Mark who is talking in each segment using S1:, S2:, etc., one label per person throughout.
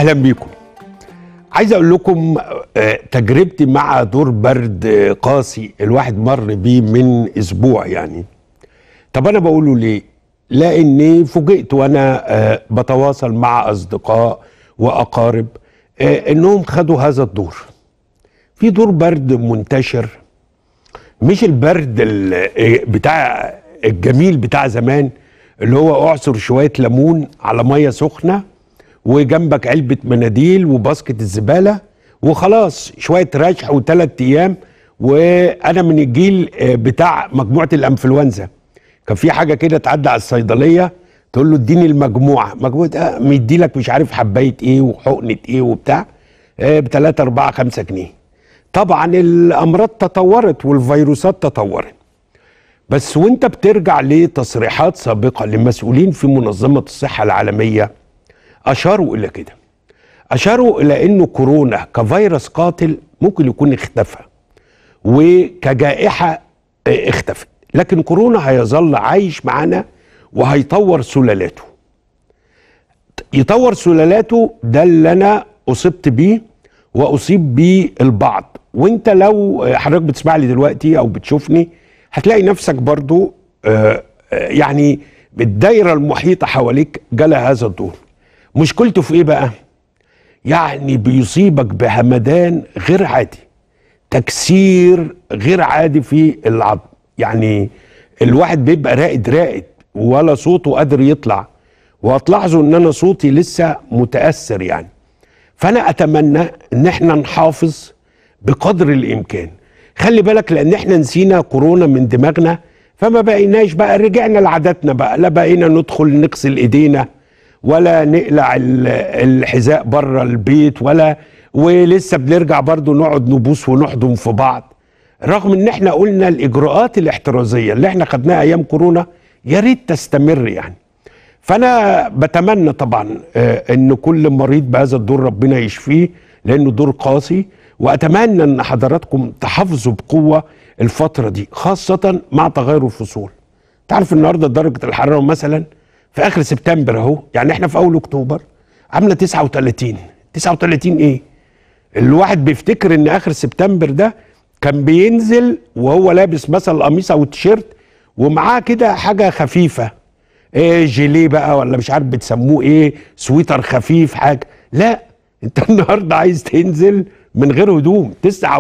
S1: اهلا بيكم عايز اقول لكم آه، تجربتي مع دور برد آه، قاسي الواحد مر بيه من اسبوع يعني طب انا بقوله ليه لاني فوجئت وانا آه، بتواصل مع اصدقاء واقارب آه، انهم خدوا هذا الدور في دور برد منتشر مش البرد ال- آه، بتاع الجميل بتاع زمان اللي هو اعصر شويه ليمون على ميه سخنه وجنبك علبه مناديل وباسكت الزباله وخلاص شويه رشح وثلاث ايام وانا من الجيل آه، بتاع مجموعه الانفلونزا كان في حاجه كده تعدي على الصيدليه تقول له اديني المجموعه مجموعه اه مدي لك مش عارف حبايه ايه وحقنه ايه وبتاع ب 3 4 5 جنيه طبعا الامراض تطورت والفيروسات تطورت بس وانت بترجع لتصريحات سابقه لمسؤولين في منظمه الصحه العالميه اشاروا الى كده اشاروا الى انه كورونا كفيروس قاتل ممكن يكون اختفى وكجائحه اه، اختفت لكن كورونا هيظل عايش معانا وهيطور سلالته يطور سلالته ده اللي انا اصبت بيه واصيب بيه البعض وانت لو حضرتك بتسمع لي دلوقتي او بتشوفني هتلاقي نفسك برضو آه، آه، يعني الدايره المحيطه حواليك جالها هذا الدور مشكلته في ايه بقى يعني بيصيبك بهمدان غير عادي تكسير غير عادي في العظم يعني الواحد بيبقى راقد راقد ولا صوته قادر يطلع وهتلاحظوا ان انا صوتي لسه متاثر يعني فانا اتمنى ان احنا نحافظ بقدر الامكان خلي بالك لان احنا نسينا كورونا من دماغنا فما بقيناش بقى رجعنا لعاداتنا بقى لا بقينا ندخل نغسل ايدينا ولا نقلع ال- الحذاء بره البيت ولا ولسه بنرجع برضو نقعد نبوس ونحضن في بعض رغم ان احنا قلنا الاجراءات الاحترازيه اللي احنا خدناها ايام كورونا يا ريت تستمر يعني فانا بتمنى طبعا آه، ان كل مريض بهذا الدور ربنا يشفيه لانه دور قاسي واتمنى ان حضراتكم تحافظوا بقوه الفتره دي خاصه مع تغير الفصول تعرف النهارده درجه الحراره مثلا في اخر سبتمبر اهو يعني احنا في اول اكتوبر عامله 39 39 ايه الواحد بيفتكر ان اخر سبتمبر ده كان بينزل وهو لابس مثلا القميص او التيشيرت ومعاه كده حاجه خفيفه ايه جيليه بقى ولا مش عارف بتسموه ايه سويتر خفيف حاجه لا انت النهارده عايز تنزل من غير هدوم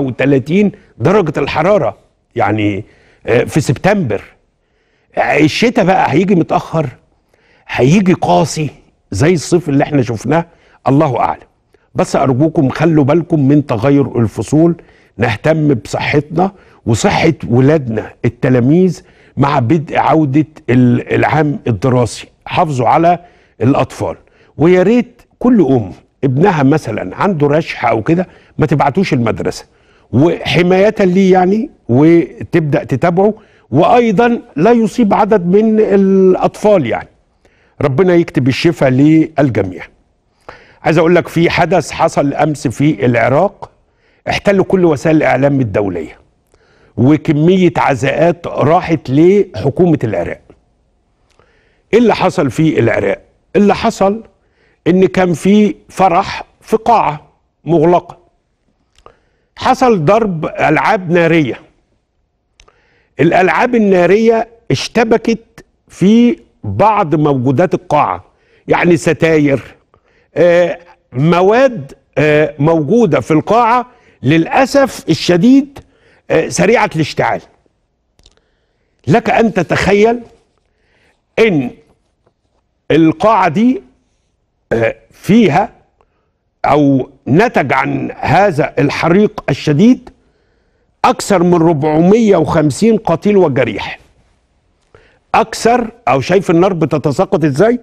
S1: 39 درجه الحراره يعني آه، في سبتمبر آه، الشتاء بقى هيجي متاخر هيجي قاسي زي الصيف اللي احنا شفناه الله اعلم بس ارجوكم خلوا بالكم من تغير الفصول نهتم بصحتنا وصحه ولادنا التلاميذ مع بدء عوده ال- العام الدراسي حافظوا على الاطفال ويا ريت كل ام ابنها مثلا عنده رشح او كده ما تبعتوش المدرسه وحمايه ليه يعني وتبدا تتابعه وايضا لا يصيب عدد من الاطفال يعني ربنا يكتب الشفاء للجميع عايز اقول لك في حدث حصل امس في العراق احتلوا كل وسائل الاعلام الدوليه وكميه عزاءات راحت لحكومه العراق ايه اللي حصل في العراق اللي حصل ان كان في فرح في قاعه مغلقه حصل ضرب العاب ناريه الالعاب الناريه اشتبكت في بعض موجودات القاعه يعني ستاير آه، مواد آه، موجوده في القاعه للاسف الشديد آه، سريعه الاشتعال لك ان تتخيل ان القاعه دي آه، فيها او نتج عن هذا الحريق الشديد اكثر من 450 قتيل وجريح اكثر او شايف النار بتتساقط ازاي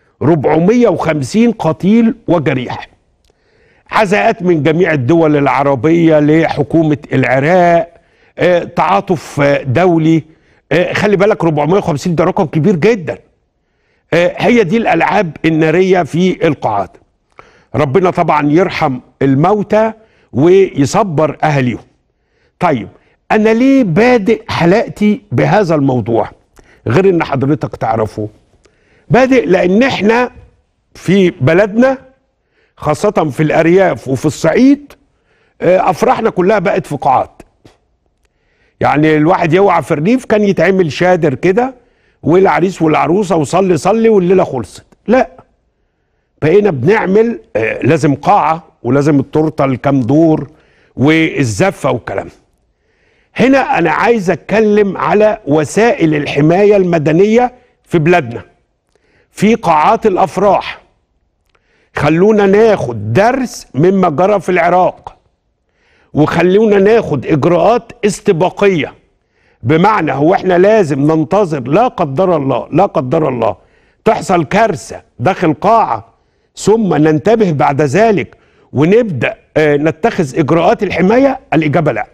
S1: 450 قتيل وجريح عزاءات من جميع الدول العربية لحكومة العراق آه، تعاطف آه، دولي آه، خلي بالك 450 ده رقم كبير جدا آه، هي دي الألعاب النارية في القاعات ربنا طبعا يرحم الموتى ويصبر أهليهم طيب أنا ليه بادئ حلقتي بهذا الموضوع غير إن حضرتك تعرفه بادئ لأن إحنا في بلدنا خاصة في الأرياف وفي الصعيد آه، أفراحنا كلها بقت في قاعات يعني الواحد يوعى في الريف كان يتعمل شادر كده والعريس والعروسة وصلي صلي والليلة خلصت لا بقينا بنعمل آه، لازم قاعة ولازم التورتة الكام دور والزفة والكلام هنا أنا عايز أتكلم على وسائل الحماية المدنية في بلادنا في قاعات الأفراح خلونا ناخد درس مما جرى في العراق وخلونا ناخد اجراءات استباقيه بمعنى هو احنا لازم ننتظر لا قدر الله لا قدر الله تحصل كارثه داخل قاعه ثم ننتبه بعد ذلك ونبدا آه نتخذ اجراءات الحمايه الاجابه لا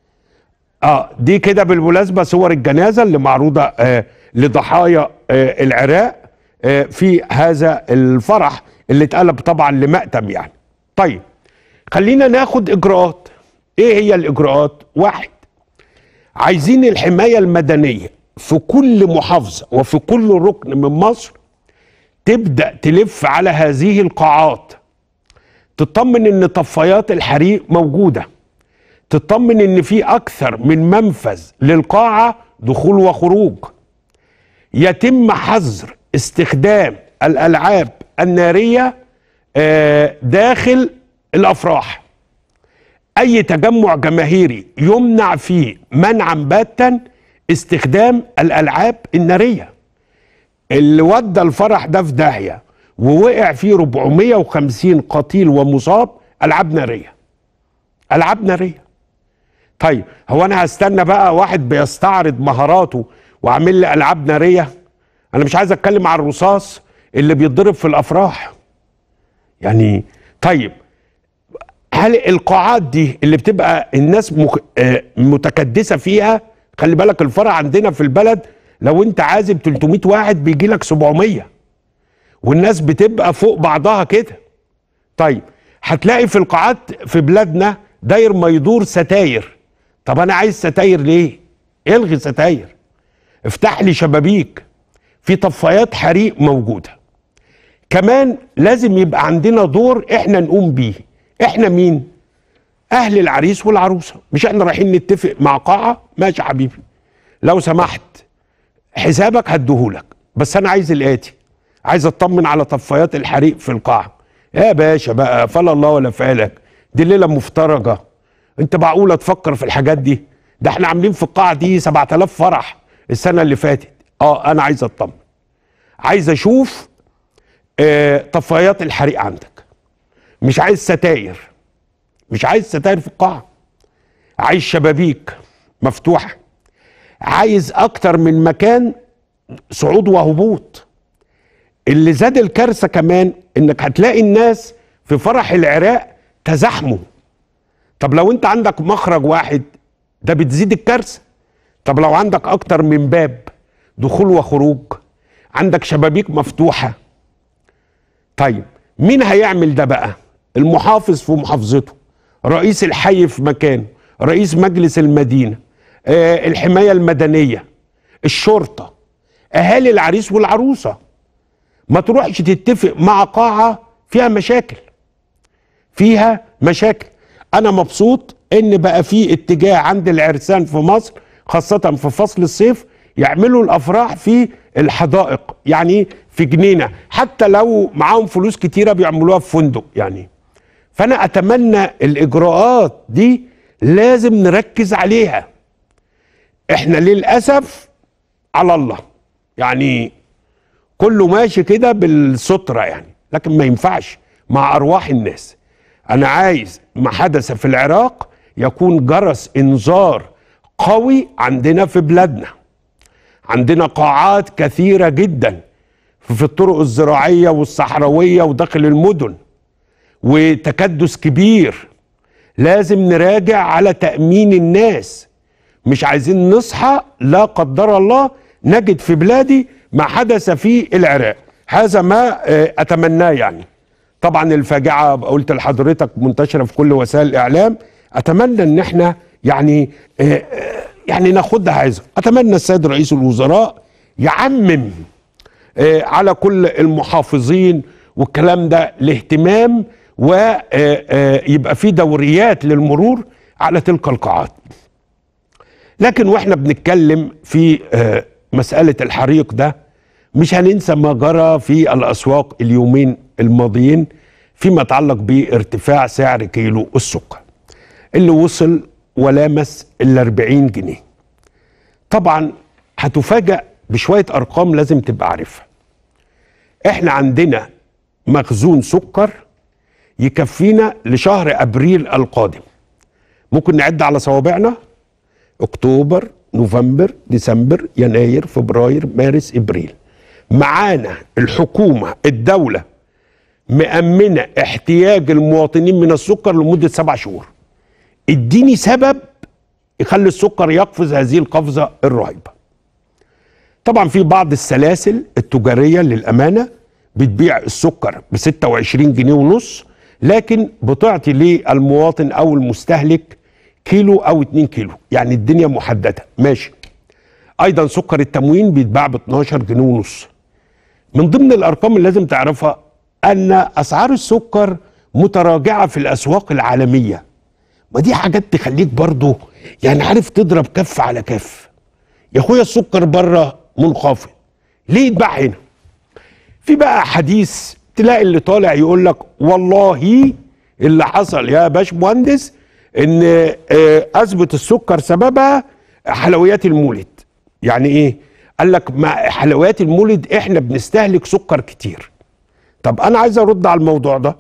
S1: اه دي كده بالمناسبه صور الجنازه اللي معروضه آه لضحايا آه العراق آه في هذا الفرح اللي اتقلب طبعا لمأتم يعني طيب خلينا ناخد اجراءات ايه هي الاجراءات واحد عايزين الحمايه المدنيه في كل محافظه وفي كل ركن من مصر تبدا تلف على هذه القاعات تطمن ان طفايات الحريق موجوده تطمن ان في اكثر من منفذ للقاعه دخول وخروج يتم حظر استخدام الالعاب الناريه آه، داخل الافراح اي تجمع جماهيري يمنع فيه منعا باتا استخدام الالعاب الناريه اللي ودى الفرح ده في داهيه ووقع فيه 450 قتيل ومصاب العاب ناريه العاب ناريه طيب هو انا هستنى بقى واحد بيستعرض مهاراته وعامل لي العاب ناريه انا مش عايز اتكلم عن الرصاص اللي بيتضرب في الافراح يعني طيب هل القاعات دي اللي بتبقى الناس مك... آه، متكدسه فيها خلي بالك الفرع عندنا في البلد لو انت عازب 300 واحد بيجي لك 700 والناس بتبقى فوق بعضها كده طيب هتلاقي في القاعات في بلادنا داير ما يدور ستاير طب انا عايز ستاير ليه الغي ستاير افتح لي شبابيك في طفايات حريق موجوده كمان لازم يبقى عندنا دور احنا نقوم بيه احنا مين اهل العريس والعروسه مش احنا رايحين نتفق مع قاعه ماشي يا حبيبي لو سمحت حسابك هديهولك بس انا عايز الاتي عايز اطمن على طفايات الحريق في القاعه يا باشا بقى فلا الله ولا فعلك دي ليله مفترجه انت معقوله تفكر في الحاجات دي ده احنا عاملين في القاعه دي 7000 فرح السنه اللي فاتت اه انا عايز اطمن عايز اشوف آه طفايات الحريق عندك مش عايز ستاير مش عايز ستاير في القاعه عايز شبابيك مفتوحه عايز اكتر من مكان صعود وهبوط اللي زاد الكارثه كمان انك هتلاقي الناس في فرح العراق تزاحموا طب لو انت عندك مخرج واحد ده بتزيد الكارثه طب لو عندك اكتر من باب دخول وخروج عندك شبابيك مفتوحه طيب مين هيعمل ده بقى المحافظ في محافظته رئيس الحي في مكانه رئيس مجلس المدينه آه الحمايه المدنيه الشرطه اهالي العريس والعروسه ما تروحش تتفق مع قاعه فيها مشاكل فيها مشاكل انا مبسوط ان بقى في اتجاه عند العرسان في مصر خاصه في فصل الصيف يعملوا الافراح في الحدائق يعني في جنينه حتى لو معاهم فلوس كتيره بيعملوها في فندق يعني فانا اتمنى الاجراءات دي لازم نركز عليها احنا للاسف على الله يعني كله ماشي كده بالستره يعني لكن ما ينفعش مع ارواح الناس انا عايز ما حدث في العراق يكون جرس انذار قوي عندنا في بلادنا عندنا قاعات كثيره جدا في الطرق الزراعيه والصحراويه وداخل المدن وتكدس كبير لازم نراجع على تامين الناس مش عايزين نصحى لا قدر الله نجد في بلادي ما حدث في العراق هذا ما اتمناه يعني طبعا الفاجعه قلت لحضرتك منتشره في كل وسائل الاعلام اتمنى ان احنا يعني يعني ناخدها عايزه اتمنى السيد رئيس الوزراء يعمم على كل المحافظين والكلام ده الاهتمام ويبقى في دوريات للمرور على تلك القاعات لكن واحنا بنتكلم في آه، مسألة الحريق ده مش هننسى ما جرى في الأسواق اليومين الماضيين فيما يتعلق بارتفاع سعر كيلو السكر اللي وصل ولامس ال 40 جنيه طبعا هتفاجأ بشوية أرقام لازم تبقى عارفها احنا عندنا مخزون سكر يكفينا لشهر ابريل القادم ممكن نعد على صوابعنا اكتوبر نوفمبر ديسمبر يناير فبراير مارس ابريل معانا الحكومه الدوله مأمنه احتياج المواطنين من السكر لمده سبع شهور اديني سبب يخلي السكر يقفز هذه القفزه الرهيبه طبعا في بعض السلاسل التجاريه للامانه بتبيع السكر ب 26 جنيه ونص لكن بتعطي للمواطن او المستهلك كيلو او 2 كيلو يعني الدنيا محدده ماشي ايضا سكر التموين بيتباع ب 12 جنيه ونص من ضمن الارقام اللي لازم تعرفها ان اسعار السكر متراجعه في الاسواق العالميه ما دي حاجات تخليك برضو يعني عارف تضرب كف على كف يا اخويا السكر بره منخفض ليه يتباع هنا في بقى حديث تلاقي اللي طالع يقول لك والله اللي حصل يا باش مهندس ان آه، ازمه السكر سببها حلويات المولد يعني ايه قال لك مع حلويات المولد احنا بنستهلك سكر كتير طب انا عايز ارد على الموضوع ده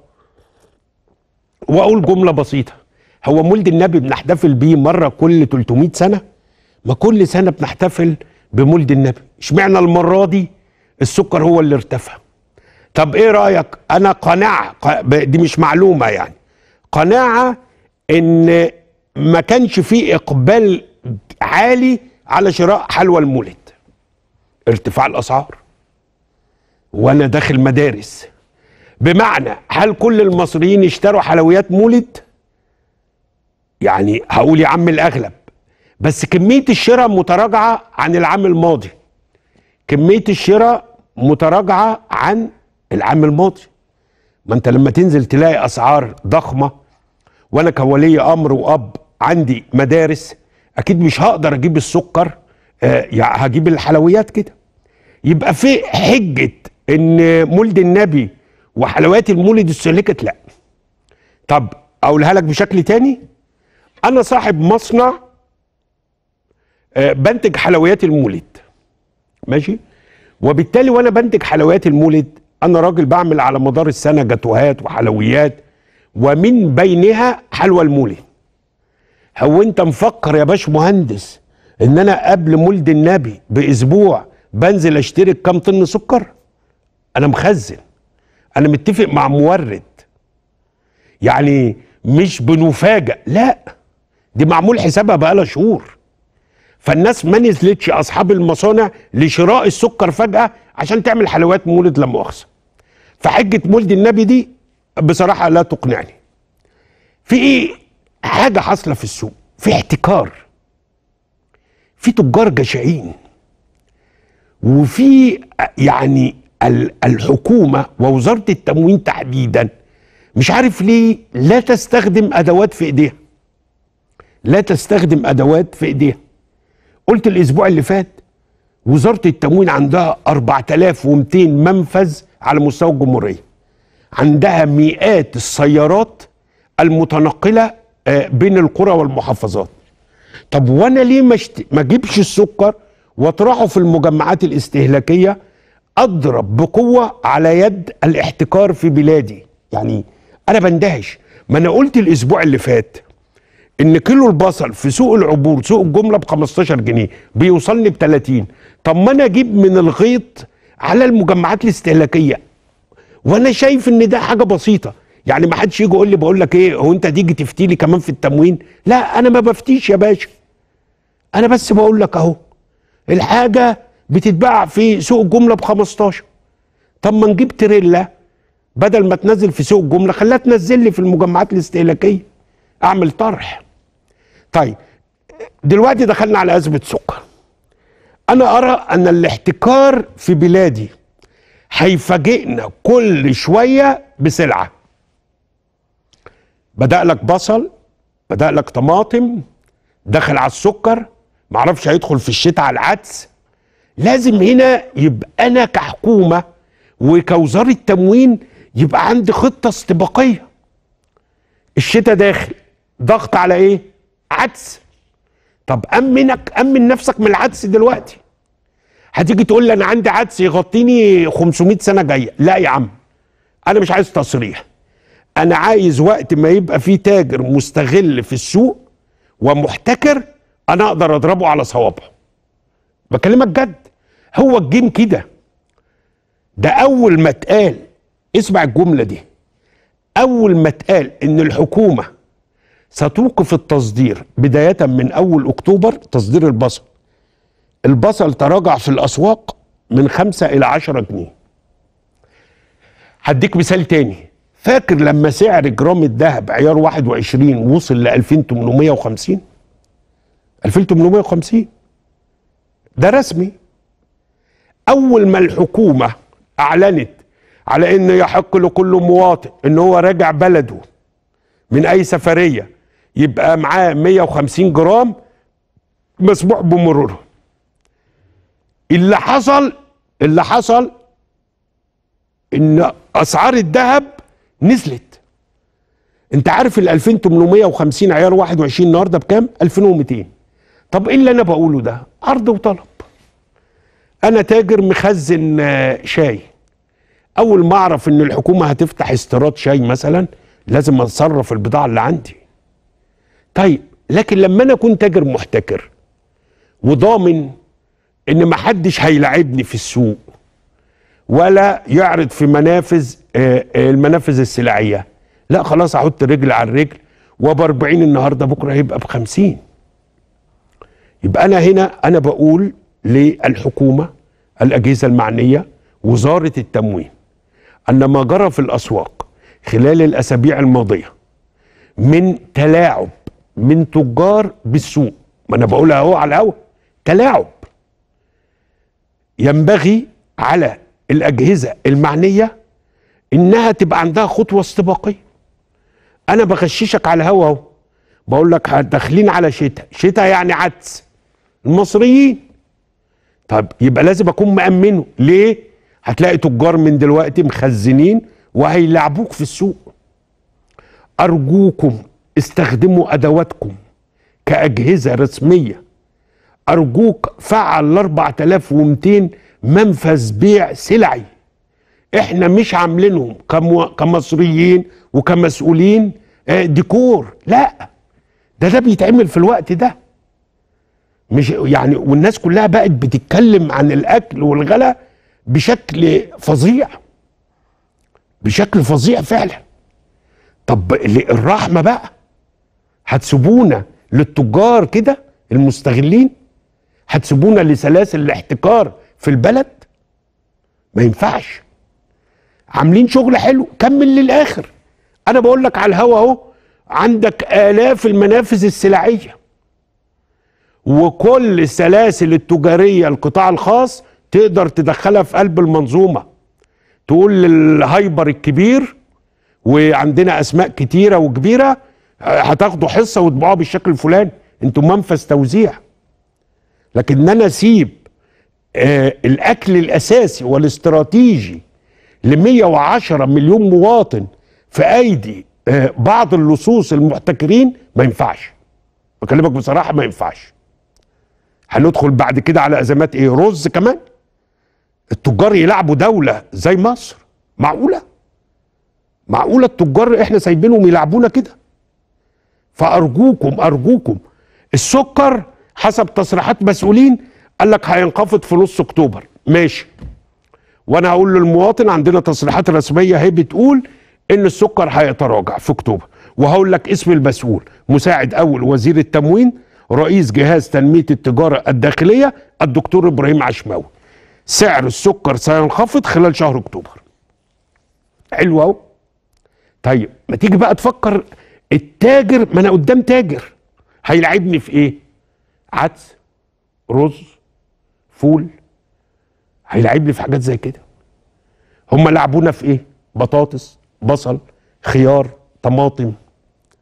S1: واقول جمله بسيطه هو مولد النبي بنحتفل بيه مره كل 300 سنه ما كل سنه بنحتفل بمولد النبي اشمعنى المره دي السكر هو اللي ارتفع طب ايه رايك انا قناعه ق- ب- دي مش معلومه يعني قناعه ان ما كانش فيه اقبال عالي على شراء حلوى المولد ارتفاع الاسعار وانا داخل مدارس بمعنى هل كل المصريين اشتروا حلويات مولد يعني هقول يا عم الاغلب بس كميه الشراء متراجعه عن العام الماضي كميه الشراء متراجعه عن العام الماضي ما انت لما تنزل تلاقي اسعار ضخمه وانا كولي امر واب عندي مدارس اكيد مش هقدر اجيب السكر آه يعني هجيب الحلويات كده يبقى في حجه ان مولد النبي وحلويات المولد استهلكت لا طب اقولها لك بشكل تاني انا صاحب مصنع آه، بنتج حلويات المولد ماشي وبالتالي وانا بنتج حلويات المولد انا راجل بعمل على مدار السنه جاتوهات وحلويات ومن بينها حلوى المولد هو انت مفكر يا باش مهندس ان انا قبل مولد النبي باسبوع بنزل اشتري كام طن سكر انا مخزن انا متفق مع مورد يعني مش بنفاجئ لا دي معمول حسابها بقالها شهور فالناس ما نزلتش اصحاب المصانع لشراء السكر فجاه عشان تعمل حلويات مولد لا مؤاخذه فحجه مولد النبي دي بصراحه لا تقنعني في ايه حاجه حاصله في السوق في احتكار في تجار جشعين وفي يعني ال- الحكومه ووزاره التموين تحديدا مش عارف ليه لا تستخدم ادوات في ايديها لا تستخدم ادوات في ايديها قلت الاسبوع اللي فات وزاره التموين عندها 4200 منفذ على مستوى الجمهوريه عندها مئات السيارات المتنقله آه، بين القرى والمحافظات طب وانا ليه ما اشت- ما اجيبش السكر واطرحه في المجمعات الاستهلاكيه اضرب بقوه على يد الاحتكار في بلادي يعني انا بندهش ما انا قلت الاسبوع اللي فات ان كيلو البصل في سوق العبور سوق الجمله ب 15 جنيه بيوصلني ب 30 طب ما انا اجيب من الغيط على المجمعات الاستهلاكيه وانا شايف ان ده حاجه بسيطه يعني ما حدش يجي يقول لي بقول لك ايه هو انت تيجي تفتي لي كمان في التموين لا انا ما بفتيش يا باشا انا بس بقول لك اهو الحاجه بتتباع في سوق الجمله ب 15 طب ما نجيب تريلا بدل ما تنزل في سوق الجمله خليها تنزل لي في المجمعات الاستهلاكيه اعمل طرح طيب دلوقتي دخلنا على ازمه سكر انا ارى ان الاحتكار في بلادي هيفاجئنا كل شويه بسلعه بدأ لك بصل بدأ لك طماطم دخل على السكر معرفش هيدخل في الشتاء على العدس لازم هنا يبقى انا كحكومه وكوزاره تموين يبقى عندي خطه استباقيه الشتاء داخل ضغط على ايه عدس طب امنك امن نفسك من العدس دلوقتي هتيجي تقول لي انا عندي عدس يغطيني 500 سنه جايه لا يا عم انا مش عايز تصريح انا عايز وقت ما يبقى في تاجر مستغل في السوق ومحتكر انا اقدر اضربه على صوابعه بكلمك جد هو الجيم كده ده اول ما اتقال اسمع الجمله دي اول ما اتقال ان الحكومه ستوقف التصدير بدايه من اول اكتوبر تصدير البصل البصل تراجع في الاسواق من خمسة الى عشرة جنيه هديك مثال تاني فاكر لما سعر جرام الذهب عيار 21 وصل ل 2850 2850 ده رسمي اول ما الحكومه اعلنت على ان يحق لكل مواطن ان هو راجع بلده من اي سفريه يبقى معاه 150 جرام مسموح بمرورهم اللي حصل اللي حصل ان اسعار الذهب نزلت انت عارف ال 2850 عيار 21 النهارده بكام 2200 طب ايه اللي انا بقوله ده عرض وطلب انا تاجر مخزن آه، شاي اول ما اعرف ان الحكومه هتفتح استيراد شاي مثلا لازم اتصرف البضاعه اللي عندي طيب لكن لما انا اكون تاجر محتكر وضامن ان محدش هيلاعبني في السوق ولا يعرض في منافذ آه، آه، المنافذ السلعيه لا خلاص احط رجل على الرجل وب 40 النهارده بكره هيبقى ب 50 يبقى انا هنا انا بقول للحكومه الاجهزه المعنيه وزاره التموين ان ما جرى في الاسواق خلال الاسابيع الماضيه من تلاعب من تجار بالسوق ما انا بقولها اهو على الهوا تلاعب ينبغي على الاجهزه المعنيه انها تبقى عندها خطوه استباقيه انا بغششك على الهوا اهو بقول لك داخلين على شتاء شتاء يعني عدس المصريين طب يبقى لازم اكون مأمنه ليه هتلاقي تجار من دلوقتي مخزنين وهيلعبوك في السوق ارجوكم استخدموا ادواتكم كاجهزه رسميه ارجوك فعل ال 4200 منفذ بيع سلعي احنا مش عاملينهم كمو... كمصريين وكمسؤولين آه، ديكور لا ده ده بيتعمل في الوقت ده مش يعني والناس كلها بقت بتتكلم عن الاكل والغلا بشكل فظيع بشكل فظيع فعلا طب ال- الرحمه بقى هتسيبونا للتجار كده المستغلين هتسيبونا لسلاسل الاحتكار في البلد ما ينفعش عاملين شغل حلو كمل للاخر انا بقول لك على الهوا اهو عندك الاف المنافذ السلعيه وكل السلاسل التجاريه القطاع الخاص تقدر تدخلها في قلب المنظومه تقول للهايبر الكبير وعندنا اسماء كتيره وكبيره آه، هتاخدوا حصه وتبيعوها بالشكل الفلاني انتوا منفذ توزيع لكن ان انا اسيب آه الاكل الاساسي والاستراتيجي ل 110 مليون مواطن في ايدي آه بعض اللصوص المحتكرين ما ينفعش بكلمك بصراحه ما ينفعش هندخل بعد كده على ازمات ايه رز كمان التجار يلعبوا دوله زي مصر معقوله معقوله التجار احنا سايبينهم يلعبونا كده فارجوكم ارجوكم السكر حسب تصريحات مسؤولين قال لك هينخفض في نص اكتوبر ماشي وانا هقول للمواطن عندنا تصريحات رسميه اهي بتقول ان السكر هيتراجع في اكتوبر وهقول لك اسم المسؤول مساعد اول وزير التموين رئيس جهاز تنميه التجاره الداخليه الدكتور ابراهيم عشماوي سعر السكر سينخفض خلال شهر اكتوبر حلو اهو طيب ما تيجي بقى تفكر التاجر ما انا قدام تاجر هيلعبني في ايه عدس رز فول هيلعبني في حاجات زي كده هم لعبونا في ايه بطاطس بصل خيار طماطم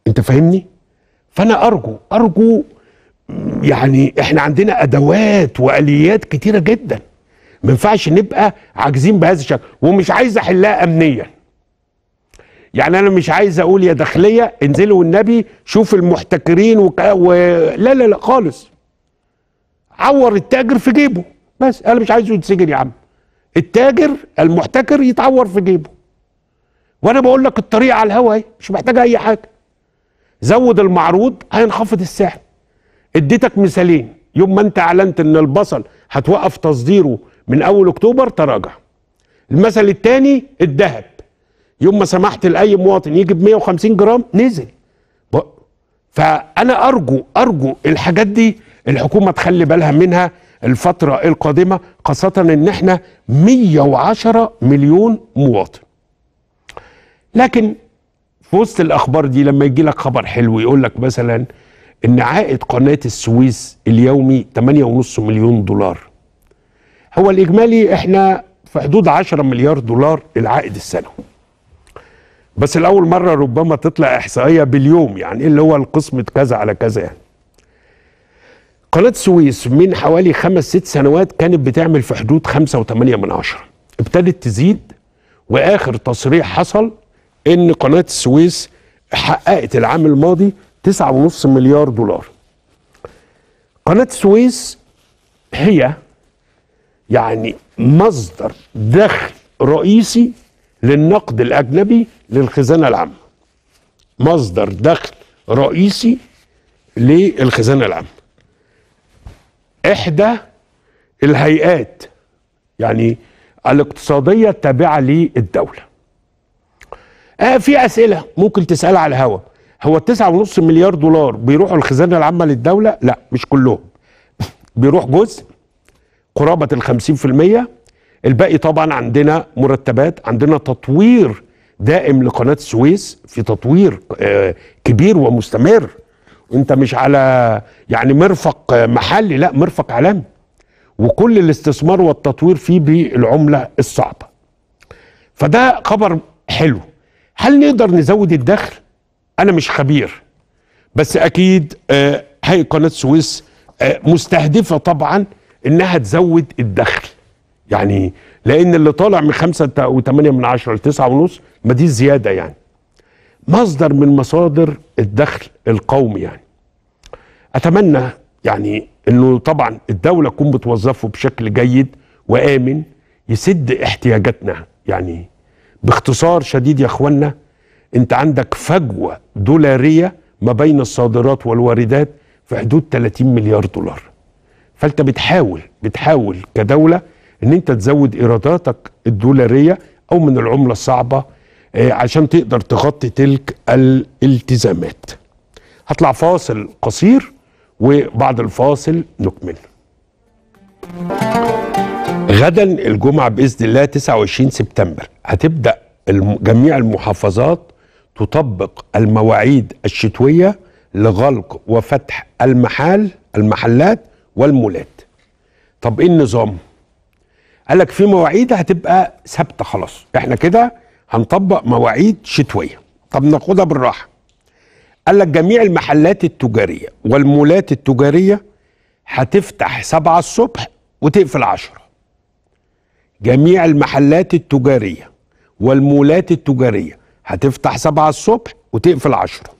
S1: انت فاهمني فانا ارجو ارجو يعني احنا عندنا ادوات واليات كتيره جدا ما ينفعش نبقى عاجزين بهذا الشكل ومش عايز احلها امنيا يعني انا مش عايز اقول يا داخليه انزلوا النبي شوف المحتكرين وك... و... لا لا لا خالص عور التاجر في جيبه بس انا مش عايزه يتسجن يا عم التاجر المحتكر يتعور في جيبه وانا بقول لك الطريقه على الهوا اهي مش محتاجه اي حاجه زود المعروض هينخفض السعر اديتك مثالين يوم ما انت اعلنت ان البصل هتوقف تصديره من اول اكتوبر تراجع المثل الثاني الذهب يوم ما سمحت لاي مواطن يجي ب 150 جرام نزل ب- فانا ارجو ارجو الحاجات دي الحكومه تخلي بالها منها الفتره القادمه خاصه ان احنا 110 مليون مواطن لكن في وسط الاخبار دي لما يجي لك خبر حلو يقول لك مثلا ان عائد قناه السويس اليومي 8.5 مليون دولار هو الاجمالي احنا في حدود 10 مليار دولار العائد السنوي بس الاول مره ربما تطلع احصائيه باليوم يعني اللي هو القسمه كذا على كذا يعني قناه السويس من حوالي خمس ست سنوات كانت بتعمل في حدود خمسة وثمانية من عشرة ابتدت تزيد واخر تصريح حصل ان قناه السويس حققت العام الماضي تسعة ونص مليار دولار قناه السويس هي يعني مصدر دخل رئيسي للنقد الاجنبي للخزانه العامه مصدر دخل رئيسي للخزانه العامه احدى الهيئات يعني الاقتصاديه التابعه للدوله آه في اسئله ممكن تسالها على الهوا هو التسعة ونص مليار دولار بيروحوا الخزانه العامه للدوله لا مش كلهم بيروح جزء قرابه الخمسين في المية الباقي طبعا عندنا مرتبات عندنا تطوير دائم لقناه السويس في تطوير آه كبير ومستمر انت مش على يعني مرفق آه، محلي لا مرفق عالمي وكل الاستثمار والتطوير فيه بالعمله الصعبه فده خبر حلو هل نقدر نزود الدخل انا مش خبير بس اكيد آه، هيئه قناه السويس آه، مستهدفه طبعا انها تزود الدخل يعني لان اللي طالع من خمسة وثمانية من عشرة لتسعة ونص ما دي زيادة يعني مصدر من مصادر الدخل القومي يعني اتمنى يعني انه طبعا الدولة تكون بتوظفه بشكل جيد وامن يسد احتياجاتنا يعني باختصار شديد يا اخوانا انت عندك فجوة دولارية ما بين الصادرات والواردات في حدود 30 مليار دولار فانت بتحاول بتحاول كدولة ان انت تزود ايراداتك الدولارية او من العملة الصعبة آه، عشان تقدر تغطي تلك الالتزامات هطلع فاصل قصير وبعد الفاصل نكمل غدا الجمعة بإذن الله 29 سبتمبر هتبدأ الم- جميع المحافظات تطبق المواعيد الشتوية لغلق وفتح المحال المحلات والمولات طب ايه النظام قال لك في مواعيد هتبقى ثابته خلاص احنا كده هنطبق مواعيد شتويه طب ناخدها بالراحه قال لك جميع المحلات التجاريه والمولات التجاريه هتفتح سبعة الصبح وتقفل عشرة جميع المحلات التجارية والمولات التجارية هتفتح سبعة الصبح وتقفل عشرة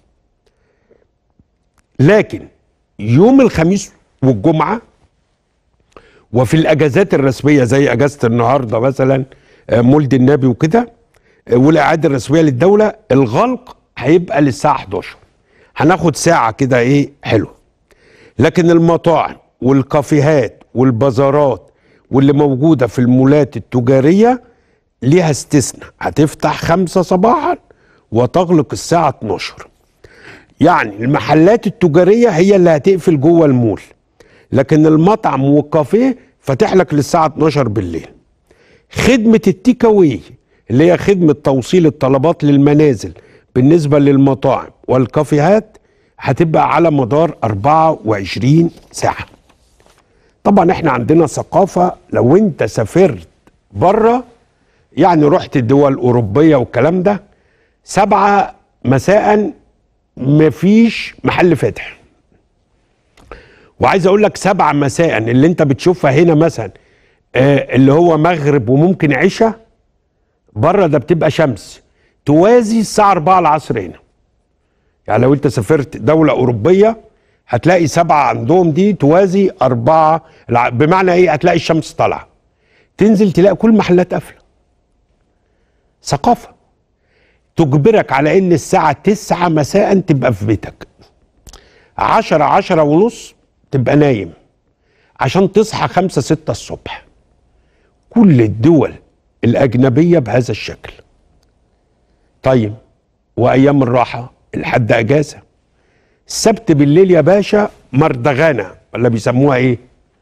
S1: لكن يوم الخميس والجمعة وفي الأجازات الرسمية زي أجازة النهاردة مثلا آه، مولد النبي وكده آه، والإعادة الرسمية للدولة الغلق هيبقى للساعة 11 هناخد ساعة كده إيه حلو لكن المطاعم والكافيهات والبازارات واللي موجودة في المولات التجارية ليها استثناء هتفتح خمسة صباحا وتغلق الساعة 12 يعني المحلات التجارية هي اللي هتقفل جوه المول لكن المطعم والكافيه فاتح لك للساعة 12 بالليل خدمة التيك أواي اللي هي خدمة توصيل الطلبات للمنازل بالنسبة للمطاعم والكافيهات هتبقى على مدار 24 ساعة طبعا احنا عندنا ثقافة لو انت سافرت بره يعني رحت الدول الأوروبية والكلام ده سبعة مساء مفيش محل فاتح وعايز اقول لك سبعة مساء اللي انت بتشوفها هنا مثلا آه اللي هو مغرب وممكن عشاء بره ده بتبقى شمس توازي الساعة 4 العصر هنا يعني لو انت سافرت دولة أوروبية هتلاقي سبعة عندهم دي توازي أربعة الع- بمعنى إيه هتلاقي الشمس طالعة تنزل تلاقي كل محلات قافلة ثقافة تجبرك على إن الساعة تسعة مساء تبقى في بيتك عشرة عشرة ونص تبقى نايم عشان تصحى خمسة ستة الصبح كل الدول الأجنبية بهذا الشكل طيب وأيام الراحة الحد أجازة السبت بالليل يا باشا مردغانة ولا بيسموها إيه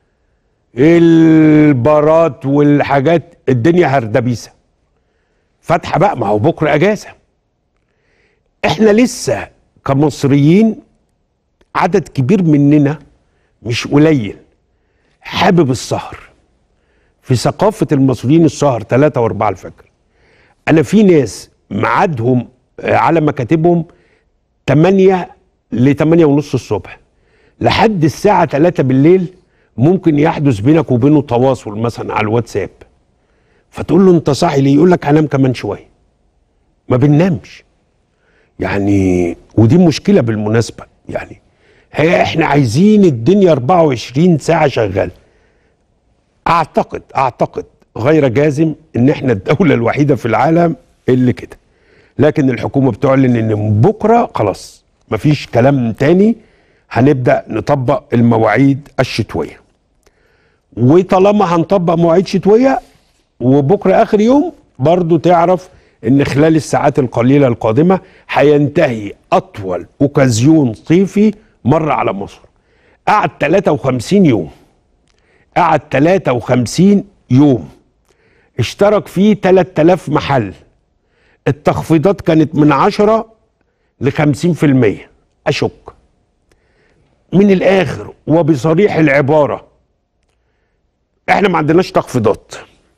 S1: البارات والحاجات الدنيا هردبيسة فاتحة بقى ما هو بكرة أجازة احنا لسه كمصريين عدد كبير مننا مش قليل حابب السهر في ثقافة المصريين السهر ثلاثة واربعة الفجر أنا في ناس ميعادهم آه، على مكاتبهم 8 ل 8 ونص الصبح لحد الساعة 3 بالليل ممكن يحدث بينك وبينه تواصل مثلا على الواتساب فتقول له انت صاحي ليه يقول لك هنام كمان شويه ما بننامش يعني ودي مشكله بالمناسبه يعني هي احنا عايزين الدنيا 24 ساعه شغاله اعتقد اعتقد غير جازم ان احنا الدوله الوحيده في العالم اللي كده لكن الحكومه بتعلن ان من بكره خلاص مفيش كلام تاني هنبدا نطبق المواعيد الشتويه وطالما هنطبق مواعيد شتويه وبكره اخر يوم برضو تعرف ان خلال الساعات القليله القادمه هينتهي اطول اوكازيون صيفي مر على مصر قعد 53 يوم قعد 53 يوم اشترك فيه 3000 محل التخفيضات كانت من 10 ل 50% اشك من الاخر وبصريح العباره احنا ما عندناش تخفيضات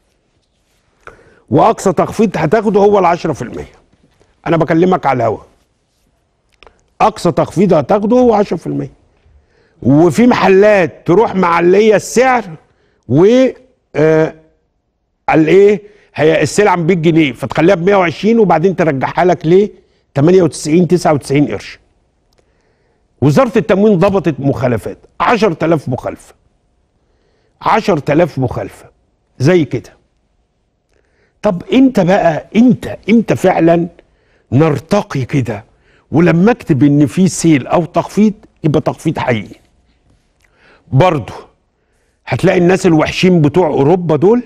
S1: واقصى تخفيض هتاخده هو ال 10% انا بكلمك على الهوا اقصى تخفيض هتاخده هو 10% وفي محلات تروح معليه السعر و آه الايه هي السلعه ب 100 جنيه فتخليها ب 120 وبعدين ترجعها لك ليه 98 99 قرش وزاره التموين ضبطت مخالفات 10000 مخالفه 10000 مخالفه زي كده طب امتى بقى امتى امتى فعلا نرتقي كده ولما اكتب ان في سيل او تخفيض يبقى تخفيض حقيقي برضه هتلاقي الناس الوحشين بتوع اوروبا دول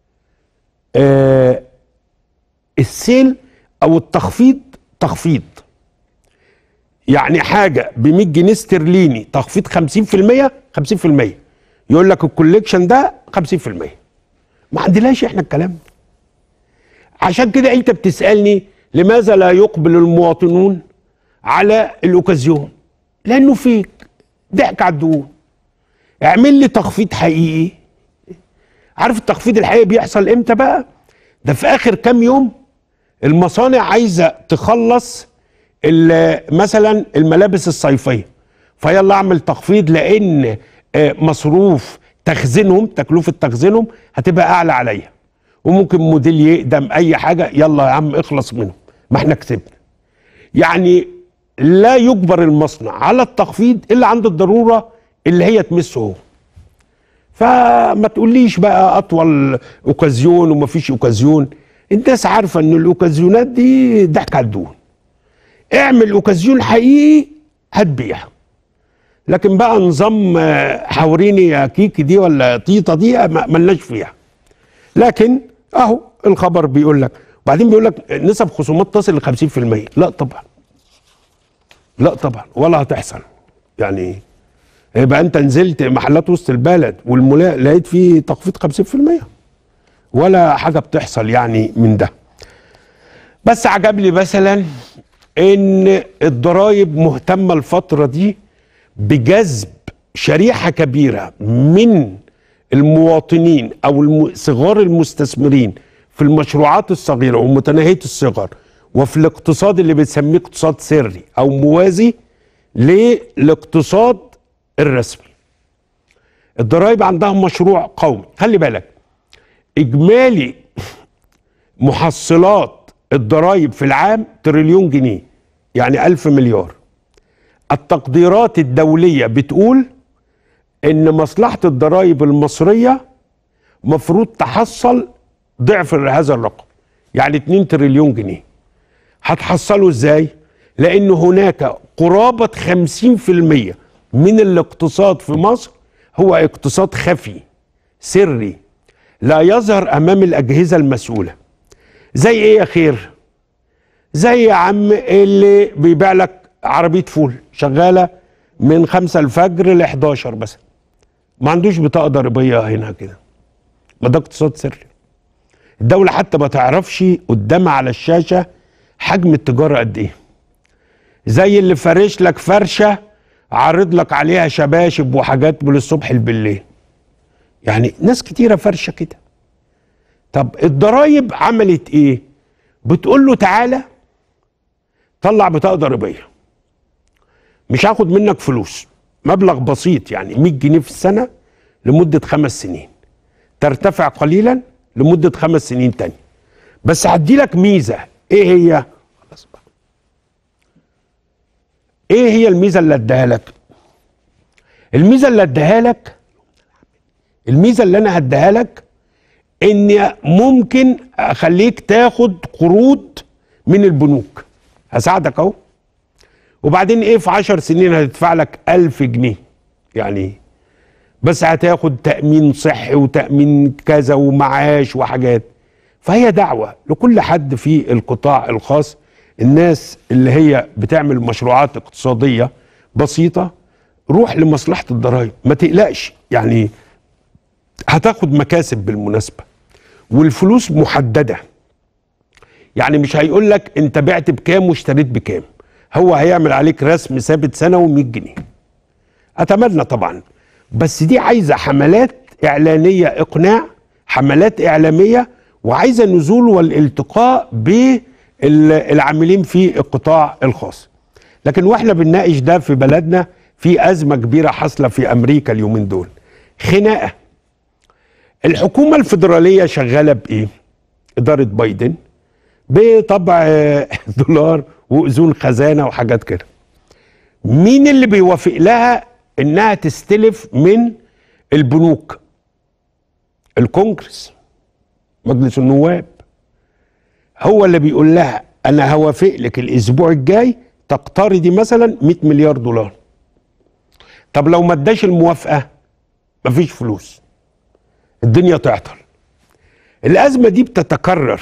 S1: آه السيل او التخفيض تخفيض يعني حاجه ب 100 جنيه استرليني تخفيض 50% 50% يقول لك الكوليكشن ده 50% ما عندناش احنا الكلام ده عشان كده انت بتسالني لماذا لا يقبل المواطنون على الاوكازيون لانه فيك ضحك على الدهون اعمل لي تخفيض حقيقي عارف التخفيض الحقيقي بيحصل امتى بقى ده في اخر كام يوم المصانع عايزه تخلص ال- مثلا الملابس الصيفيه فيلا اعمل تخفيض لان آه، مصروف تخزينهم تكلفه تخزينهم هتبقى اعلى عليا وممكن موديل يقدم اي حاجه يلا يا عم اخلص منهم ما احنا كسبنا يعني لا يجبر المصنع على التخفيض الا عند الضروره اللي هي تمسه هو فما تقوليش بقى اطول اوكازيون ومفيش اوكازيون الناس عارفه ان الاوكازيونات دي ضحك على الدهون اعمل اوكازيون حقيقي هتبيع لكن بقى نظام آه، حوريني يا كيكي دي ولا طيطه دي ما- ملناش فيها لكن اهو الخبر بيقول لك وبعدين بيقول لك نسب خصومات تصل ل 50% لا طبعا لا طبعا ولا هتحصل يعني يبقى انت نزلت محلات وسط البلد والملاء لقيت فيه تخفيض 50% ولا حاجه بتحصل يعني من ده بس عجبني مثلا ان الضرايب مهتمه الفتره دي بجذب شريحه كبيره من المواطنين او الم- صغار المستثمرين في المشروعات الصغيره ومتناهيه الصغر وفي الاقتصاد اللي بنسميه اقتصاد سري او موازي للاقتصاد الرسمي الضرائب عندها مشروع قومي خلي بالك اجمالي محصلات الضرائب في العام تريليون جنيه يعني ألف مليار التقديرات الدولية بتقول ان مصلحة الضرائب المصرية مفروض تحصل ضعف هذا الرقم يعني 2 تريليون جنيه هتحصله ازاي لان هناك قرابة 50% من الاقتصاد في مصر هو اقتصاد خفي سري لا يظهر امام الاجهزة المسؤولة زي ايه يا خير زي يا عم اللي بيبيع لك عربية فول شغالة من خمسة الفجر ل 11 بس ما عندوش بطاقة ضريبية هنا كده ما ده اقتصاد سري الدولة حتى ما تعرفش قدامها على الشاشة حجم التجارة قد ايه زي اللي فارش لك فرشة عارض لك عليها شباشب وحاجات من الصبح بالليل يعني ناس كتيرة فرشة كده طب الضرايب عملت ايه بتقول له تعالى طلع بطاقة ضريبية مش هاخد منك فلوس مبلغ بسيط يعني 100 جنيه في السنة لمدة خمس سنين ترتفع قليلا لمدة خمس سنين تاني بس هدي لك ميزة ايه هي خلاص بقى. ايه هي الميزة اللي اديها لك الميزة اللي اديها لك الميزة اللي انا هديها لك ان ممكن اخليك تاخد قروض من البنوك هساعدك اهو وبعدين ايه في عشر سنين هتدفع لك ألف جنيه يعني ايه بس هتاخد تأمين صحي وتأمين كذا ومعاش وحاجات فهي دعوة لكل حد في القطاع الخاص الناس اللي هي بتعمل مشروعات اقتصادية بسيطة روح لمصلحة الضرائب ما تقلقش يعني هتاخد مكاسب بالمناسبة والفلوس محددة يعني مش هيقول لك انت بعت بكام واشتريت بكام هو هيعمل عليك رسم ثابت سنوي 100 جنيه اتمنى طبعا بس دي عايزه حملات اعلانيه اقناع حملات اعلاميه وعايزه النزول والالتقاء بالعاملين في القطاع الخاص لكن واحنا بنناقش ده في بلدنا في ازمه كبيره حاصله في امريكا اليومين دول خناقه الحكومه الفيدراليه شغاله بايه اداره بايدن بطبع دولار واذون خزانه وحاجات كده مين اللي بيوافق لها انها تستلف من البنوك الكونجرس مجلس النواب هو اللي بيقول لها انا هوافق لك الاسبوع الجاي تقترضي مثلا 100 مليار دولار طب لو ما اداش الموافقه مفيش فلوس الدنيا تعطل الازمه دي بتتكرر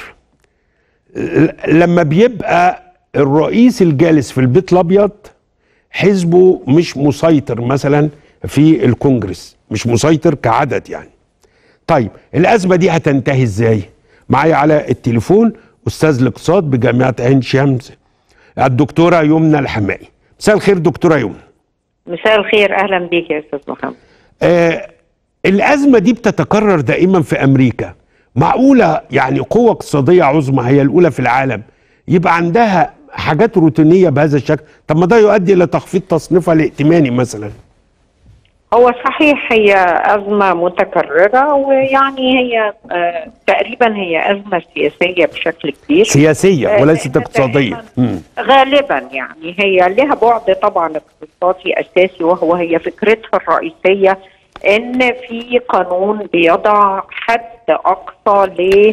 S1: لما بيبقى الرئيس الجالس في البيت الابيض حزبه مش مسيطر مثلا في الكونجرس مش مسيطر كعدد يعني طيب الازمه دي هتنتهي ازاي معايا على التليفون استاذ الاقتصاد بجامعه عين شمس الدكتوره يمنى الحمائي مساء الخير دكتوره يمنى
S2: مساء الخير اهلا بيك يا استاذ محمد
S1: آه الازمه دي بتتكرر دائما في امريكا معقوله يعني قوه اقتصاديه عظمى هي الاولى في العالم يبقى عندها حاجات روتينيه بهذا الشكل طب ما ده يؤدي الى تخفيض تصنيفها الائتماني مثلا
S2: هو صحيح هي أزمة متكررة ويعني هي آه تقريبا هي أزمة سياسية بشكل كبير
S1: سياسيه
S2: آه،
S1: وليست
S2: لأن
S1: اقتصاديه
S2: دائماً
S1: مم.
S2: غالبا يعني هي لها بعد طبعا اقتصادي أساسي وهو هي فكرتها الرئيسية إن في قانون بيضع حد أقصى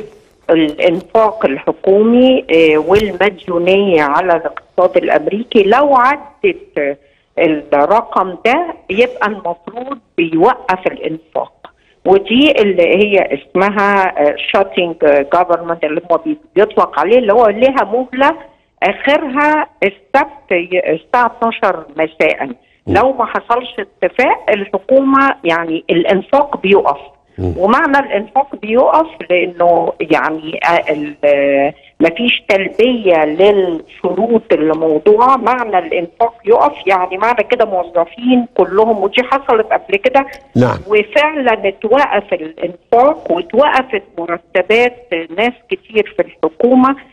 S2: للإنفاق الحكومي آه، والمديونية على الاقتصاد الأمريكي لو عدت آه، الرقم ده يبقى المفروض بيوقف الانفاق ودي اللي هي اسمها شاتنج جفرمنت اللي هو بي- بيطلق عليه اللي هو لها مهله اخرها السبت ي- الساعه 12 مساء لو ما حصلش اتفاق الحكومه يعني الانفاق بيقف ومعنى الانفاق بيقف لانه يعني ما فيش تلبيه للشروط اللي موضوعه معنى الانفاق يقف يعني معنى كده موظفين كلهم ودي حصلت قبل كده
S1: نعم
S2: وفعلا اتوقف الانفاق واتوقفت مرتبات ناس كتير في الحكومه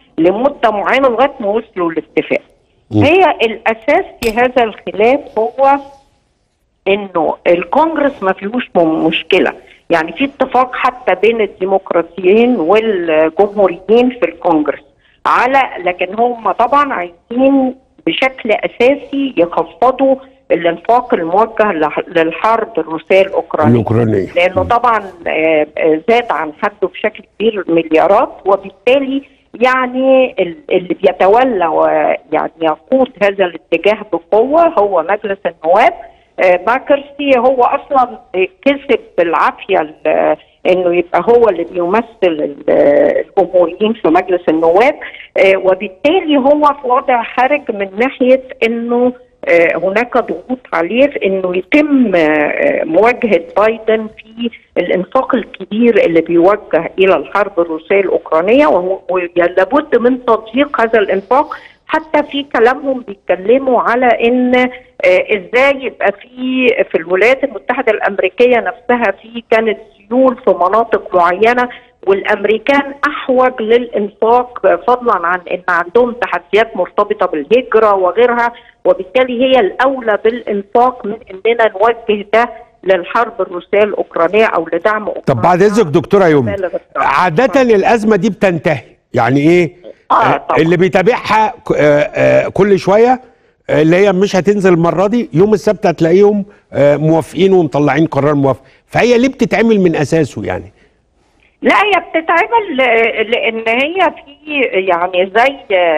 S2: لمده معينه لغايه ما وصلوا لاتفاق.
S1: مم.
S2: هي الاساس في هذا الخلاف هو انه الكونجرس ما فيهوش م- مشكله يعني في اتفاق حتى بين الديمقراطيين والجمهوريين في الكونجرس على لكن هم طبعا عايزين بشكل اساسي يخفضوا الانفاق الموجه لح- للحرب الروسيه الاوكرانيه
S1: الاوكرانيه
S2: لانه طبعا آه، آه، زاد عن حده بشكل كبير مليارات وبالتالي يعني ال- اللي بيتولى ويعني يقود هذا الاتجاه بقوه هو مجلس النواب آه، ماكرسي هو اصلا كسب بالعافيه ال- انه يبقى هو اللي بيمثل ال- الجمهوريين في مجلس النواب آه، وبالتالي هو في وضع حرج من ناحيه انه آه، هناك ضغوط عليه في انه يتم آه، مواجهه بايدن في الانفاق الكبير اللي بيوجه الى الحرب الروسيه الاوكرانيه وهو- ولابد من تضييق هذا الانفاق حتى في كلامهم بيتكلموا على ان آه، ازاي يبقى في في الولايات المتحده الامريكيه نفسها في كانت سيول في مناطق معينه والامريكان احوج للانفاق فضلا عن ان عندهم تحديات مرتبطه بالهجره وغيرها وبالتالي هي الاولى بالانفاق من اننا نوجه ده للحرب الروسيه الاوكرانيه او لدعم أوكرانيا
S1: طب بعد اذنك دكتوره يوم
S2: بالغ الطاقة.
S1: عاده الازمه دي بتنتهي يعني ايه
S2: آه،
S1: آه
S2: طبعا.
S1: اللي بيتابعها ك- آه آه كل شويه آه، اللي هي مش هتنزل المره دي يوم السبت هتلاقيهم آه موافقين ومطلعين قرار موافق فهي ليه بتتعمل من اساسه يعني
S2: لا هي بتتعمل ل- لان هي في يعني زي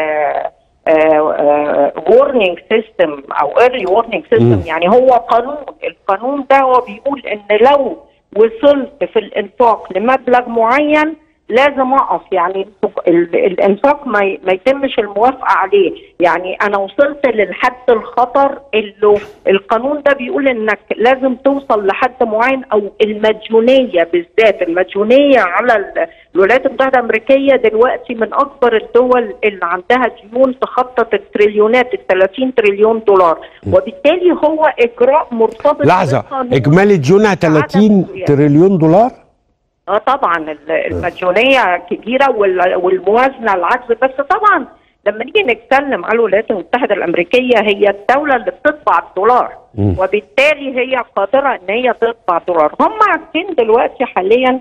S2: وورنينج سيستم او ايرلي وورنينج سيستم
S1: مم.
S2: يعني هو قانون القانون ده هو بيقول ان لو وصلت في الانفاق لمبلغ معين لازم اقف يعني ال- الانفاق ما ي- ما يتمش الموافقه عليه يعني انا وصلت للحد الخطر اللي القانون ده بيقول انك لازم توصل لحد معين او المديونيه بالذات المديونيه على ال- الولايات المتحده الامريكيه دلوقتي من اكبر الدول اللي عندها ديون تخطط التريليونات ال 30 تريليون دولار وبالتالي هو اجراء مرتبط
S1: لحظه
S2: بالقانون.
S1: اجمالي ديونها 30 تريليون دولار
S2: اه طبعا ال- المديونيه كبيره وال- والموازنه العجز بس طبعا لما نيجي نتكلم على الولايات المتحده الامريكيه هي الدوله اللي بتطبع الدولار
S1: مم.
S2: وبالتالي هي قادره ان هي تطبع دولار هم عارفين دلوقتي حاليا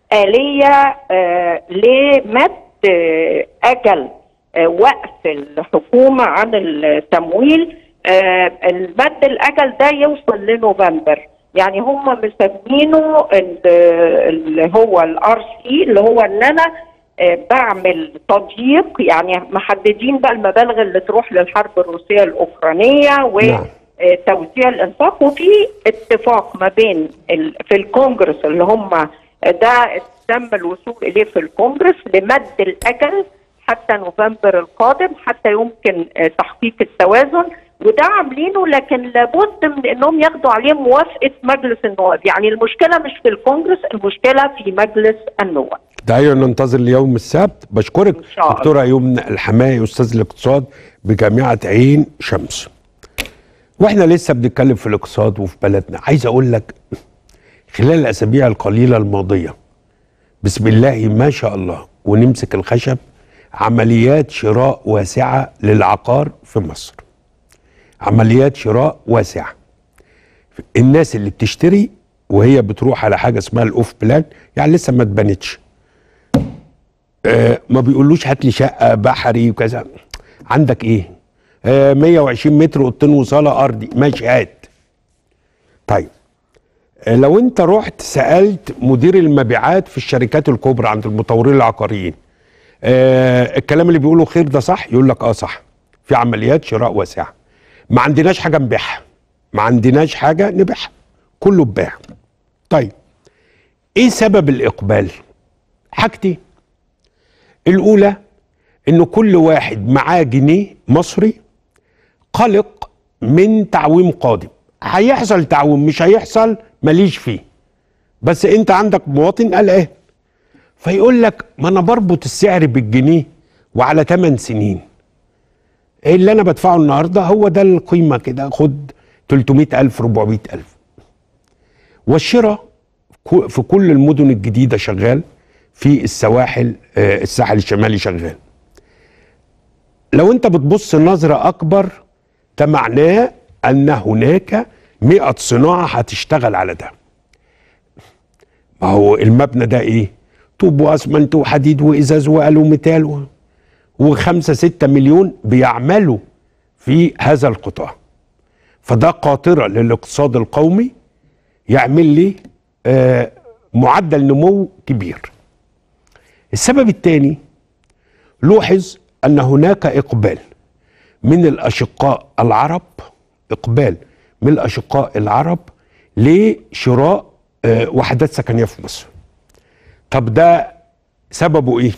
S2: اليه آه لمد آه اجل آه وقف الحكومه عن التمويل آه المد الاجل ده يوصل لنوفمبر يعني هم مسمينه ال- اللي هو الار سي اللي هو ان انا آه، بعمل تضييق يعني محددين بقى المبالغ اللي تروح للحرب الروسيه الاوكرانيه
S1: نعم.
S2: وتوزيع الانفاق وفي اتفاق ما بين ال- في الكونجرس اللي هم ده تم الوصول اليه في الكونجرس لمد الاجل حتى نوفمبر القادم حتى يمكن آه، تحقيق التوازن وده عاملينه لكن لابد من انهم ياخدوا عليه موافقه مجلس النواب يعني المشكله مش في الكونجرس المشكله في مجلس النواب
S1: دعينا ننتظر ليوم السبت بشكرك
S2: إن شاء الله.
S1: دكتوره يمنى الحماية استاذ الاقتصاد بجامعه عين شمس واحنا لسه بنتكلم في الاقتصاد وفي بلدنا عايز اقول لك خلال الاسابيع القليله الماضيه بسم الله ما شاء الله ونمسك الخشب عمليات شراء واسعه للعقار في مصر عمليات شراء واسعه الناس اللي بتشتري وهي بتروح على حاجه اسمها الاوف بلان يعني لسه ما اتبنتش آه ما بيقولوش هات لي شقه بحري وكذا عندك ايه آه 120 متر اوضتين وصاله ارضي ماشي هات طيب آه لو انت رحت سالت مدير المبيعات في الشركات الكبرى عند المطورين العقاريين آه الكلام اللي بيقوله خير ده صح يقول لك اه صح في عمليات شراء واسعه ما عندناش حاجه نبيعها ما عندناش حاجه نبيعها كله اتباع طيب ايه سبب الاقبال حاجتين الاولى ان كل واحد معاه جنيه مصري قلق من تعويم قادم هيحصل تعويم مش هيحصل ماليش فيه بس انت عندك مواطن قلقان فيقول لك ما انا بربط السعر بالجنيه وعلى 8 سنين اللي انا بدفعه النهارده هو ده القيمه كده خد 300000 400000 والشراء كو- في كل المدن الجديده شغال في السواحل آه، الساحل الشمالي شغال لو انت بتبص نظرة اكبر ده معناه ان هناك مئة صناعة هتشتغل على ده ما هو المبنى ده ايه طوب واسمنت وحديد وازاز والوميتال و... وخمسة ستة مليون بيعملوا في هذا القطاع فده قاطرة للاقتصاد القومي يعمل لي آه معدل نمو كبير السبب الثاني لوحظ ان هناك اقبال من الاشقاء العرب اقبال من الاشقاء العرب لشراء آه، وحدات سكنيه في مصر طب ده سببه ايه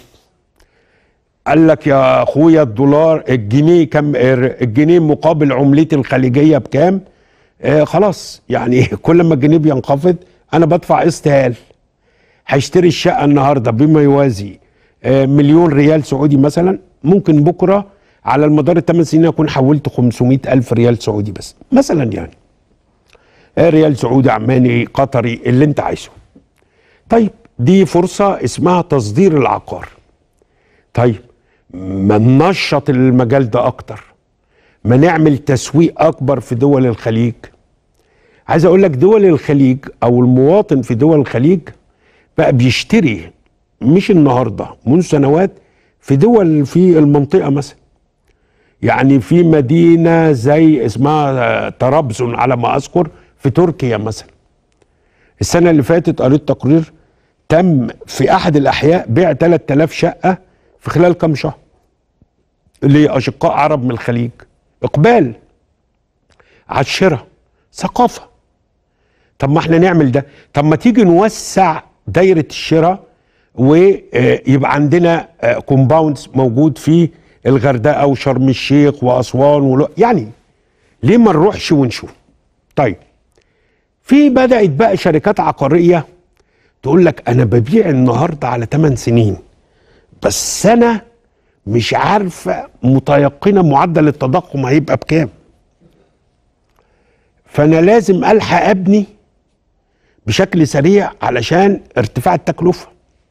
S1: قال لك يا اخويا الدولار الجنيه كم الجنيه مقابل عملتي الخليجيه بكام آه خلاص يعني كل ما الجنيه بينخفض انا بدفع استهال هشتري الشقه النهارده بما يوازي آه مليون ريال سعودي مثلا ممكن بكره على المدار الثمان سنين اكون حولت 500 الف ريال سعودي بس مثلا يعني آه ريال سعودي عماني قطري اللي انت عايزه طيب دي فرصه اسمها تصدير العقار طيب ما ننشط المجال ده اكتر ما نعمل تسويق اكبر في دول الخليج عايز اقول لك دول الخليج او المواطن في دول الخليج بقى بيشتري مش النهارده منذ سنوات في دول في المنطقه مثلا يعني في مدينه زي اسمها طرابزون على ما اذكر في تركيا مثلا السنه اللي فاتت قريت تقرير تم في احد الاحياء بيع 3000 شقه في خلال كام شهر لاشقاء عرب من الخليج اقبال على الشراء ثقافه طب ما احنا نعمل ده طب ما تيجي نوسع دايره الشراء ويبقى عندنا كومباوندز موجود في الغردقه وشرم الشيخ واسوان ولو يعني ليه ما نروحش ونشوف طيب في بدات بقى شركات عقاريه تقول لك انا ببيع النهارده على 8 سنين بس انا مش عارفه متيقنه معدل التضخم هيبقى بكام فانا لازم الحق ابني بشكل سريع علشان ارتفاع التكلفه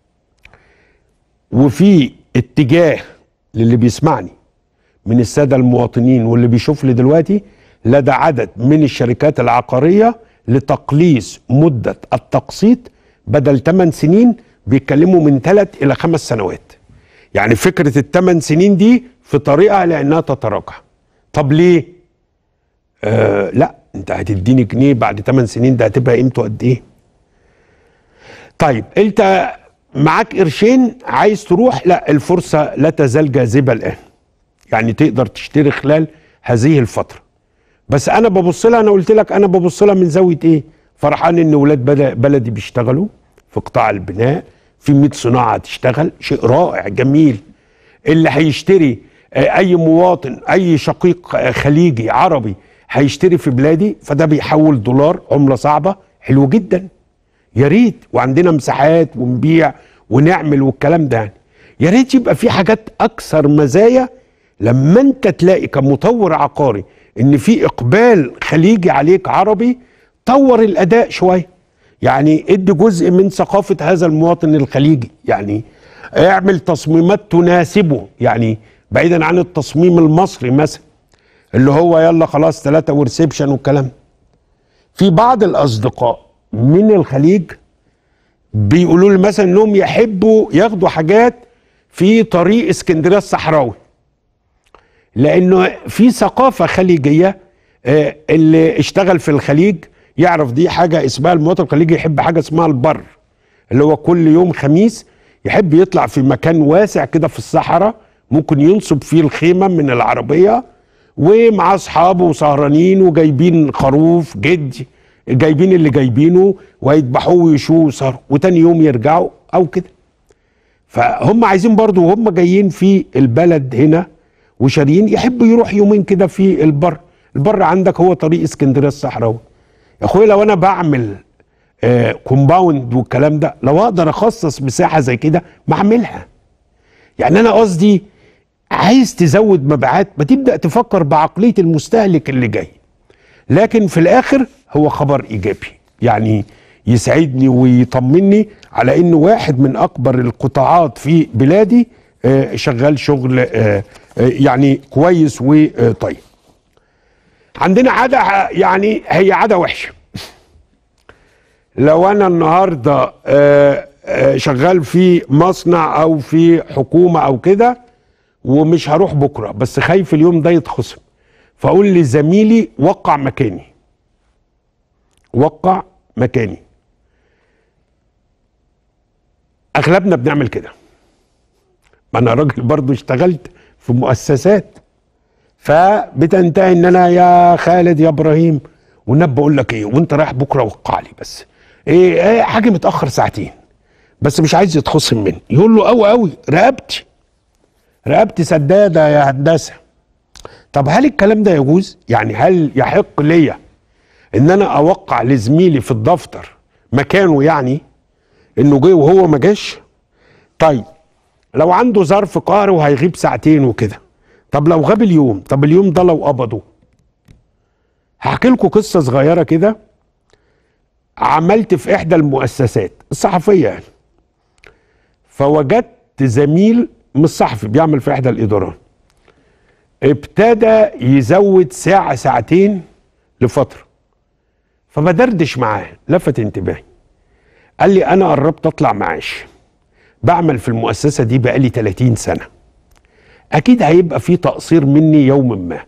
S1: وفي اتجاه للي بيسمعني من الساده المواطنين واللي بيشوف لي دلوقتي لدى عدد من الشركات العقاريه لتقليص مده التقسيط بدل 8 سنين بيتكلموا من 3 الى 5 سنوات يعني فكره الثمان سنين دي في طريقه لانها تتراجع طب ليه آه لا انت هتديني جنيه بعد 8 سنين ده هتبقى قيمته قد ايه طيب انت معاك قرشين عايز تروح لا الفرصه لا تزال جاذبه الان يعني تقدر تشتري خلال هذه الفتره بس انا ببص لها انا قلت لك انا ببص لها من زاويه ايه فرحان ان ولاد بلدي بيشتغلوا في قطاع البناء في 100 صناعه تشتغل شيء رائع جميل اللي هيشتري اي مواطن اي شقيق خليجي عربي هيشتري في بلادي فده بيحول دولار عمله صعبه حلو جدا يا ريت وعندنا مساحات ونبيع ونعمل والكلام ده يعني يا ريت يبقى في حاجات اكثر مزايا لما انت تلاقي كمطور عقاري ان في اقبال خليجي عليك عربي طور الاداء شويه يعني ادي جزء من ثقافه هذا المواطن الخليجي يعني اعمل تصميمات تناسبه يعني بعيدا عن التصميم المصري مثلا اللي هو يلا خلاص ثلاثة وريسبشن والكلام في بعض الاصدقاء من الخليج بيقولوا لي مثلا انهم يحبوا ياخدوا حاجات في طريق اسكندريه الصحراوي لانه في ثقافه خليجيه آه اللي اشتغل في الخليج يعرف دي حاجه اسمها المواطن الخليجي يحب حاجه اسمها البر اللي هو كل يوم خميس يحب يطلع في مكان واسع كده في الصحراء ممكن ينصب فيه الخيمه من العربيه ومع اصحابه وسهرانين وجايبين خروف جد جايبين اللي جايبينه ويذبحوه ويشوه ويسهروا وتاني يوم يرجعوا او كده فهم عايزين برضو وهم جايين في البلد هنا وشاريين يحبوا يروح يومين كده في البر البر عندك هو طريق اسكندريه الصحراوي يا اخويا لو انا بعمل آه كومباوند والكلام ده لو اقدر اخصص مساحه زي كده ما اعملها يعني انا قصدي عايز تزود مبيعات ما تبدا تفكر بعقليه المستهلك اللي جاي لكن في الاخر هو خبر ايجابي يعني يسعدني ويطمني على انه واحد من اكبر القطاعات في بلادي آه، شغال شغل آه، آه، يعني كويس وطيب عندنا عاده ع- يعني هي عاده وحشه لو انا النهارده آه، آه، شغال في مصنع او في حكومه او كده ومش هروح بكره بس خايف اليوم ده يتخصم فاقول لزميلي وقع مكاني وقع مكاني اغلبنا بنعمل كده ما انا راجل برضو اشتغلت في مؤسسات فبتنتهي ان انا يا خالد يا ابراهيم والنبي بقول لك ايه وانت رايح بكره وقع لي بس ايه, ايه حاجه متاخر ساعتين بس مش عايز يتخصم مني يقول له قوي قوي رقبتي رقبتي سداده يا هندسه طب هل الكلام ده يجوز يعني هل يحق ليا ان انا اوقع لزميلي في الدفتر مكانه يعني انه جه وهو ما جاش طيب لو عنده ظرف قهري وهيغيب ساعتين وكده طب لو غاب اليوم طب اليوم ده لو قبضه هحكي لكم قصه صغيره كده عملت في احدى المؤسسات الصحفيه يعني فوجدت زميل مش صحفي بيعمل في احدى الادارات ابتدى يزود ساعه ساعتين لفتره فبدردش معاه لفت انتباهي قال لي انا قربت اطلع معاش بعمل في المؤسسه دي بقالي 30 سنه اكيد هيبقى في تقصير مني يوم ما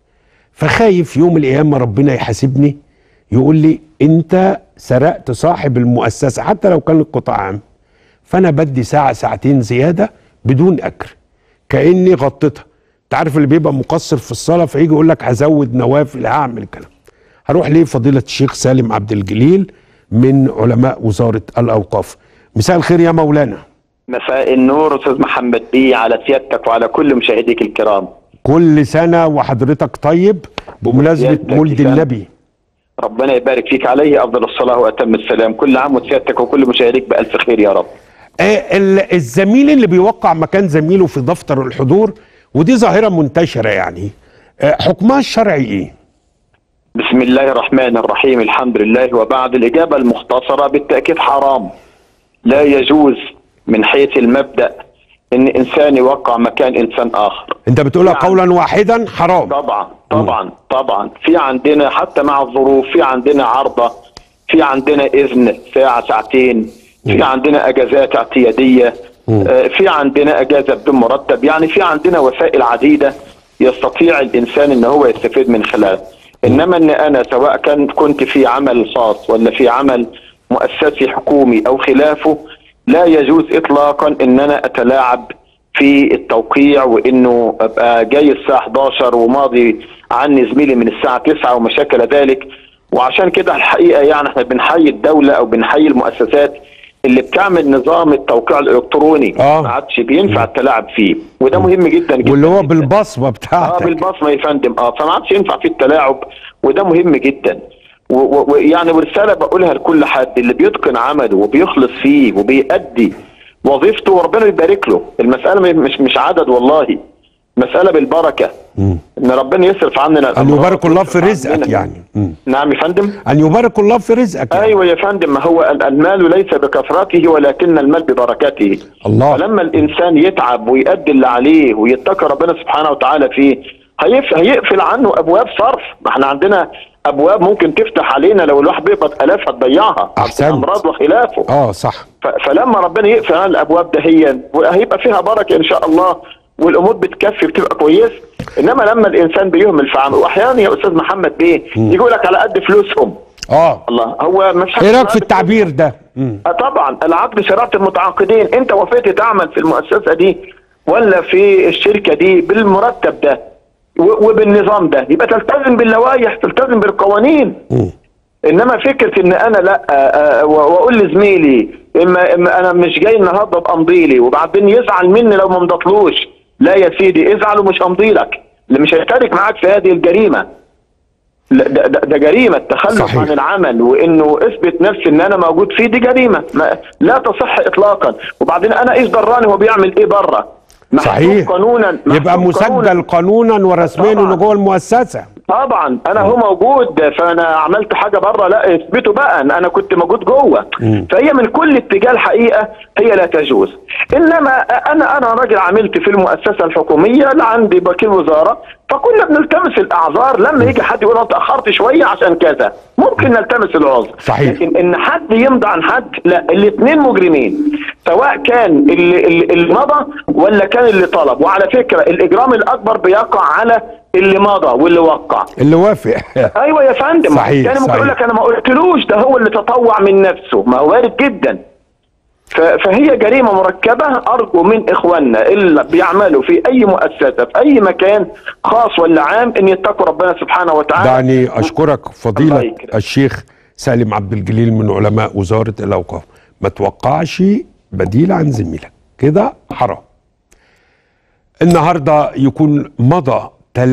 S1: فخايف يوم القيامه ربنا يحاسبني يقول لي انت سرقت صاحب المؤسسه حتى لو كان القطاع عام فانا بدي ساعه ساعتين زياده بدون اجر كاني غطيتها انت عارف اللي بيبقى مقصر في الصلاه فيجي يقول لك هزود نوافل هعمل كلام هروح ليه فضيله الشيخ سالم عبد الجليل من علماء وزاره الاوقاف مساء الخير يا مولانا
S3: مساء النور استاذ محمد بيه على سيادتك وعلى كل مشاهديك الكرام
S1: كل سنه وحضرتك طيب بمناسبه
S3: سيادتك
S1: مولد
S3: بسنة.
S1: النبي
S3: ربنا يبارك فيك عليه افضل الصلاه واتم السلام كل عام وسيادتك وكل مشاهديك بالف خير يا رب
S1: آه، ال- الزميل اللي بيوقع مكان زميله في دفتر الحضور ودي ظاهره منتشره يعني آه، حكمها الشرعي ايه
S3: بسم الله الرحمن الرحيم الحمد لله وبعد الاجابه المختصره بالتاكيد حرام لا يجوز من حيث المبدا ان انسان يوقع مكان انسان اخر
S1: انت بتقولها
S3: نعم.
S1: قولا واحدا حرام
S3: طبعا طبعا طبعا في عندنا حتى مع الظروف في عندنا عرضه في عندنا اذن ساعه ساعتين في عندنا اجازات اعتياديه آه، في عندنا اجازه بدون مرتب يعني في عندنا وسائل عديده يستطيع الانسان ان هو يستفيد من خلالها انما ان انا سواء كان كنت في عمل خاص ولا في عمل مؤسسي حكومي او خلافه لا يجوز اطلاقا ان انا اتلاعب في التوقيع وانه ابقى جاي الساعه 11 وماضي عني زميلي من الساعه 9 وما شاكل ذلك وعشان كده الحقيقه يعني احنا بنحيي الدوله او بنحيي المؤسسات اللي بتعمل نظام التوقيع الالكتروني
S1: آه.
S3: ما عادش بينفع التلاعب فيه وده مهم جدا جدا
S1: واللي هو
S3: جداً.
S1: بالبصمه
S3: اه
S1: بتاعتك
S3: بالبصمه يا فندم اه فما عادش ينفع فيه التلاعب وده مهم جدا و- و- ويعني ورساله بقولها لكل حد اللي بيتقن عمله وبيخلص فيه وبيأدي وظيفته وربنا يبارك له المساله مش مش عدد والله مساله بالبركه ان ربنا يصرف عننا
S1: ان
S3: الأمراض
S1: يبارك الله في
S3: ويصرف
S1: رزقك
S3: عننا.
S1: يعني مم.
S3: نعم يا فندم
S1: ان يبارك الله في رزقك يعني.
S3: ايوه يا فندم ما هو ال- المال ليس بكثرته ولكن المال ببركته
S1: الله.
S3: فلما الانسان يتعب ويؤدي اللي عليه ويتقي ربنا سبحانه وتعالى فيه هيف هيقفل عنه ابواب صرف ما احنا عندنا ابواب ممكن تفتح علينا لو الواحد بيقبض الاف هتضيعها
S1: أحسنت.
S3: امراض وخلافه
S1: اه صح
S3: ف- فلما ربنا يقفل عن الابواب دهيا هيبقى فيها بركه ان شاء الله والامور بتكفي بتبقى كويسه انما لما الانسان بيهمل في عمله واحيانا يا استاذ محمد بيه يقول لك على قد فلوسهم
S1: اه
S3: الله هو مش
S1: ايه رايك في التعبير ده مم.
S3: آه طبعا العقد شريعه المتعاقدين انت وافقت تعمل في المؤسسه دي ولا في الشركه دي بالمرتب ده و- وبالنظام ده يبقى تلتزم باللوائح تلتزم بالقوانين
S1: مم.
S3: انما فكره ان انا لا آه، آه، و- واقول لزميلي اما, اما انا مش جاي النهارده بامضي لي وبعدين يزعل مني لو ما مضتلوش لا يا سيدي ازعل ومش همضي لك اللي مش هيشترك معاك في هذه الجريمه لا ده, ده, ده جريمه التخلف
S1: صحيح.
S3: عن العمل وانه اثبت نفسي ان انا موجود فيه دي جريمه ما لا تصح اطلاقا وبعدين انا ايش دراني هو بيعمل ايه بره محسوب
S1: صحيح
S3: قانونا
S1: يبقى
S3: محسوب قانوناً.
S1: مسجل قانونا ورسميا
S3: طبعاً.
S1: انه جوه المؤسسه
S3: طبعا انا هو موجود فانا عملت حاجه بره لا اثبتوا بقى ان انا كنت موجود جوه فهي من كل اتجاه الحقيقه هي لا تجوز انما انا انا راجل عملت في المؤسسه الحكوميه لا عندي وكيل وزاره فكنا بنلتمس الاعذار لما يجي حد يقول انا اتاخرت شويه عشان كذا ممكن نلتمس العذر
S1: صحيح.
S3: لكن ان حد يمضي عن حد لا الاثنين مجرمين سواء كان اللي, اللي اللي مضى ولا كان اللي طلب وعلى فكره الاجرام الاكبر بيقع على اللي مضى واللي وقع
S1: اللي وافق
S3: ايوه يا فندم
S1: صحيح،
S3: يعني ممكن
S1: صحيح.
S3: يقول لك انا ما قلتلوش ده هو اللي تطوع من نفسه ما هو وارد جدا ف- فهي جريمه مركبه ارجو من اخواننا اللي بيعملوا في اي مؤسسه في اي مكان خاص ولا عام ان يتقوا ربنا سبحانه وتعالى
S1: دعني اشكرك
S3: الله
S1: فضيله
S3: يكرمك.
S1: الشيخ سالم عبد الجليل من علماء وزاره الاوقاف ما توقعش بديل عن زميلك كده حرام النهارده يكون مضى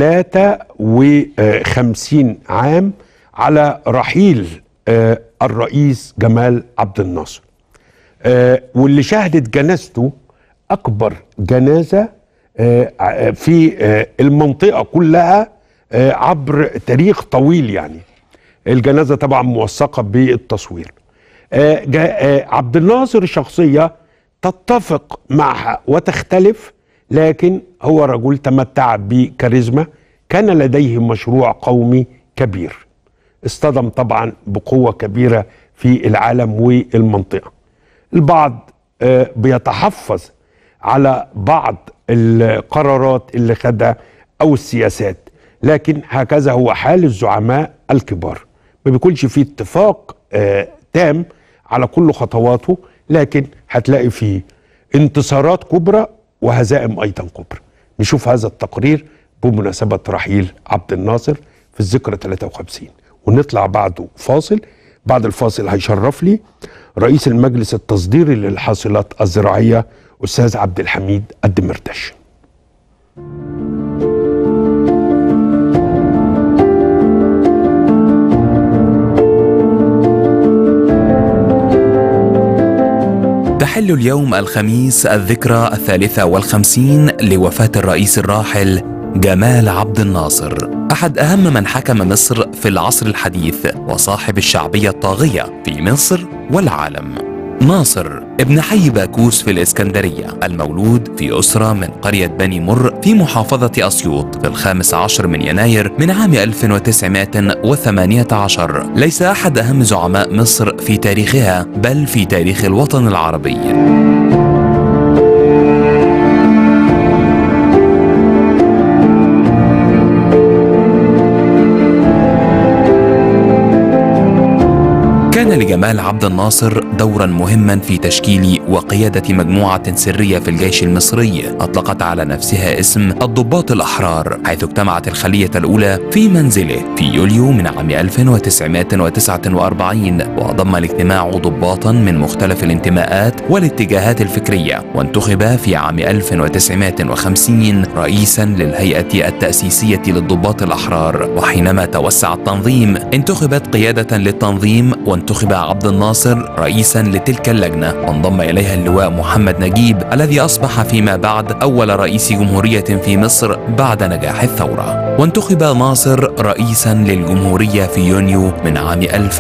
S1: 53 عام على رحيل آه، الرئيس جمال عبد الناصر آه، واللي شهدت جنازته اكبر جنازه آه، ع- في آه، المنطقه كلها آه، عبر تاريخ طويل يعني الجنازه طبعا موثقه بالتصوير آه، جا- آه، عبد الناصر شخصيه تتفق معها وتختلف لكن هو رجل تمتع بكاريزما كان لديه مشروع قومي كبير اصطدم طبعا بقوه كبيره في العالم والمنطقه البعض آه، بيتحفظ على بعض القرارات اللي خدها او السياسات لكن هكذا هو حال الزعماء الكبار ما بيكونش فيه اتفاق آه، تام على كل خطواته لكن هتلاقي فيه انتصارات كبرى وهزائم ايضا كبرى نشوف هذا التقرير بمناسبه رحيل عبد الناصر في الذكرى 53 ونطلع بعده فاصل بعد الفاصل هيشرف لي رئيس المجلس التصديري للحاصلات الزراعيه استاذ عبد الحميد الدمردش
S4: تحل اليوم الخميس الذكرى الثالثة والخمسين لوفاة الرئيس الراحل جمال عبد الناصر أحد أهم من حكم مصر في العصر الحديث وصاحب الشعبية الطاغية في مصر والعالم ناصر ابن حي باكوس في الإسكندرية المولود في أسرة من قرية بني مر في محافظة أسيوط في الخامس عشر من يناير من عام 1918 ليس أحد أهم زعماء مصر في تاريخها بل في تاريخ الوطن العربي كان لجمال عبد الناصر دورا مهما في تشكيل وقيادة مجموعة سرية في الجيش المصري أطلقت على نفسها اسم الضباط الأحرار حيث اجتمعت الخلية الأولى في منزله في يوليو من عام 1949 وضم الاجتماع ضباطا من مختلف الانتماءات والاتجاهات الفكرية وانتخب في عام 1950 رئيسا للهيئة التأسيسية للضباط الأحرار وحينما توسع التنظيم انتخبت قيادة للتنظيم وانتخب عبد الناصر رئيسا لتلك اللجنة وانضم إليها اللواء محمد نجيب الذي أصبح فيما بعد أول رئيس جمهورية في مصر بعد نجاح الثورة وانتخب ناصر رئيسا للجمهورية في يونيو من عام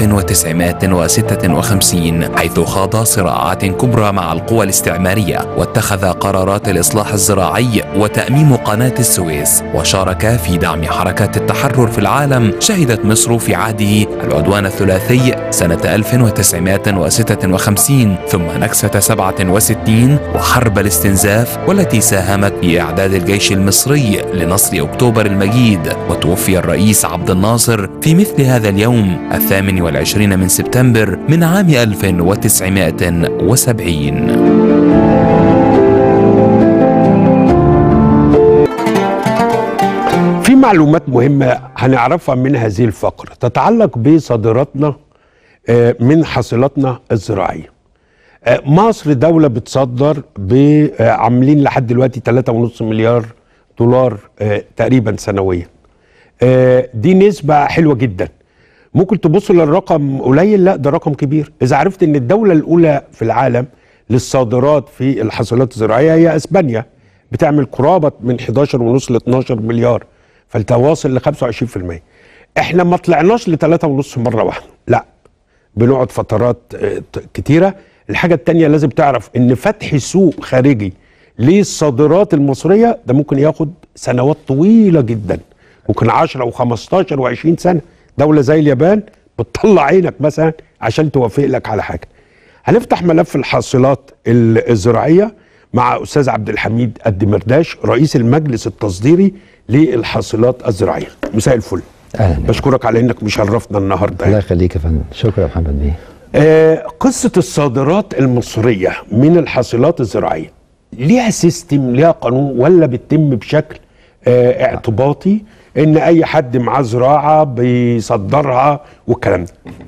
S4: 1956 حيث خاض صراعات كبرى مع القوى الاستعمارية واتخذ قرارات الإصلاح الزراعي وتأميم قناة السويس وشارك في دعم حركات التحرر في العالم شهدت مصر في عهده العدوان الثلاثي سنة 1956 ثم نكسة 67 وحرب الاستنزاف والتي ساهمت في إعداد الجيش المصري لنصر أكتوبر المجيد وتوفي الرئيس عبد الناصر في مثل هذا اليوم الثامن والعشرين من سبتمبر من عام 1970
S1: في معلومات مهمة هنعرفها من هذه الفقرة تتعلق بصادراتنا آه، من حاصلاتنا الزراعية آه، مصر دولة بتصدر ب- آه، عاملين لحد دلوقتي 3.5 مليار دولار آه، تقريبا سنويا آه، دي نسبة حلوة جدا ممكن تبص للرقم قليل لا ده رقم كبير إذا عرفت أن الدولة الأولى في العالم للصادرات في الحاصلات الزراعية هي أسبانيا بتعمل قرابة من 11 ونص ل 12 مليار فانت واصل ل 25% احنا ما طلعناش ل 3.5 مره واحده لا بنقعد فترات آه، ت- كتيره الحاجه التانية لازم تعرف ان فتح سوق خارجي للصادرات المصريه ده ممكن ياخد سنوات طويله جدا ممكن 10 و15 و20 سنه دوله زي اليابان بتطلع عينك مثلا عشان توافق لك على حاجه هنفتح ملف الحاصلات ال- الزراعيه مع استاذ عبد الحميد الدمرداش رئيس المجلس التصديري للحاصلات الزراعيه مساء الفل
S5: اهلا بك.
S1: بشكرك على انك مشرفنا النهارده
S5: الله يخليك يا فندم شكرا يا محمد بيه
S1: آه، قصة الصادرات المصرية من الحاصلات الزراعية ليها سيستم ليها قانون ولا بتتم بشكل آه، اعتباطي ان اي حد معاه زراعة بيصدرها والكلام ده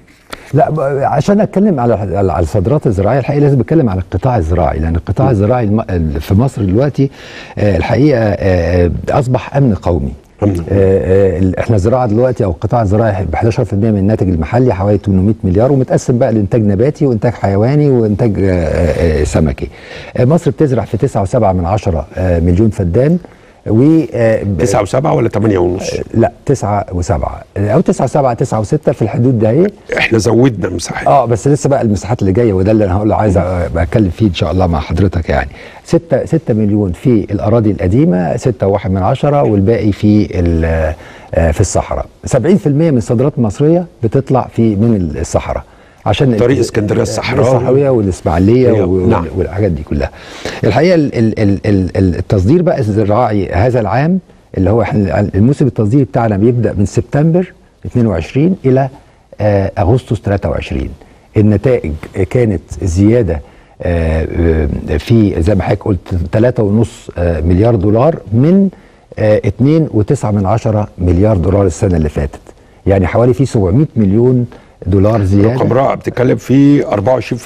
S5: لا ب- عشان اتكلم على على على الصادرات الزراعيه الحقيقه لازم اتكلم على القطاع الزراعي لان القطاع الزراعي الم- ال- في مصر دلوقتي آه، الحقيقه آه، آه، اصبح امن قومي
S1: أمن.
S5: آه، آه، ال- احنا الزراعه دلوقتي او القطاع الزراعي ب 11% من الناتج المحلي حوالي 800 مليار ومتقسم بقى لانتاج نباتي وانتاج حيواني وانتاج آه، آه، سمكي. آه، مصر بتزرع في 9.7 من عشرة آه، مليون فدان و آه، ب-
S1: تسعة وسبعة ولا تمانية ونص
S5: لا تسعة وسبعة أو تسعة وسبعة تسعة وستة في الحدود ده اهي
S1: احنا زودنا مساحات
S5: اه بس لسه بقى المساحات اللي جايه وده اللي انا هقول عايز أبقى اتكلم فيه ان شاء الله مع حضرتك يعني 6 6 مليون في الاراضي القديمه 6 واحد من عشرة والباقي في ال- آه، في الصحراء 70% من الصادرات المصريه بتطلع في من الصحراء عشان
S1: طريق
S5: ال-
S1: اسكندرية الصحراوي.
S5: الصحراويه والاسماعيليه
S1: أيوة،
S5: و-
S1: نعم.
S5: والحاجات دي كلها الحقيقه ال- ال- ال- ال- ال- التصدير بقى الزراعي هذا العام اللي هو احنا الموسم التصديري بتاعنا بيبدا من سبتمبر 22 الى آه، اغسطس 23 النتائج كانت زياده آه، آه، في زي ما حضرتك قلت 3.5 آه، مليار دولار من آه، 2.9 من عشرة مليار دولار السنه اللي فاتت يعني حوالي في 700 مليون دولار زياده
S1: رقم رائع بتتكلم في 24%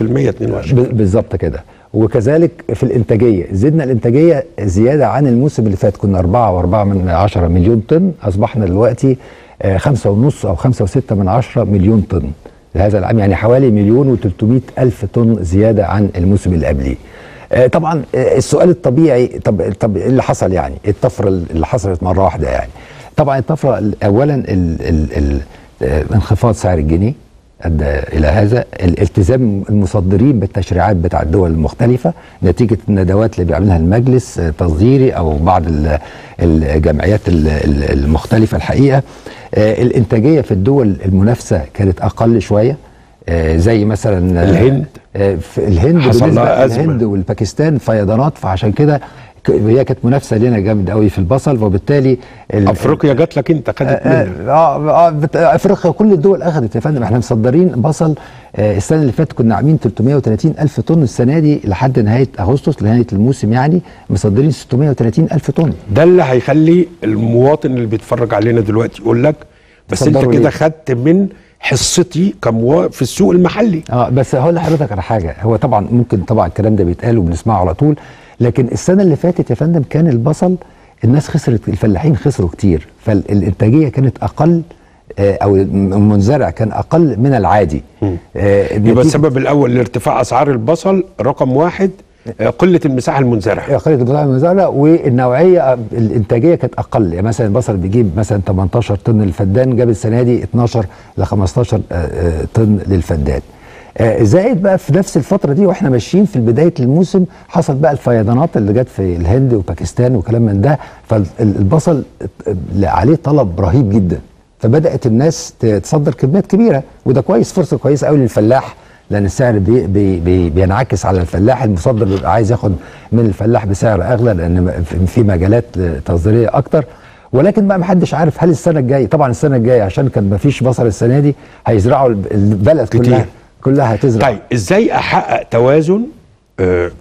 S1: 22
S5: ب- بالظبط كده وكذلك في الانتاجيه زدنا الانتاجيه زياده عن الموسم اللي فات كنا 4 و4 من 10 مليون طن اصبحنا دلوقتي آه، خمسة ونص او خمسة وستة من عشرة مليون طن هذا العام يعني حوالي مليون و300 الف طن زياده عن الموسم اللي قبليه آه، طبعا آه، السؤال الطبيعي طب طب ايه اللي حصل يعني إيه الطفره اللي حصلت مره واحده يعني طبعا الطفره ال- اولا ال ال ال آه، انخفاض سعر الجنيه ادى الى هذا الالتزام المصدرين بالتشريعات بتاع الدول المختلفه نتيجه الندوات اللي بيعملها المجلس آه، تصديري او بعض ال- الجمعيات ال- ال- المختلفه الحقيقه آه، الانتاجيه في الدول المنافسه كانت اقل شويه آه، زي مثلا آه،
S1: الهند.
S5: آه، في الهند
S1: حصل
S5: بالنسبه
S1: لها أزمة.
S5: للهند والباكستان فيضانات فعشان كده ك- هي كانت منافسه لنا جامد قوي في البصل وبالتالي ال-
S1: افريقيا جات لك انت خدت
S5: اه
S1: منك
S5: اه, آه بت- افريقيا كل الدول اخذت يا فندم احنا مصدرين بصل آه السنه اللي فاتت كنا عاملين 330 الف طن السنه دي لحد نهايه اغسطس لنهايه الموسم يعني مصدرين 630 الف طن
S1: ده اللي هيخلي المواطن اللي بيتفرج علينا دلوقتي يقول لك بس انت
S5: تصدروا
S1: كده
S5: ليه؟
S1: خدت من حصتي كموا في السوق المحلي
S5: اه بس هقول لحضرتك على حاجه هو طبعا ممكن طبعا الكلام ده بيتقال وبنسمعه على طول لكن السنه اللي فاتت يا فندم كان البصل الناس خسرت الفلاحين خسروا كتير فالانتاجيه كانت اقل آه، او المنزرع كان اقل من العادي آه،
S1: يبقى
S5: نتيجة-
S1: السبب الاول لارتفاع اسعار البصل رقم واحد آه، قله المساحه المنزرعه
S5: قريه بضاعه المزارع والنوعيه الانتاجيه كانت اقل يعني مثلا البصل بيجيب مثلا 18 طن للفدان جاب السنه دي 12 ل 15 آه، آه، طن للفدان آه، زائد بقى في نفس الفتره دي واحنا ماشيين في بدايه الموسم حصل بقى الفيضانات اللي جت في الهند وباكستان وكلام من ده فالبصل عليه طلب رهيب جدا فبدات الناس تصدر كميات كبيره وده كويس فرصه كويسه قوي للفلاح لان السعر بي بي بي بينعكس على الفلاح المصدر بيبقى عايز ياخد من الفلاح بسعر اغلى لان في- في مجالات تصديريه اكتر ولكن بقى محدش عارف هل السنه الجايه طبعا السنه الجايه عشان كان مفيش بصل السنه دي هيزرعوا الب- البلد
S1: كتير.
S5: كلها كلها هتزرع
S1: طيب ازاي احقق توازن آه،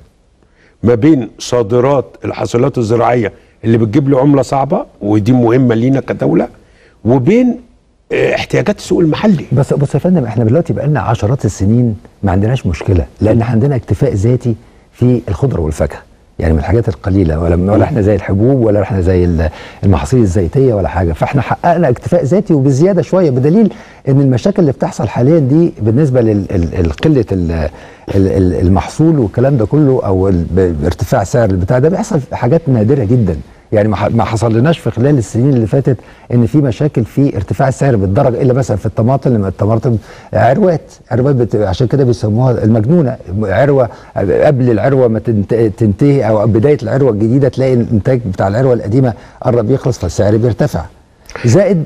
S1: ما بين صادرات الحاصلات الزراعيه اللي بتجيب لي عمله صعبه ودي مهمه لينا كدوله وبين آه، احتياجات السوق المحلي
S5: بس بص يا فندم احنا دلوقتي بقى لنا عشرات السنين ما عندناش مشكله لان عندنا اكتفاء ذاتي في الخضره والفاكهه يعني من الحاجات القليله ولا ولا احنا زي الحبوب ولا احنا زي ال- المحاصيل الزيتيه ولا حاجه فاحنا حققنا اكتفاء ذاتي وبزياده شويه بدليل ان المشاكل اللي بتحصل حاليا دي بالنسبه لقله المحصول والكلام ده كله او ال- ب- ارتفاع سعر البتاع ده بيحصل في حاجات نادره جدا يعني ما ح- ما حصل لناش في خلال السنين اللي فاتت ان في مشاكل في ارتفاع السعر بالدرجه الا مثلا في الطماطم لما الطماطم عروات عروات بت... عشان كده بيسموها المجنونه عروه قبل العروه ما تنت... تنتهي او بدايه العروه الجديده تلاقي الانتاج بتاع العروه القديمه قرب يخلص فالسعر بيرتفع زائد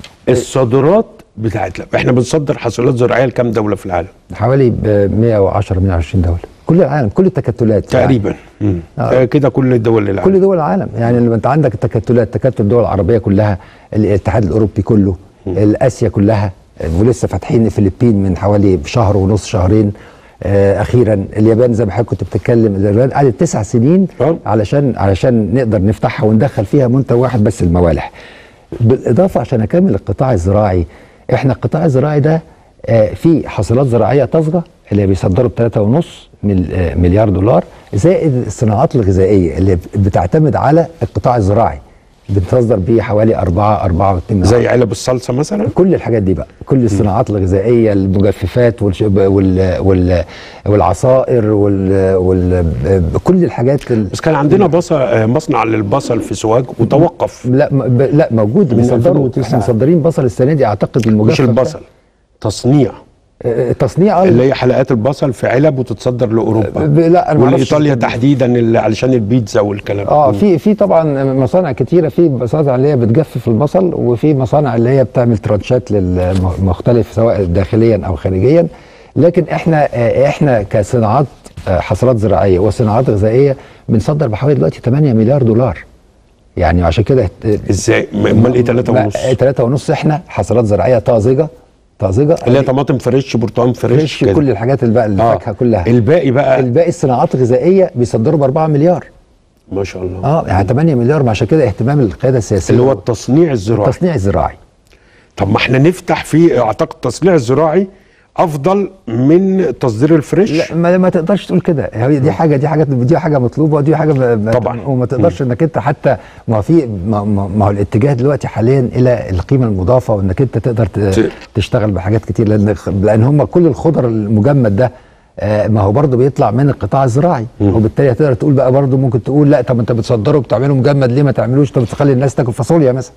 S1: الصادرات بتاعت احنا بنصدر حاصلات زراعيه لكام دوله في العالم
S5: حوالي ب 110 120 دوله كل العالم كل التكتلات يعني.
S1: تقريبا مم. آه. كده كل الدول العالم
S5: كل دول العالم يعني لما انت عندك التكتلات تكتل الدول العربيه كلها الاتحاد الاوروبي كله اسيا كلها ولسه فاتحين الفلبين من حوالي شهر ونص شهرين آه اخيرا اليابان زي ما حضرتك كنت بتتكلم اليابان قعدت تسع سنين
S1: آه.
S5: علشان علشان نقدر نفتحها وندخل فيها منتج واحد بس الموالح بالاضافه عشان اكمل القطاع الزراعي احنا القطاع الزراعي ده آه في حاصلات زراعيه طازجه اللي بيصدروا ب 3.5 مل- آه، مليار دولار زائد الصناعات الغذائيه اللي بتعتمد على القطاع الزراعي بتصدر بيه حوالي 4 4 و2
S1: زي علب الصلصه مثلا
S5: كل الحاجات دي بقى كل الصناعات الغذائيه المجففات والش- وال وال والعصائر وال وال كل الحاجات ال-
S1: بس كان عندنا بصل آه، مصنع للبصل في سوهاج وتوقف
S5: لا م- ب- لا موجود
S1: من
S5: بيصدروا
S1: 2009.
S5: مصدرين بصل السنه دي اعتقد المجفف
S1: مش
S5: ده.
S1: البصل تصنيع
S5: آه، تصنيع
S1: اللي هي حلقات البصل في علب وتتصدر لاوروبا
S5: ب- لا انا ما أعرفش
S1: والايطاليا تحديدا اللي علشان البيتزا والكلام
S5: اه في في طبعا مصانع كتيره في مصانع اللي هي بتجفف البصل وفي مصانع اللي هي بتعمل ترانشات للمختلف سواء داخليا او خارجيا لكن احنا آه، احنا كصناعات آه، حصلات زراعيه وصناعات غذائيه بنصدر بحوالي دلوقتي 8 مليار دولار يعني عشان كده
S1: ازاي م- امال ايه 3 ونص
S5: 3 ونص احنا حصلات زراعيه طازجه طازجه
S1: اللي هي طماطم فريش برتقال فريش
S5: فريش
S1: كده.
S5: كل الحاجات اللي بقى الفاكهه كلها
S1: الباقي بقى
S5: الباقي الصناعات الغذائيه بيصدروا ب 4 مليار
S1: ما شاء الله
S5: اه يعني 8 مليار ما عشان كده اهتمام القياده السياسيه
S1: اللي هو التصنيع الزراعي
S5: التصنيع الزراعي
S1: طب ما احنا نفتح في اعتقد التصنيع الزراعي افضل من تصدير الفريش
S5: لا ما, ما تقدرش تقول كده هي دي حاجه دي حاجه دي حاجه مطلوبه ودي حاجه ما- ما-
S1: طبعاً.
S5: وما تقدرش انك انت حتى ما في ما, ما ما هو الاتجاه دلوقتي حاليا الى القيمه المضافه وانك انت تقدر ت-
S1: ت-
S5: تشتغل بحاجات كتير لان لان هم كل الخضر المجمد ده آه، ما هو برضه بيطلع من القطاع الزراعي وبالتالي هتقدر تقول بقى برضه ممكن تقول لا طب انت بتصدره وبتعمله مجمد ليه ما تعملوش طب تخلي الناس تاكل فاصوليا مثلا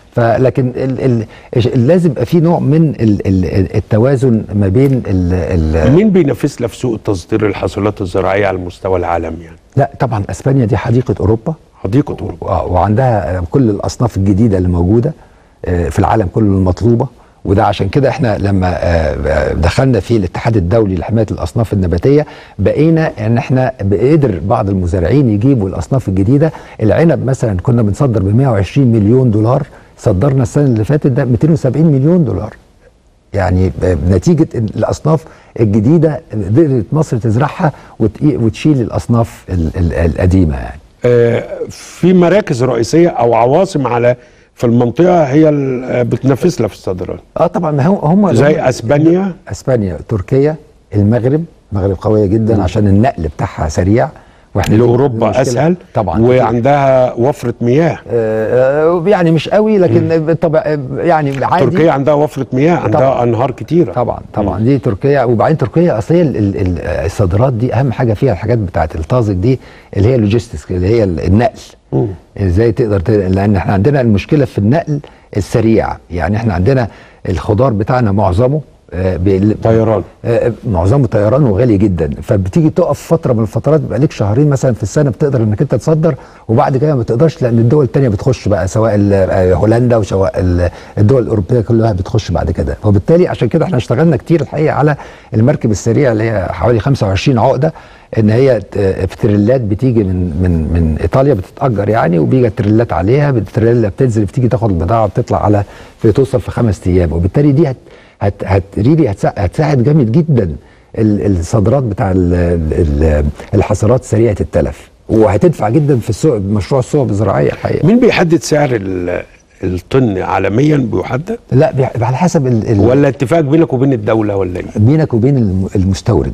S5: فلكن ال ال لازم يبقى في نوع من ال ال التوازن ما بين ال ال
S1: مين بينافسنا في سوق تصدير الحاصلات الزراعيه على المستوى العالمي يعني
S5: لا طبعا اسبانيا دي حديقه اوروبا
S1: حديقه اوروبا
S5: آه، وعندها كل الاصناف الجديده اللي موجوده آه، في العالم كله المطلوبه وده عشان كده احنا لما آه، دخلنا في الاتحاد الدولي لحمايه الاصناف النباتيه بقينا ان احنا بقدر بعض المزارعين يجيبوا الاصناف الجديده العنب مثلا كنا بنصدر ب 120 مليون دولار صدرنا السنه اللي فاتت ده 270 مليون دولار يعني نتيجه إن الاصناف الجديده قدرت مصر تزرعها وت- وتشيل الاصناف ال- ال- القديمه يعني
S1: آه، في مراكز رئيسيه او عواصم على في المنطقه هي ال- آه، بتنافسنا في الصادرات
S5: اه طبعا ما هم هم
S1: زي
S5: هم-
S1: اسبانيا
S5: اسبانيا تركيا المغرب المغرب قويه جدا عشان النقل بتاعها سريع واحنا دي
S1: لاوروبا
S5: المشكلة.
S1: اسهل
S5: طبعا
S1: وعندها وفره مياه
S5: آه آه، يعني مش قوي لكن طبعا يعني عادي
S1: تركيا عندها وفره مياه عندها
S5: طبعاً.
S1: انهار كتيره
S5: طبعا طبعا دي تركيا وبعدين تركيا اصل هي ال- ال- ال- الصادرات دي اهم حاجه فيها الحاجات بتاعت الطازج دي اللي هي اللوجيستكس اللي هي ال- النقل ازاي تقدر ت... لان احنا عندنا المشكله في النقل السريع يعني احنا عندنا الخضار بتاعنا معظمه آه، بال-
S1: طيران
S5: آه، معظمه طيران وغالي جدا فبتيجي تقف فتره من الفترات بيبقى ليك شهرين مثلا في السنه بتقدر انك انت تصدر وبعد كده ما بتقدرش لان الدول التانية بتخش بقى سواء ال- آه، هولندا وسواء ال- الدول الاوروبيه كلها بتخش بعد كده وبالتالي عشان كده احنا اشتغلنا كتير الحقيقه على المركب السريع اللي هي حوالي 25 عقده ان هي ت- في تريلات بتيجي من من من ايطاليا بتتاجر يعني وبيجي التريلات عليها التريلا بتنزل بتيجي تاخد البضاعه بتطلع على بتوصل في خمس ايام وبالتالي دي هت هت هت ريلي هتسا- هتساعد جامد جدا ال- الصادرات بتاع ال- ال- الحصرات سريعه التلف وهتدفع جدا في السوق مشروع الصوب الزراعيه الحقيقه
S1: مين بيحدد سعر ال- الطن عالميا بيحدد
S5: لا بي- على حسب ال ال
S1: ولا اتفاق بينك وبين الدوله ولا ايه
S5: بينك وبين الم- المستورد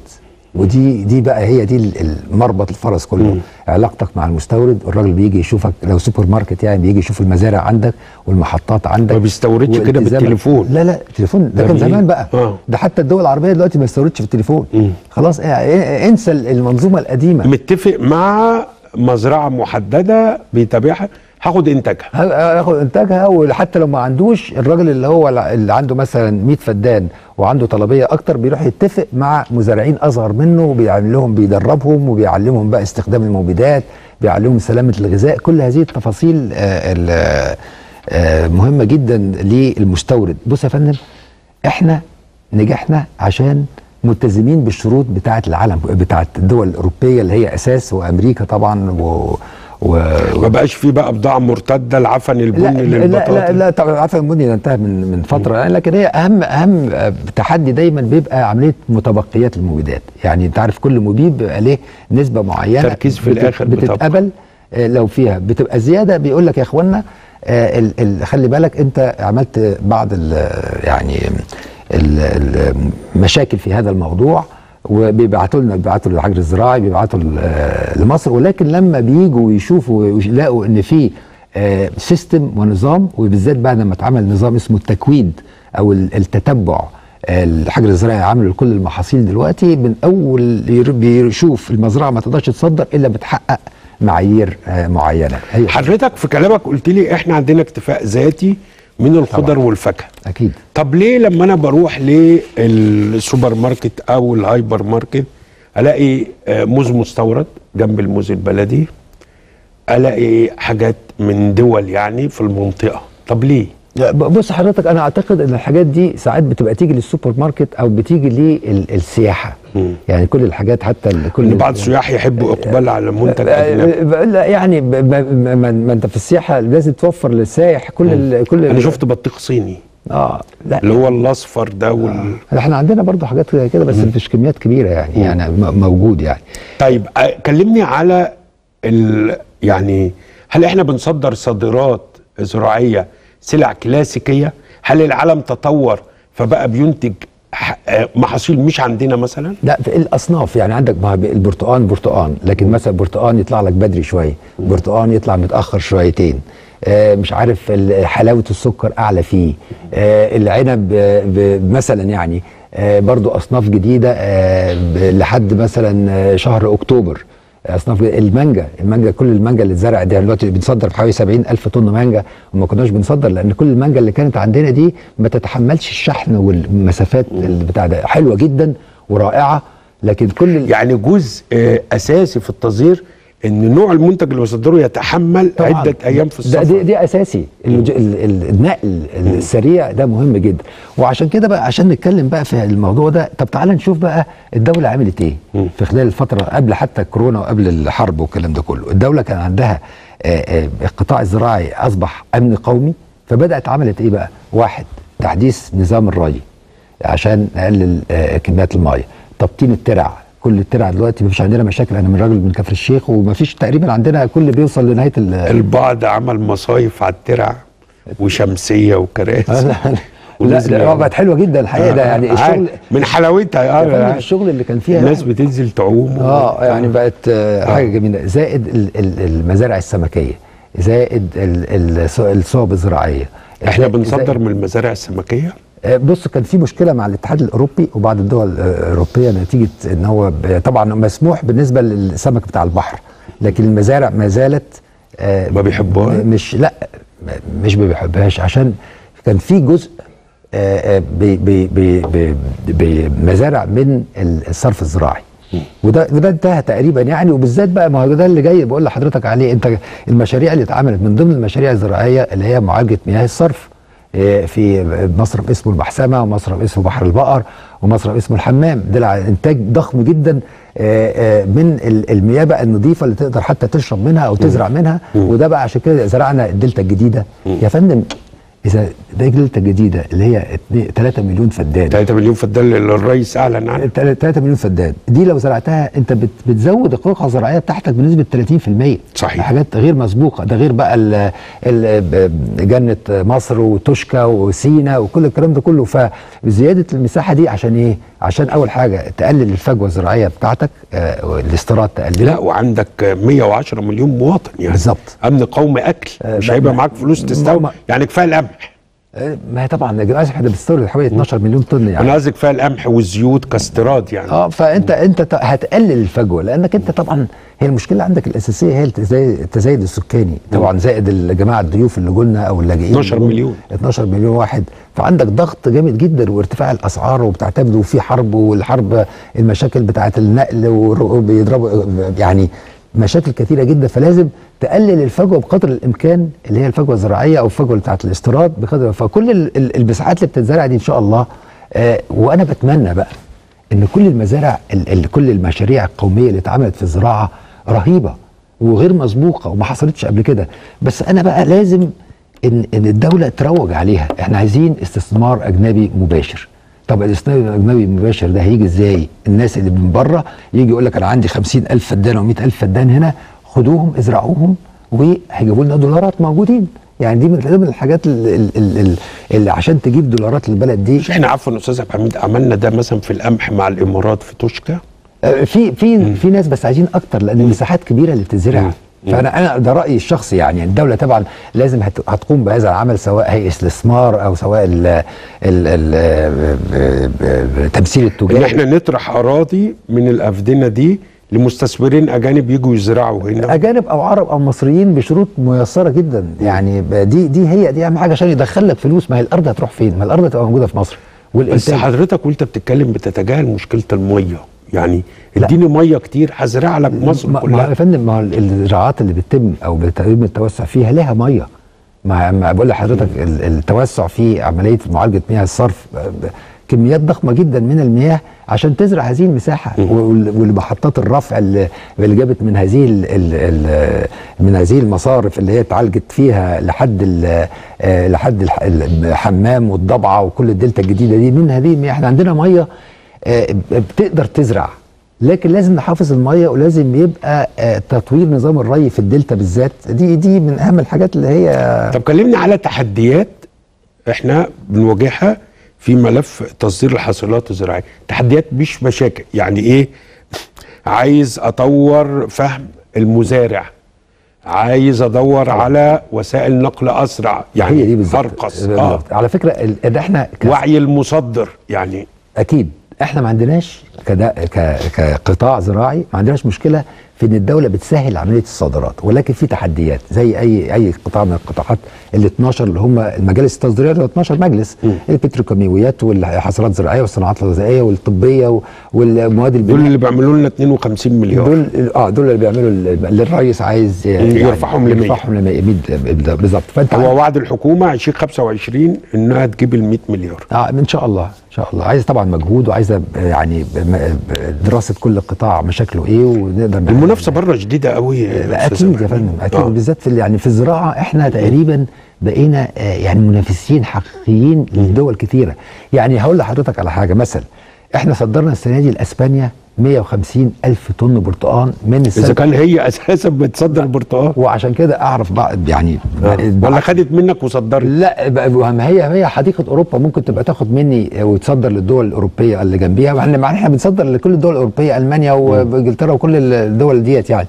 S5: ودي دي بقى هي دي ال- المربط الفرس كله
S1: مم.
S5: علاقتك مع المستورد الراجل بيجي يشوفك لو سوبر ماركت يعني بيجي يشوف المزارع عندك والمحطات عندك
S1: ما بيستوردش كده
S5: والتزامك.
S1: بالتليفون.
S5: لا لا التليفون ده
S1: ده
S5: كان
S1: بإيه؟
S5: زمان بقى
S1: آه.
S5: ده حتى الدول العربيه دلوقتي ما يستوردش في التليفون
S1: مم.
S5: خلاص إيه- إيه- انسى المنظومه القديمه
S1: متفق مع مزرعه محدده بيتابعها هاخد انتاجها
S5: ه- هياخد انتاجها وحتى لو ما عندوش الراجل اللي هو الع- اللي عنده مثلا 100 فدان وعنده طلبيه اكتر بيروح يتفق مع مزارعين اصغر منه وبيعمل لهم بيدربهم وبيعلمهم بقى استخدام المبيدات بيعلمهم سلامه الغذاء كل هذه التفاصيل آه، ال- آه، مهمه جدا للمستورد بص يا فندم احنا نجحنا عشان ملتزمين بالشروط بتاعه العالم بتاعه الدول الاوروبيه اللي هي اساس وامريكا طبعا و, و...
S1: ما بقاش في بقى بضاعه مرتده العفن
S5: لا
S1: البني
S5: لا
S1: للبطاطا
S5: لا, لا طبعا عفوا البني ده انتهى من من فتره يعني لكن هي اهم اهم تحدي دايما بيبقى عمليه متبقيات المبيدات يعني انت عارف كل مبيد بيبقى ليه نسبه معينه
S1: تركيز في
S5: بت-
S1: الآخر بطبع.
S5: بتتقبل آه، لو فيها بتبقى زياده بيقول لك يا اخوانا آه، ال- ال- خلي بالك انت عملت بعض ال يعني ال- ال- المشاكل في هذا الموضوع وبيبعتوا لنا بيبعتوا للحجر الزراعي بيبعتوا ل- آه، لمصر ولكن لما بييجوا ويشوفوا ويلاقوا ان في آه، سيستم ونظام وبالذات بعد ما اتعمل نظام اسمه التكويد او ال- التتبع آه، الحجر الزراعي عامله لكل المحاصيل دلوقتي من اول ير- بيشوف المزرعه ما تقدرش تصدر الا بتحقق معايير آه، معينه هي
S1: حضرتك في كلامك قلت لي احنا عندنا اكتفاء ذاتي من الخضر
S5: طبعا.
S1: والفاكهه
S5: اكيد
S1: طب ليه لما انا بروح للسوبر ماركت او الهايبر ماركت الاقي آه، موز مستورد جنب الموز البلدي الاقي حاجات من دول يعني في المنطقه طب ليه
S5: لا، ب- بص حضرتك انا اعتقد ان الحاجات دي ساعات بتبقى تيجي للسوبر ماركت او بتيجي للسياحه يعني كل الحاجات حتى ال- كل
S1: ان بعض السياح يحبوا اقبال على منتج اجنبي
S5: آه، بقول لا يعني ب- ب- ما ما انت في السياحه لازم توفر للسائح كل ال كل
S1: انا
S5: ال-
S1: شفت بطيخ صيني
S5: اه لا
S1: اللي هو الاصفر ده وال...
S5: احنا عندنا برضو حاجات زي كده بس مش كميات كبيره يعني يعني م- موجود يعني
S1: طيب آه، كلمني على ال... يعني هل احنا بنصدر صادرات زراعيه سلع كلاسيكيه هل العالم تطور فبقى بينتج ح- آه، محاصيل مش عندنا مثلا
S5: لا في الاصناف يعني عندك ما هو البرتقال برتقال لكن مثلا برتقال يطلع لك بدري شويه برتقال يطلع متاخر شويتين آه مش عارف ال- حلاوه السكر اعلى فيه آه العنب آه ب- مثلا يعني آه برضو اصناف جديده آه ب- لحد مثلا آه، شهر اكتوبر اصناف المانجا المانجا كل المانجا اللي اتزرع دي دلوقتي بنصدر بحوالي 70 الف طن مانجا وما كناش بنصدر لان كل المانجا اللي كانت عندنا دي ما تتحملش الشحن والمسافات اللي بتاع ده حلوه جدا ورائعه لكن كل ال-
S1: يعني جزء آه، اساسي في التصدير ان نوع المنتج اللي بصدره يتحمل
S5: طبعاً.
S1: عده ايام في
S5: ده
S1: السفر
S5: دي, دي اساسي المج... ال- ال- النقل السريع ده مهم جدا وعشان كده بقى عشان نتكلم بقى في الموضوع ده طب تعالى نشوف بقى الدوله عملت ايه في خلال الفتره قبل حتى الكورونا وقبل الحرب والكلام ده كله الدوله كان عندها آه، آه، القطاع الزراعي اصبح امن قومي فبدات عملت ايه بقى واحد تحديث نظام الري عشان نقلل آه، كميات الميه تبطين الترع كل الترع دلوقتي مفيش عندنا مشاكل انا من راجل من كفر الشيخ ومفيش تقريبا عندنا كل بيوصل لنهايه ال-
S1: البعض عمل مصايف على الترع وشمسيه وكراسي
S5: لا لا
S1: ونزل-
S5: ده بقت حلوه جدا الحقيقه ده يعني الشغل
S1: من حلاوتها
S5: يا فندم
S1: اه
S5: الشغل اللي كان فيها
S1: الناس بتنزل تعوم
S5: اه يعني بقت آه حاجه جميله زائد ال- ال- المزارع السمكيه زائد ال- ال- الصوب الزراعيه
S1: احنا
S5: زائد-
S1: بنصدر
S5: زائد-
S1: من المزارع السمكيه
S5: آه، بص كان في مشكله مع الاتحاد الاوروبي وبعض الدول آه، الاوروبيه نتيجه ان هو ب- طبعا مسموح بالنسبه للسمك بتاع البحر لكن المزارع ما زالت آه،
S1: ما بيحبوها؟
S5: م- مش لا م- مش ما بيحبهاش عشان كان في جزء آه، آه، بي- بي- بي- بي- بمزارع من الصرف الزراعي وده ده انتهى تقريبا يعني وبالذات بقى ما هو ده اللي جاي بقول لحضرتك عليه انت المشاريع اللي اتعملت من ضمن المشاريع الزراعيه اللي هي معالجه مياه الصرف إيه، في مصرف اسمه المحسمه ومصرف اسمه بحر البقر ومصرف اسمه الحمام ده انتاج ضخم جدا آه، آه، من ال- المياه بقى النظيفه اللي تقدر حتى تشرب منها او تزرع منها وده بقى عشان كده زرعنا الدلتا الجديده يا فندم اذا ده الدلتا الجديده اللي هي 3 مليون فدان
S1: 3 مليون فدان اللي الرئيس اعلن عنه
S5: 3 مليون فدان دي لو زرعتها انت بت- بتزود القطعه الزراعيه بتاعتك بنسبه 30%
S1: صحيح.
S5: حاجات غير مسبوقه ده غير بقى ال ال ب- جنه مصر وتوشكا وسينا وكل الكلام ده كله فزياده المساحه دي عشان ايه عشان اول حاجه تقلل الفجوه الزراعيه بتاعتك آه، والاستيراد تقللها
S1: لا وعندك 110 مليون مواطن يعني
S5: بالظبط.
S1: امن قومي اكل
S5: آه،
S1: مش
S5: ما-
S1: هيبقى
S5: ما-
S1: معاك فلوس
S5: ما-
S1: تستوعب
S5: ما-
S1: يعني كفايه القمح
S5: آه، ما هي طبعا يا جماعه احنا بنستورد حوالي 12 مليون طن يعني
S1: انا قصدي كفايه القمح والزيوت كاستيراد يعني
S5: اه فانت انت ت- هتقلل الفجوه لانك انت طبعا هي المشكله عندك الاساسيه هي التزايد, التزايد السكاني طبعا زائد الجماعه الضيوف اللي جولنا او اللاجئين
S1: 12
S5: اللي جم-
S1: مليون.
S5: 12 مليون واحد فعندك ضغط جامد جدا وارتفاع الاسعار وبتعتمد وفي حرب والحرب المشاكل بتاعه النقل وبيضربوا يعني مشاكل كثيره جدا فلازم تقلل الفجوه بقدر الامكان اللي هي الفجوه الزراعيه او الفجوه بتاعه الاستيراد بقدر فكل ال- ال- المساحات اللي بتتزرع دي ان شاء الله آه وانا بتمنى بقى ان كل المزارع ال ال كل المشاريع القوميه اللي اتعملت في الزراعه رهيبه وغير مسبوقه وما حصلتش قبل كده بس انا بقى لازم ان ان الدوله تروج عليها احنا عايزين استثمار اجنبي مباشر طب الاستثمار الاجنبي المباشر ده هيجي ازاي الناس اللي من بره يجي يقول لك انا عندي خمسين الف فدان او مئة الف فدان هنا خدوهم ازرعوهم وهيجيبوا لنا دولارات موجودين يعني دي من ضمن الحاجات اللي, اللي, اللي عشان تجيب دولارات للبلد دي
S1: مش احنا عفوا استاذ عبد الحميد عملنا ده مثلا في القمح مع الامارات في توشكا
S5: آه، في في في ناس بس عايزين اكتر لان المساحات كبيره اللي بتزرع فانا انا ده رايي الشخصي يعني يعني الدوله طبعا لازم هت- هتقوم بهذا العمل سواء هي استثمار او سواء ال ال ال تمثيل
S1: ان
S5: التجار
S1: احنا نطرح اراضي من الافدنه دي لمستثمرين اجانب يجوا يزرعوا هنا
S5: اجانب او عرب او مصريين بشروط ميسره جدا يعني ب- دي دي هي دي اهم حاجه عشان يدخل لك فلوس ما هي الارض هتروح فين؟ ما الارض هتبقى موجوده في مصر
S1: بس
S5: والانتاج
S1: حضرتك وانت بتتكلم بتتجاهل مشكله الميه يعني
S5: لا.
S1: اديني ميه كتير هزرع لك مصر
S5: ما ما
S1: كلها
S5: يا فندم ما هو الزراعات اللي بتتم او بيتم التوسع فيها لها ميه ما ما بقول لحضرتك ال- التوسع في عمليه معالجه مياه الصرف ب- ب- كميات ضخمه جدا من المياه عشان تزرع هذه المساحه وال- والمحطات الرفع اللي اللي جابت من هذه ال ال ال من هذه المصارف اللي هي اتعالجت فيها لحد ال- آه، لحد الح- الحمام والضبعه وكل الدلتا الجديده دي من هذه المياه احنا عندنا ميه آه، بتقدر تزرع لكن لازم نحافظ الميه ولازم يبقى آه، تطوير نظام الري في الدلتا بالذات دي دي من اهم الحاجات اللي هي
S1: طب كلمني على تحديات احنا بنواجهها في ملف تصدير الحاصلات الزراعيه تحديات مش مشاكل يعني ايه عايز اطور فهم المزارع عايز ادور على وسائل نقل اسرع يعني
S5: هي دي بالظبط
S1: ارخص اه
S5: بالظبط. على فكره ال- ده احنا ك-
S1: وعي المصدر يعني
S5: اكيد احنا ما عندناش كدا ك كقطاع زراعي ما عندناش مشكله في ان الدوله بتسهل عمليه الصادرات ولكن في تحديات زي اي اي قطاع من القطاعات ال 12 اللي هم المجالس التصديريه اللي هو 12 مجلس البتروكيماويات والحصلات الزراعيه والصناعات الغذائيه والطبيه و- والمواد
S1: دول
S5: البناء
S1: اللي بيعملوا لنا 52 مليار
S5: دول اه دول اللي بيعملوا ال- اللي الرئيس عايز يعني
S1: يرفعهم ل 100.
S5: يرفعهم ل 100 بالظبط فانت
S1: هو وعد الحكومه 2025 انها تجيب ال 100 مليار
S5: اه ان شاء الله ان شاء الله عايز طبعا مجهود وعايزه ب- يعني ب- م- ب- دراسه كل قطاع مشاكله ايه ونقدر نعمل-
S1: المنافسه بره شديده قوي يا أستاذ
S5: اكيد يا
S1: إبراهيم.
S5: فندم اكيد
S1: آه.
S5: بالذات في ال- يعني في الزراعه احنا تقريبا بقينا آه، يعني منافسين حقيقيين لدول كثيره يعني هقول لحضرتك على حاجه مثلا احنا صدرنا السنه دي لاسبانيا 150 الف طن برتقال من السنه
S1: اذا كان هي اساسا بتصدر البرتقال
S5: وعشان كده اعرف بعض يعني
S1: ولا خدت منك وصدرت
S5: لا بقى- ما هي هي حديقه اوروبا ممكن تبقى تاخد مني وتصدر للدول الاوروبيه اللي جنبيها واحنا مع احنا بنصدر لكل الدول الاوروبيه المانيا وانجلترا وكل الدول ديت يعني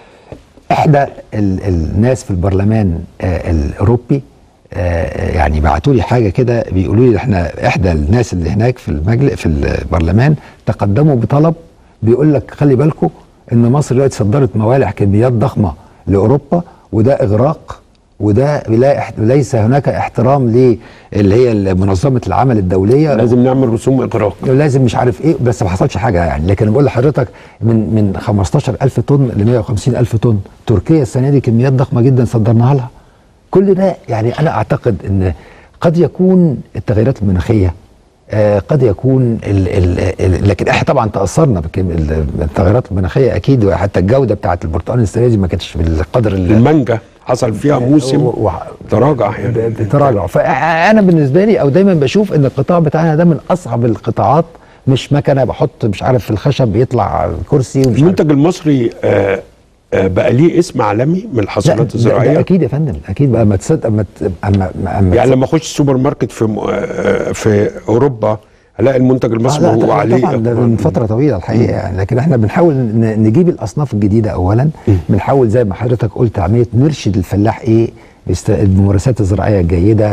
S5: احدى ال الناس في البرلمان آه الاوروبي آه يعني بعتوا لي حاجه كده بيقولوا لي احنا احدى الناس اللي هناك في المجلس في البرلمان تقدموا بطلب بيقول لك خلي بالكم ان مصر دلوقتي صدرت موالح كميات ضخمه لاوروبا وده اغراق وده لا اح- ليس هناك احترام ل اللي هي منظمه العمل الدوليه
S1: لازم نعمل رسوم اغراق
S5: لازم مش عارف ايه بس ما حصلش حاجه يعني لكن بقول لحضرتك من من 15000 طن ل 150000 طن تركيا السنه دي كميات ضخمه جدا صدرناها لها كل ده يعني انا اعتقد ان قد يكون التغيرات المناخيه آه قد يكون ال ال ال لكن احنا طبعا تاثرنا بكم- ال- بالتغيرات المناخيه اكيد وحتى الجوده بتاعت البرتقال السنه دي ما كانتش بالقدر اللي
S1: المانجا حصل فيها موسم
S5: و- و-
S1: تراجع يعني
S5: تراجع فانا بالنسبه لي او دايما بشوف ان القطاع بتاعنا ده من اصعب القطاعات مش مكنه بحط مش عارف في الخشب بيطلع كرسي ومش عارف
S1: المنتج المصري آه آه بقى ليه اسم عالمي من
S5: لا،
S1: الحاصلات
S5: ده- ده
S1: الزراعيه
S5: اكيد يا فندم اكيد بقى اما تصدق اما ت- اما اما
S1: يعني لما اخش السوبر ماركت في م- آه في اوروبا الاقي المنتج
S5: آه
S1: المصري
S5: لا
S1: هو
S5: طبعا,
S1: عليه
S5: طبعا ده من فتره طويله الحقيقه يعني لكن احنا بنحاول ن- نجيب الاصناف الجديده اولا بنحاول زي ما حضرتك قلت عمليه نرشد الفلاح ايه بيست- الممارسات الزراعيه الجيده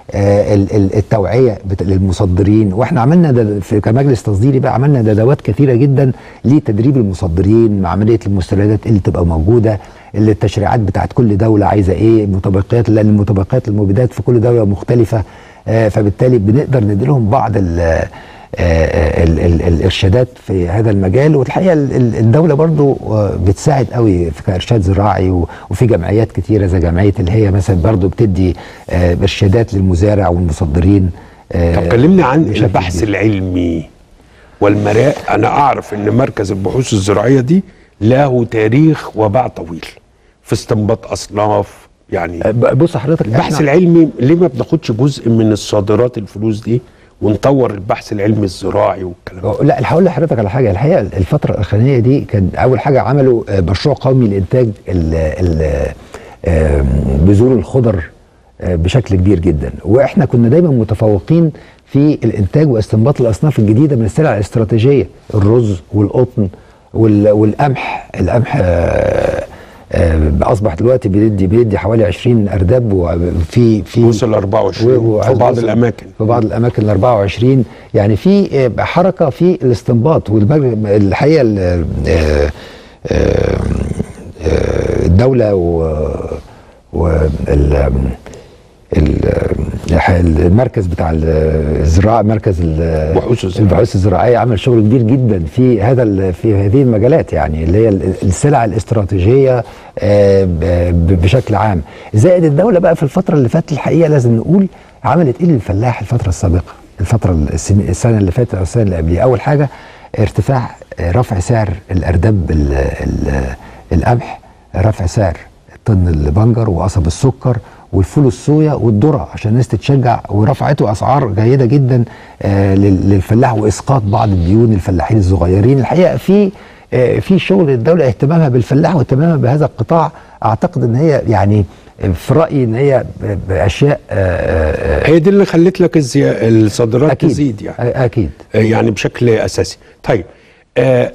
S5: آه، ال- ال- التوعيه بت- للمصدرين واحنا عملنا ده في كمجلس تصديري بقى عملنا ندوات كثيره جدا لتدريب المصدرين مع عمليه المستندات اللي تبقى موجوده اللي التشريعات بتاعت كل دوله عايزه ايه متبقيات لان المتبقيات المبيدات في كل دوله مختلفه آه، فبالتالي بنقدر نديلهم بعض ال- آه، ال- ال- الارشادات في هذا المجال والحقيقه ال- ال- الدوله برضو آه، بتساعد قوي في كارشاد زراعي و- وفي جمعيات كتيره زي جمعيه اللي هي مثلا برضو بتدي آه، ارشادات للمزارع والمصدرين آه،
S1: طب كلمني عن
S5: بشكل
S1: البحث
S5: كبير.
S1: العلمي والمراء انا اعرف ان مركز البحوث الزراعيه دي له تاريخ وباع طويل في استنباط اصناف يعني
S5: آه، ب- بص حضرتك
S1: البحث
S5: إحنا-
S1: العلمي ليه ما بناخدش جزء من الصادرات الفلوس دي ونطور البحث العلمي الزراعي والكلام ده
S5: لا هقول لحضرتك على حاجه الحقيقه الفتره الاخرانيه دي كان اول حاجه عملوا آه، مشروع قومي لانتاج ال- ال- آه، بذور الخضر آه، بشكل كبير جدا واحنا كنا دايما متفوقين في الانتاج واستنباط الاصناف الجديده من السلع الاستراتيجيه الرز والقطن وال- والقمح القمح آه، آه، اصبح دلوقتي بيدي بيدي حوالي 20 ارداب وفي في
S1: وصل 24
S5: و-
S1: في بعض
S5: وصل-
S1: الاماكن
S5: في بعض الاماكن ال 24 يعني في آه، حركه في الاستنباط والحقيقه ال- آه، آه، آه، الدوله و وال ال- المركز بتاع الزراعه مركز ال-
S1: بحوث الزراعة.
S5: البحوث الزراعيه عمل شغل كبير جدا في هذا ال- في هذه المجالات يعني اللي هي ال- السلع الاستراتيجيه آه، ب- بشكل عام زائد الدوله بقى في الفتره اللي فاتت الحقيقه لازم نقول عملت ايه للفلاح الفتره السابقه الفتره السن- السنه اللي فاتت او السنه اللي قبليها اول حاجه ارتفاع آه، رفع سعر الارداب ال- ال- القمح رفع سعر طن البنجر وقصب السكر والفول الصويا والذره عشان الناس تتشجع ورفعته اسعار جيده جدا آه لل- للفلاح واسقاط بعض الديون الفلاحين الصغيرين الحقيقه في آه في شغل الدوله اهتمامها بالفلاح واهتمامها بهذا القطاع اعتقد ان هي يعني في رايي ان هي ب- باشياء آه آه
S1: هي دي اللي خلت لك الزي... الصادرات
S5: اكيد
S1: تزيد يعني
S5: آه، اكيد
S1: آه، يعني بشكل اساسي طيب آه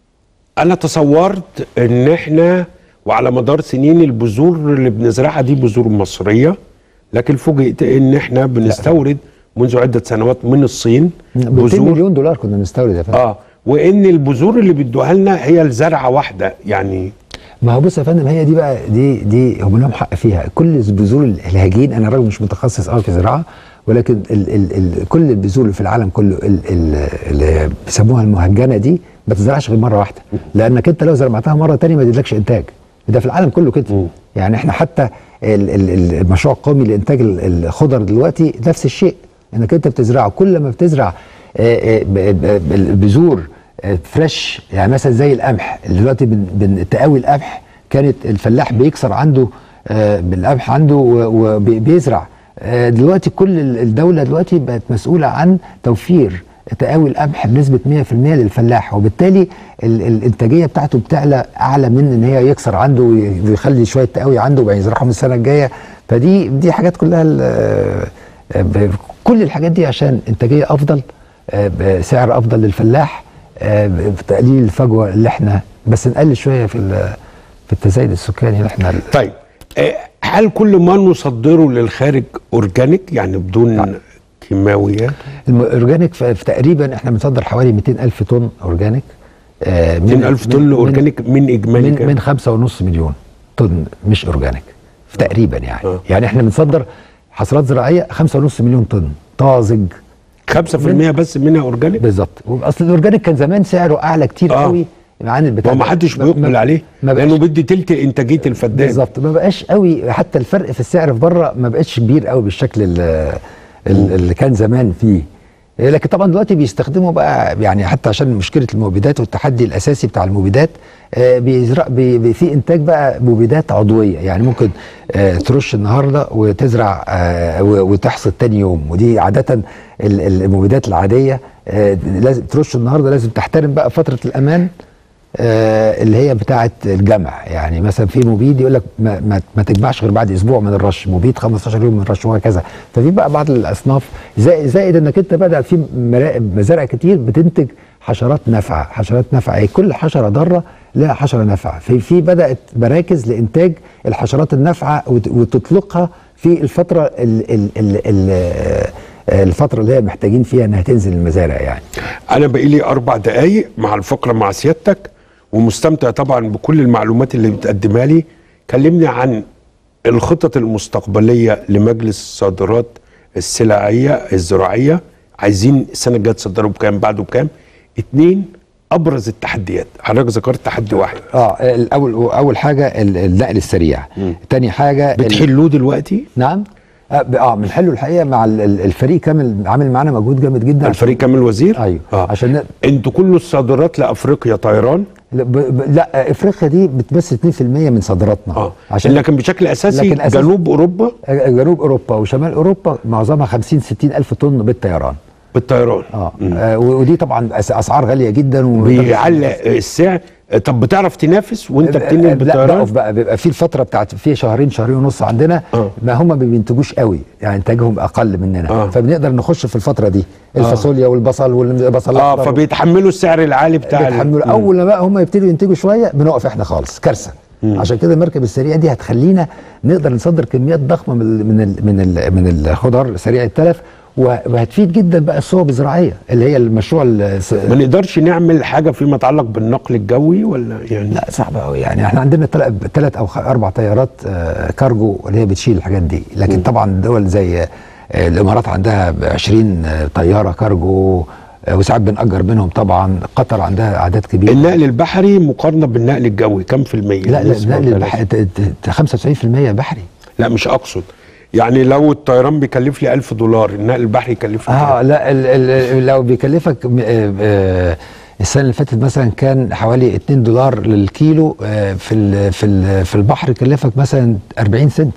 S1: انا تصورت ان احنا وعلى مدار سنين البذور اللي بنزرعها دي بذور مصريه لكن فوجئت ان احنا بنستورد منذ عده سنوات من الصين
S5: ب 200 مليون دولار كنا بنستورد يا فندم
S1: اه وان البذور اللي بيدوها لنا هي الزرعه واحده يعني
S5: ما هو بص يا فندم هي دي بقى دي دي هم لهم حق فيها كل البذور الهجين انا راجل مش متخصص قوي في الزراعه ولكن ال ال ال كل البذور اللي في العالم كله ال ال اللي بيسموها المهجنه دي ما تزرعش غير مره واحده لانك انت لو زرعتها مره تانية ما يديلكش انتاج ده في العالم كله كده يعني احنا حتى ال ال ال- المشروع القومي لانتاج ال- الخضر دلوقتي نفس الشيء انك انت بتزرعه كل ما بتزرع آه، آه، ب- ب- البذور آه، فريش يعني مثلا زي القمح اللي دلوقتي بن- بن- تقاوي القمح كانت الفلاح بيكسر عنده آه، بالقمح عنده وبيزرع دلوقتي كل ال- الدوله دلوقتي بقت مسؤوله عن توفير تقاوي القمح بنسبه 100% للفلاح وبالتالي ال- الانتاجيه بتاعته بتعلى اعلى من ان هي يكسر عنده ويخلي شويه تقاوي عنده وبعدين يزرعهم السنه الجايه فدي دي حاجات كلها ال- آه، ب- كل الحاجات دي عشان انتاجيه افضل آه، بسعر افضل للفلاح آه، بتقليل الفجوه اللي احنا بس نقلل شويه في ال- في التزايد السكاني اللي احنا
S1: طيب آه، هل كل ما نصدره للخارج اورجانيك يعني بدون كيماويات
S5: الاورجانيك ف- في تقريبا احنا بنصدر حوالي 200 الف طن اورجانيك آه، من-
S1: 200 ألف
S5: من-
S1: طن
S5: من-
S1: اورجانيك من اجمالي
S5: من
S1: كام؟
S5: من خمسة ونص مليون طن مش اورجانيك في تقريبا يعني
S1: آه.
S5: يعني احنا بنصدر حصلات زراعيه خمسة ونص مليون طن طازج
S1: 5% بس منها اورجانيك
S5: بالظبط اصل الاورجانيك كان زمان سعره اعلى كتير
S1: آه.
S5: قوي عن البتاع
S1: وما
S5: ده.
S1: حدش
S5: ما-
S1: بيقبل
S5: ما-
S1: عليه
S5: ما بقاش
S1: لانه بدي تلت انتاجيه الفدان
S5: بالظبط ما بقاش قوي حتى الفرق في السعر في بره ما بقاش كبير قوي بالشكل ال- ال- اللي كان زمان فيه إيه، لكن طبعا دلوقتي بيستخدموا بقى يعني حتى عشان مشكله المبيدات والتحدي الاساسي بتاع المبيدات آه، بيزرع بي بي- في انتاج بقى مبيدات عضويه يعني ممكن آه، ترش النهارده وتزرع آه، و- وتحصد تاني يوم ودي عاده ال- المبيدات العاديه آه، لازم ترش النهارده لازم تحترم بقى فتره الامان آه، اللي هي بتاعه الجمع يعني مثلا في مبيد يقول لك ما, ما, ما تجمعش غير بعد اسبوع من الرش مبيد 15 يوم من الرش وهكذا ففي بقى بعض الاصناف زائد, زائد انك انت بدا في مرا- مزارع كتير بتنتج حشرات نافعه حشرات نافعه هي كل حشره ضاره لها حشره نافعه في في بدات مراكز لانتاج الحشرات النافعه وت- وتطلقها في الفتره ال ال ال ال الفتره اللي هي محتاجين فيها انها تنزل المزارع يعني
S1: انا باقي لي اربع دقايق مع الفقره مع سيادتك ومستمتع طبعا بكل المعلومات اللي بتقدمها لي كلمني عن الخطط المستقبليه لمجلس الصادرات السلعيه الزراعيه عايزين السنه الجايه تصدروا بكام بعده بكام اتنين ابرز التحديات حضرتك ذكرت تحدي واحد
S5: اه الاول اول حاجه ال- النقل السريع تاني حاجه ال-
S1: بتحلوه دلوقتي
S5: نعم اه ب- اه بنحله الحقيقه مع ال- ال- الفريق كامل عامل معانا مجهود جامد جدا
S1: الفريق كامل وزير
S5: ايوه
S1: آه.
S5: عشان ن-
S1: انتوا كل الصادرات لافريقيا طيران
S5: لا, ب... ب... لا افريقيا دي بتمثل 2% من صادراتنا
S1: اه
S5: عشان
S1: لكن بشكل اساسي
S5: لكن أساس-
S1: جنوب اوروبا
S5: جنوب اوروبا وشمال اوروبا معظمها 50 60 الف طن بالطيران
S1: بالطيران
S5: اه, آه و- ودي طبعا أس- اسعار غاليه جدا و...
S1: بيعلق السعر طب بتعرف تنافس وانت
S5: آه،
S1: بتنقل
S5: لا
S1: بالطيران
S5: بقف بقى بيبقى في الفتره بتاعت في شهرين شهرين ونص عندنا
S1: آه.
S5: ما هم ما بينتجوش قوي يعني انتاجهم اقل مننا
S1: آه.
S5: فبنقدر نخش في الفتره دي الفاصوليا والبصل والبصل
S1: اه
S5: الأخضر
S1: فبيتحملوا السعر العالي بتاع ال-
S5: بيتحملوا
S1: مم.
S5: اول ما بقى هم يبتدوا ينتجوا شويه بنقف احنا خالص كارثه عشان كده المركب السريع دي هتخلينا نقدر نصدر كميات ضخمه من ال من ال من ال من الخضار سريع التلف وه- وهتفيد جدا بقى الصوب الزراعيه اللي هي المشروع الس-
S1: ما نقدرش نعمل حاجه فيما يتعلق بالنقل الجوي ولا يعني
S5: لا صعب قوي يعني احنا عندنا ثلاث او خ- اربع طيارات آه، كارجو اللي هي بتشيل الحاجات دي لكن طبعا دول زي آه، الامارات عندها 20 طياره كارجو آه، وساعات بنأجر منهم طبعا قطر عندها اعداد كبيره
S1: النقل البحري مقارنه بالنقل الجوي كم في المية
S5: لا لا
S1: نسبة
S5: النقل
S1: ولا
S5: البح... ت- ت- 95% بحري
S1: لا مش اقصد يعني لو الطيران بيكلف لي 1000 دولار النقل البحري يكلف لي
S5: اه
S1: كام؟
S5: لا ال ال لو بيكلفك م- آه، آه، السنه اللي فاتت مثلا كان حوالي 2 دولار للكيلو آه، في ال في ال في البحر يكلفك مثلا 40 سنت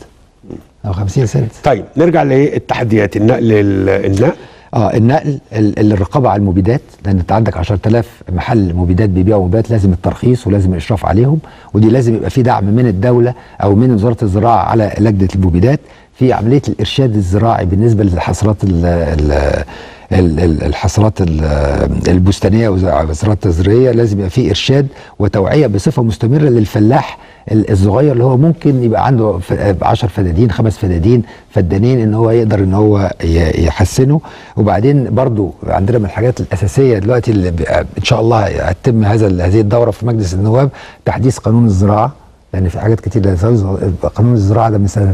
S5: او 50 سنت
S1: طيب نرجع للتحديات النقل ال- النقل
S5: اه النقل ال- الرقابه على المبيدات لان انت عندك 10000 محل مبيدات بيبيعوا مبيدات لازم الترخيص ولازم الاشراف عليهم ودي لازم يبقى في دعم من الدوله او من وزاره الزراعه على لجنه المبيدات في عمليه الارشاد الزراعي بالنسبه للحصرات ال ال ال- ال- الحصرات ال- البستانيه والزراعه الزراعيه لازم يبقى في ارشاد وتوعيه بصفه مستمره للفلاح ال- الصغير اللي هو ممكن يبقى عنده 10 فدادين خمس فدادين فدانين ان هو يقدر ان هو ي- يحسنه وبعدين برضو عندنا من الحاجات الاساسيه دلوقتي اللي ب- ان شاء الله هتتم هذا ال- هذه الدوره في مجلس النواب تحديث قانون الزراعه لان في حاجات كتير قانون الزراعه ده من سنه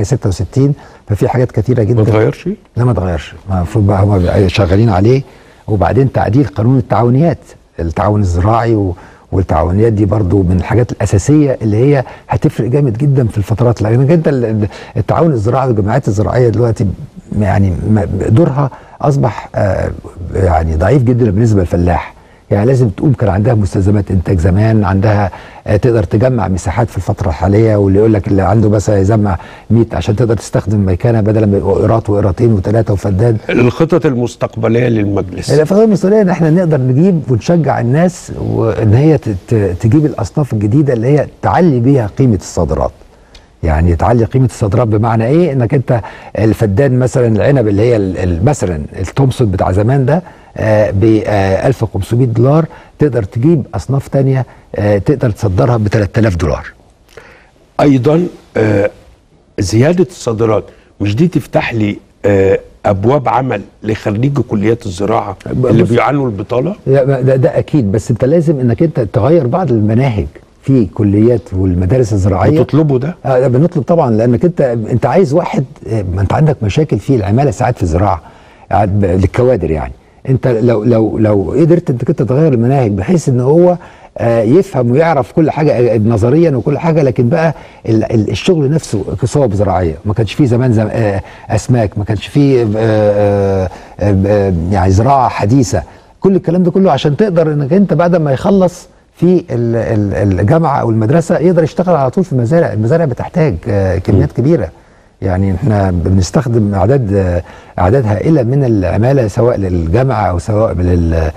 S5: 1966 ففي حاجات كتيره جدا
S1: ما اتغيرش
S5: لا ما اتغيرش المفروض بقى هم شغالين عليه وبعدين تعديل قانون التعاونيات التعاون الزراعي و والتعاونيات دي برضو من الحاجات الأساسية اللي هي هتفرق جامد جدا في الفترات لأن انت ال- التعاون الزراعي والجمعيات الزراعية دلوقتي يعني م- دورها أصبح آه، يعني ضعيف جدا بالنسبة للفلاح يعني لازم تقوم كان عندها مستلزمات انتاج زمان عندها آه، تقدر تجمع مساحات في الفتره الحاليه واللي يقول لك اللي عنده بس يجمع 100 عشان تقدر تستخدم ميكنه بدل ما يبقوا قيراط وقيراطين وثلاثه وفدان
S1: الخطط المستقبليه للمجلس
S5: الافاده المصريه ان احنا نقدر نجيب ونشجع الناس وان هي ت- ت- تجيب الاصناف الجديده اللي هي تعلي بيها قيمه الصادرات يعني تعلي قيمه الصادرات بمعنى ايه انك انت الفدان مثلا العنب اللي هي ال- ال- مثلا التومسون بتاع زمان ده ب 1500 دولار تقدر تجيب اصناف تانية آه، تقدر تصدرها ب 3000 دولار
S1: ايضا آه، زياده الصادرات مش دي تفتح لي آه، ابواب عمل لخريجي كليات الزراعه اللي
S5: بص-
S1: بيعانوا البطاله
S5: لا، ده, ده اكيد بس انت لازم انك انت تغير بعض المناهج في كليات والمدارس الزراعيه
S1: وتطلبوا ده
S5: آه لا، بنطلب طبعا لانك انت انت عايز واحد آه، ما انت عندك مشاكل في العماله ساعات في الزراعه قاعد ب- للكوادر يعني انت لو لو لو قدرت انك انت تغير المناهج بحيث ان هو آه، يفهم ويعرف كل حاجه آه، نظريا وكل حاجه لكن بقى ال- ال- الشغل نفسه صوب زراعيه ما كانش فيه زمان زم آه، اسماك ما كانش فيه آه، آه، آه، آه، يعني زراعه حديثه كل الكلام ده كله عشان تقدر انك انت بعد ما يخلص في ال- ال- الجامعه او المدرسه يقدر يشتغل على طول في المزارع، المزارع بتحتاج آه، كميات كبيره. يعني احنا بنستخدم اعداد آه، اعداد هائله من العماله سواء للجامعه او سواء لل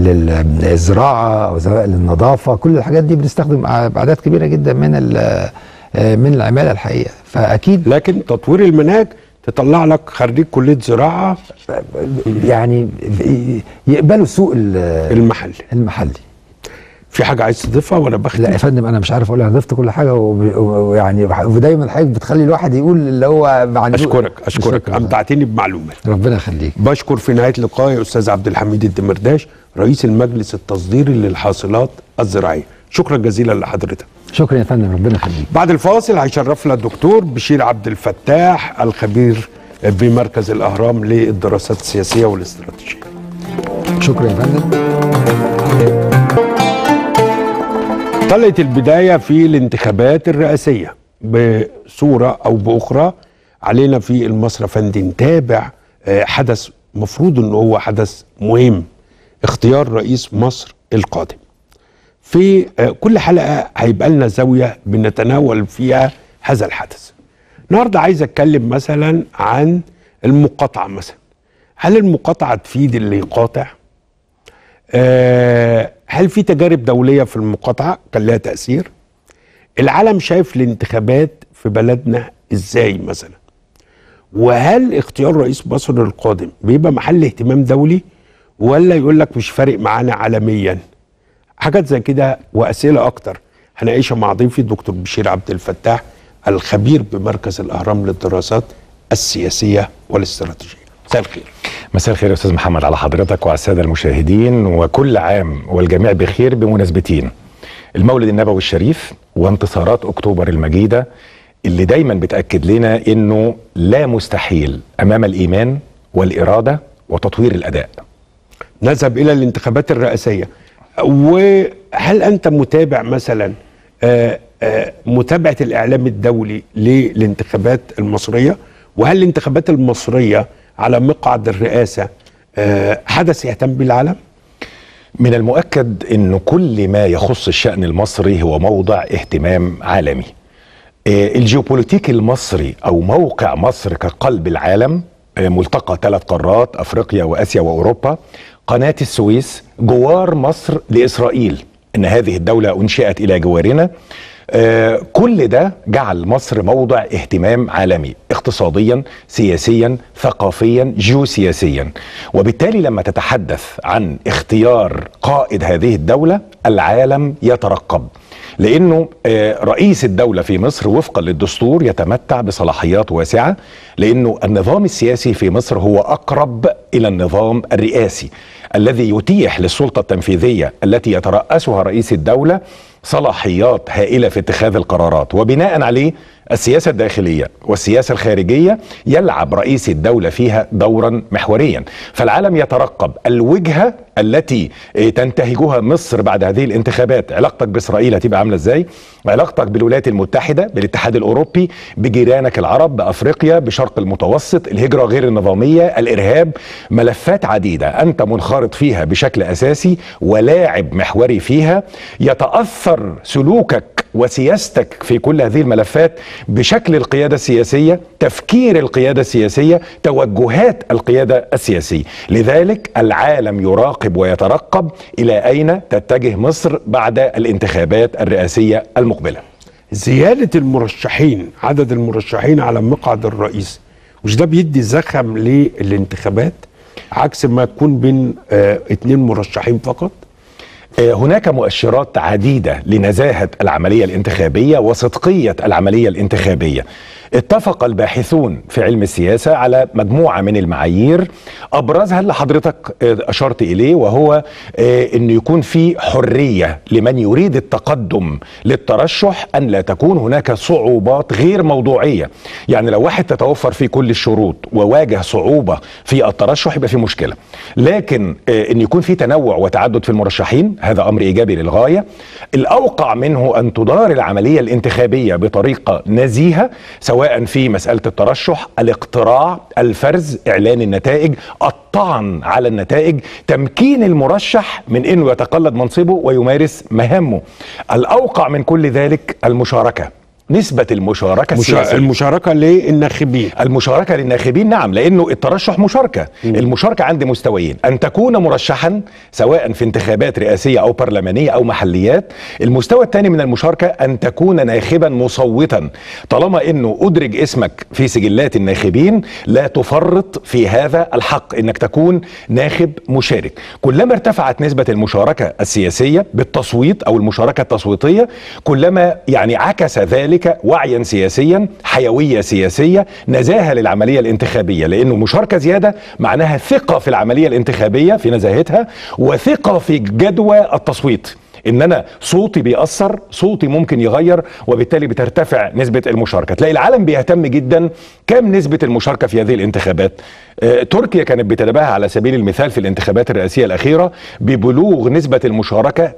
S5: للزراعه او سواء للنظافه كل الحاجات دي بنستخدم اعداد كبيره جدا من ال- آه، من العماله الحقيقه فاكيد
S1: لكن تطوير المناهج تطلع لك خريج كليه زراعه
S5: يعني يقبلوا السوق ال-
S1: المحلي
S5: المحلي
S1: في حاجه عايز تضيفها وانا بختم
S5: لا يا فندم انا مش عارف اقول انا ضفت كل حاجه وب- ويعني ودايما حضرتك بتخلي الواحد يقول اللي هو معنوي
S1: اشكرك اشكرك
S5: شكراً.
S1: امتعتني بمعلومات
S5: ربنا يخليك
S1: بشكر في نهايه اللقاء استاذ عبد الحميد الدمرداش رئيس المجلس التصديري للحاصلات الزراعيه شكرا جزيلا لحضرتك
S5: شكرا يا فندم ربنا يخليك
S1: بعد الفاصل هيشرفنا الدكتور بشير عبد الفتاح الخبير بمركز الاهرام للدراسات السياسيه والاستراتيجيه
S5: شكرا يا فندم
S1: طلعت البداية في الانتخابات الرئاسية بصورة أو بأخرى علينا في المصري فندي نتابع آه، حدث مفروض أنه هو حدث مهم اختيار رئيس مصر القادم في آه، كل حلقة هيبقى لنا زاوية بنتناول فيها هذا الحدث النهاردة عايز أتكلم مثلا عن المقاطعة مثلا هل المقاطعة تفيد اللي يقاطع؟ آه، هل في تجارب دولية في المقاطعة كان لها تأثير؟ العالم شايف الانتخابات في بلدنا ازاي مثلا؟ وهل اختيار رئيس مصر القادم بيبقى محل اهتمام دولي ولا يقول لك مش فارق معانا عالميا؟ حاجات زي كده واسئله اكتر هناقشها مع ضيفي الدكتور بشير عبد الفتاح الخبير بمركز الاهرام للدراسات السياسيه والاستراتيجيه. مساء الخير.
S6: مساء الخير يا استاذ محمد على حضرتك وعلى الساده المشاهدين وكل عام والجميع بخير بمناسبتين المولد النبوي الشريف وانتصارات اكتوبر المجيده اللي دايما بتاكد لنا انه لا مستحيل امام الايمان والاراده وتطوير الاداء
S1: نذهب الى الانتخابات الرئاسيه وهل انت متابع مثلا آه، آه، متابعه الاعلام الدولي للانتخابات المصريه وهل الانتخابات المصريه على مقعد الرئاسه آه، حدث يهتم به العالم؟
S6: من المؤكد انه كل ما يخص الشان المصري هو موضع اهتمام عالمي آه، الجيوبوليتيك المصري او موقع مصر كقلب العالم آه، ملتقى ثلاث قارات افريقيا واسيا واوروبا قناه السويس جوار مصر لاسرائيل ان هذه الدوله انشئت الى جوارنا آه، كل ده جعل مصر موضع اهتمام عالمي اقتصاديا سياسيا ثقافيا جيوسياسيا وبالتالي لما تتحدث عن اختيار قائد هذه الدولة العالم يترقب لانه آه، رئيس الدوله في مصر وفقا للدستور يتمتع بصلاحيات واسعه لانه النظام السياسي في مصر هو اقرب الى النظام الرئاسي الذي يتيح للسلطه التنفيذيه التي يتراسها رئيس الدوله صلاحيات هائله في اتخاذ القرارات وبناء عليه السياسه الداخليه والسياسه الخارجيه يلعب رئيس الدوله فيها دورا محوريا فالعالم يترقب الوجهه التي آه، تنتهجها مصر بعد هذه الانتخابات علاقتك باسرائيل هتبقى عامله ازاي علاقتك بالولايات المتحده بالاتحاد الاوروبي بجيرانك العرب بافريقيا بشرق المتوسط الهجره غير النظاميه الارهاب ملفات عديده انت منخرط فيها بشكل اساسي ولاعب محوري فيها يتاثر سلوكك وسياستك في كل هذه الملفات بشكل القياده السياسيه، تفكير القياده السياسيه، توجهات القياده السياسيه، لذلك العالم يراقب ويترقب الى اين تتجه مصر بعد الانتخابات الرئاسيه المقبله.
S1: زياده المرشحين عدد المرشحين على مقعد الرئيس مش ده بيدي زخم للانتخابات عكس ما يكون بين آه اتنين مرشحين فقط
S6: آه، هناك مؤشرات عديدة لنزاهة العملية الانتخابية وصدقية العملية الانتخابية اتفق الباحثون في علم السياسة على مجموعة من المعايير أبرزها اللي حضرتك آه، أشرت إليه وهو آه، أن يكون في حرية لمن يريد التقدم للترشح أن لا تكون هناك صعوبات غير موضوعية يعني لو واحد تتوفر فيه كل الشروط وواجه صعوبة في الترشح يبقى في مشكلة لكن آه، أن يكون في تنوع وتعدد في المرشحين هذا أمر إيجابي للغاية الأوقع منه أن تدار العملية الانتخابية بطريقة نزيهة سواء في مسألة الترشح الاقتراع الفرز إعلان النتائج الطعن على النتائج تمكين المرشح من أنه يتقلد منصبه ويمارس مهامه الأوقع من كل ذلك المشاركة نسبه المشاركه
S1: مشا...
S6: السياسيه
S1: المشاركه للناخبين
S6: المشاركة للناخبين نعم لأنه الترشح مشاركة المشاركة عند مستويين أن تكون مرشحا سواء في انتخابات رئاسية أو برلمانية أو محليات المستوى الثاني من المشاركة أن تكون ناخبا مصوتا طالما أنه أدرج اسمك في سجلات الناخبين لا تفرط في هذا الحق أنك تكون ناخب مشارك كلما ارتفعت نسبة المشاركة السياسية بالتصويت أو المشاركة التصويتية كلما يعني عكس ذلك وعيا سياسيا حيوية سياسية نزاهة للعملية الانتخابية لأنه مشاركة زيادة معناها ثقة في العملية الانتخابية في نزاهتها وثقة في جدوى التصويت ان انا صوتي بيأثر صوتي ممكن يغير وبالتالي بترتفع نسبة المشاركة تلاقي العالم بيهتم جدا كم نسبة المشاركة في هذه الانتخابات آه، تركيا كانت بتتباهى على سبيل المثال في الانتخابات الرئاسية الأخيرة ببلوغ نسبة المشاركة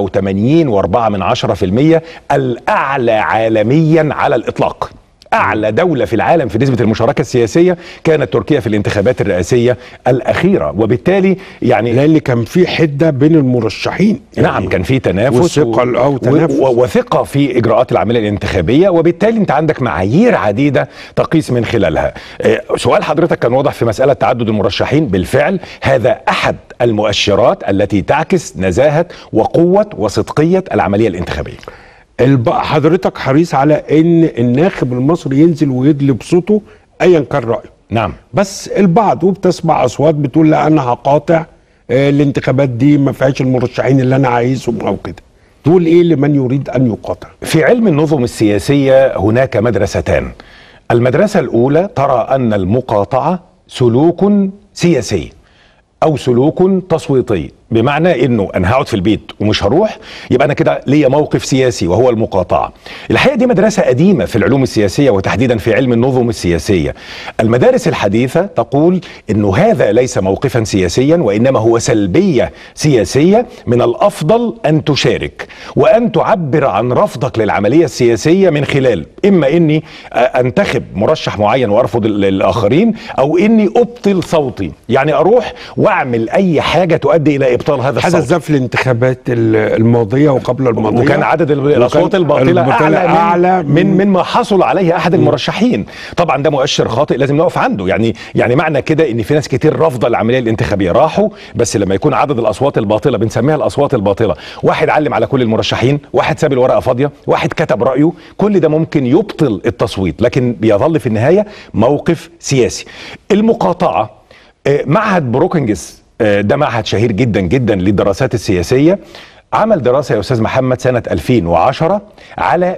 S6: 89.4 من 10% الأعلى عالميا على الإطلاق اعلى دوله في العالم في نسبه المشاركه السياسيه كانت تركيا في الانتخابات الرئاسيه الاخيره وبالتالي يعني
S1: لان كان في حده بين المرشحين
S6: نعم كان في تنافس
S1: وثقل او تنافس
S6: و- و- وثقه في اجراءات العمليه الانتخابيه وبالتالي انت عندك معايير عديده تقيس من خلالها آه، سؤال حضرتك كان واضح في مساله تعدد المرشحين بالفعل هذا احد المؤشرات التي تعكس نزاهه وقوه وصدقيه العمليه الانتخابيه
S1: الب... حضرتك حريص على ان الناخب المصري ينزل ويدلي بصوته ايا كان رايه
S6: نعم
S1: بس البعض وبتسمع اصوات بتقول لا انا هقاطع آه، الانتخابات دي ما فيهاش المرشحين اللي انا عايزهم او كده تقول ايه لمن يريد ان يقاطع
S6: في علم النظم السياسيه هناك مدرستان المدرسه الاولى ترى ان المقاطعه سلوك سياسي او سلوك تصويتي بمعنى انه انا هقعد في البيت ومش هروح يبقى انا كده ليا موقف سياسي وهو المقاطعه الحقيقه دي مدرسه قديمه في العلوم السياسيه وتحديدا في علم النظم السياسيه المدارس الحديثه تقول انه هذا ليس موقفا سياسيا وانما هو سلبيه سياسيه من الافضل ان تشارك وان تعبر عن رفضك للعمليه السياسيه من خلال اما اني آه، انتخب مرشح معين وارفض ال- الاخرين او اني ابطل صوتي يعني اروح واعمل اي حاجه تؤدي الى ابطال هذا
S1: حدث
S6: الصوت
S1: ده في الانتخابات ال- الماضيه وقبل الماضيه
S6: وكان عدد ال-
S1: وكان
S6: الاصوات الباطله
S1: الباطلة
S6: اعلى,
S1: أعلى
S6: من, من من ما حصل عليه احد المرشحين طبعا ده مؤشر خاطئ لازم نقف عنده يعني يعني معنى كده ان في ناس كتير رافضه العمليه الانتخابيه راحوا بس لما يكون عدد الاصوات الباطله بنسميها الاصوات الباطله واحد علم على كل المرشحين واحد ساب الورقه فاضيه واحد كتب رايه كل ده ممكن يبطل التصويت لكن بيظل في النهايه موقف سياسي المقاطعه آه، معهد بروكنجز آه، ده معهد شهير جدا جدا للدراسات السياسيه عمل دراسه يا استاذ محمد سنه 2010 على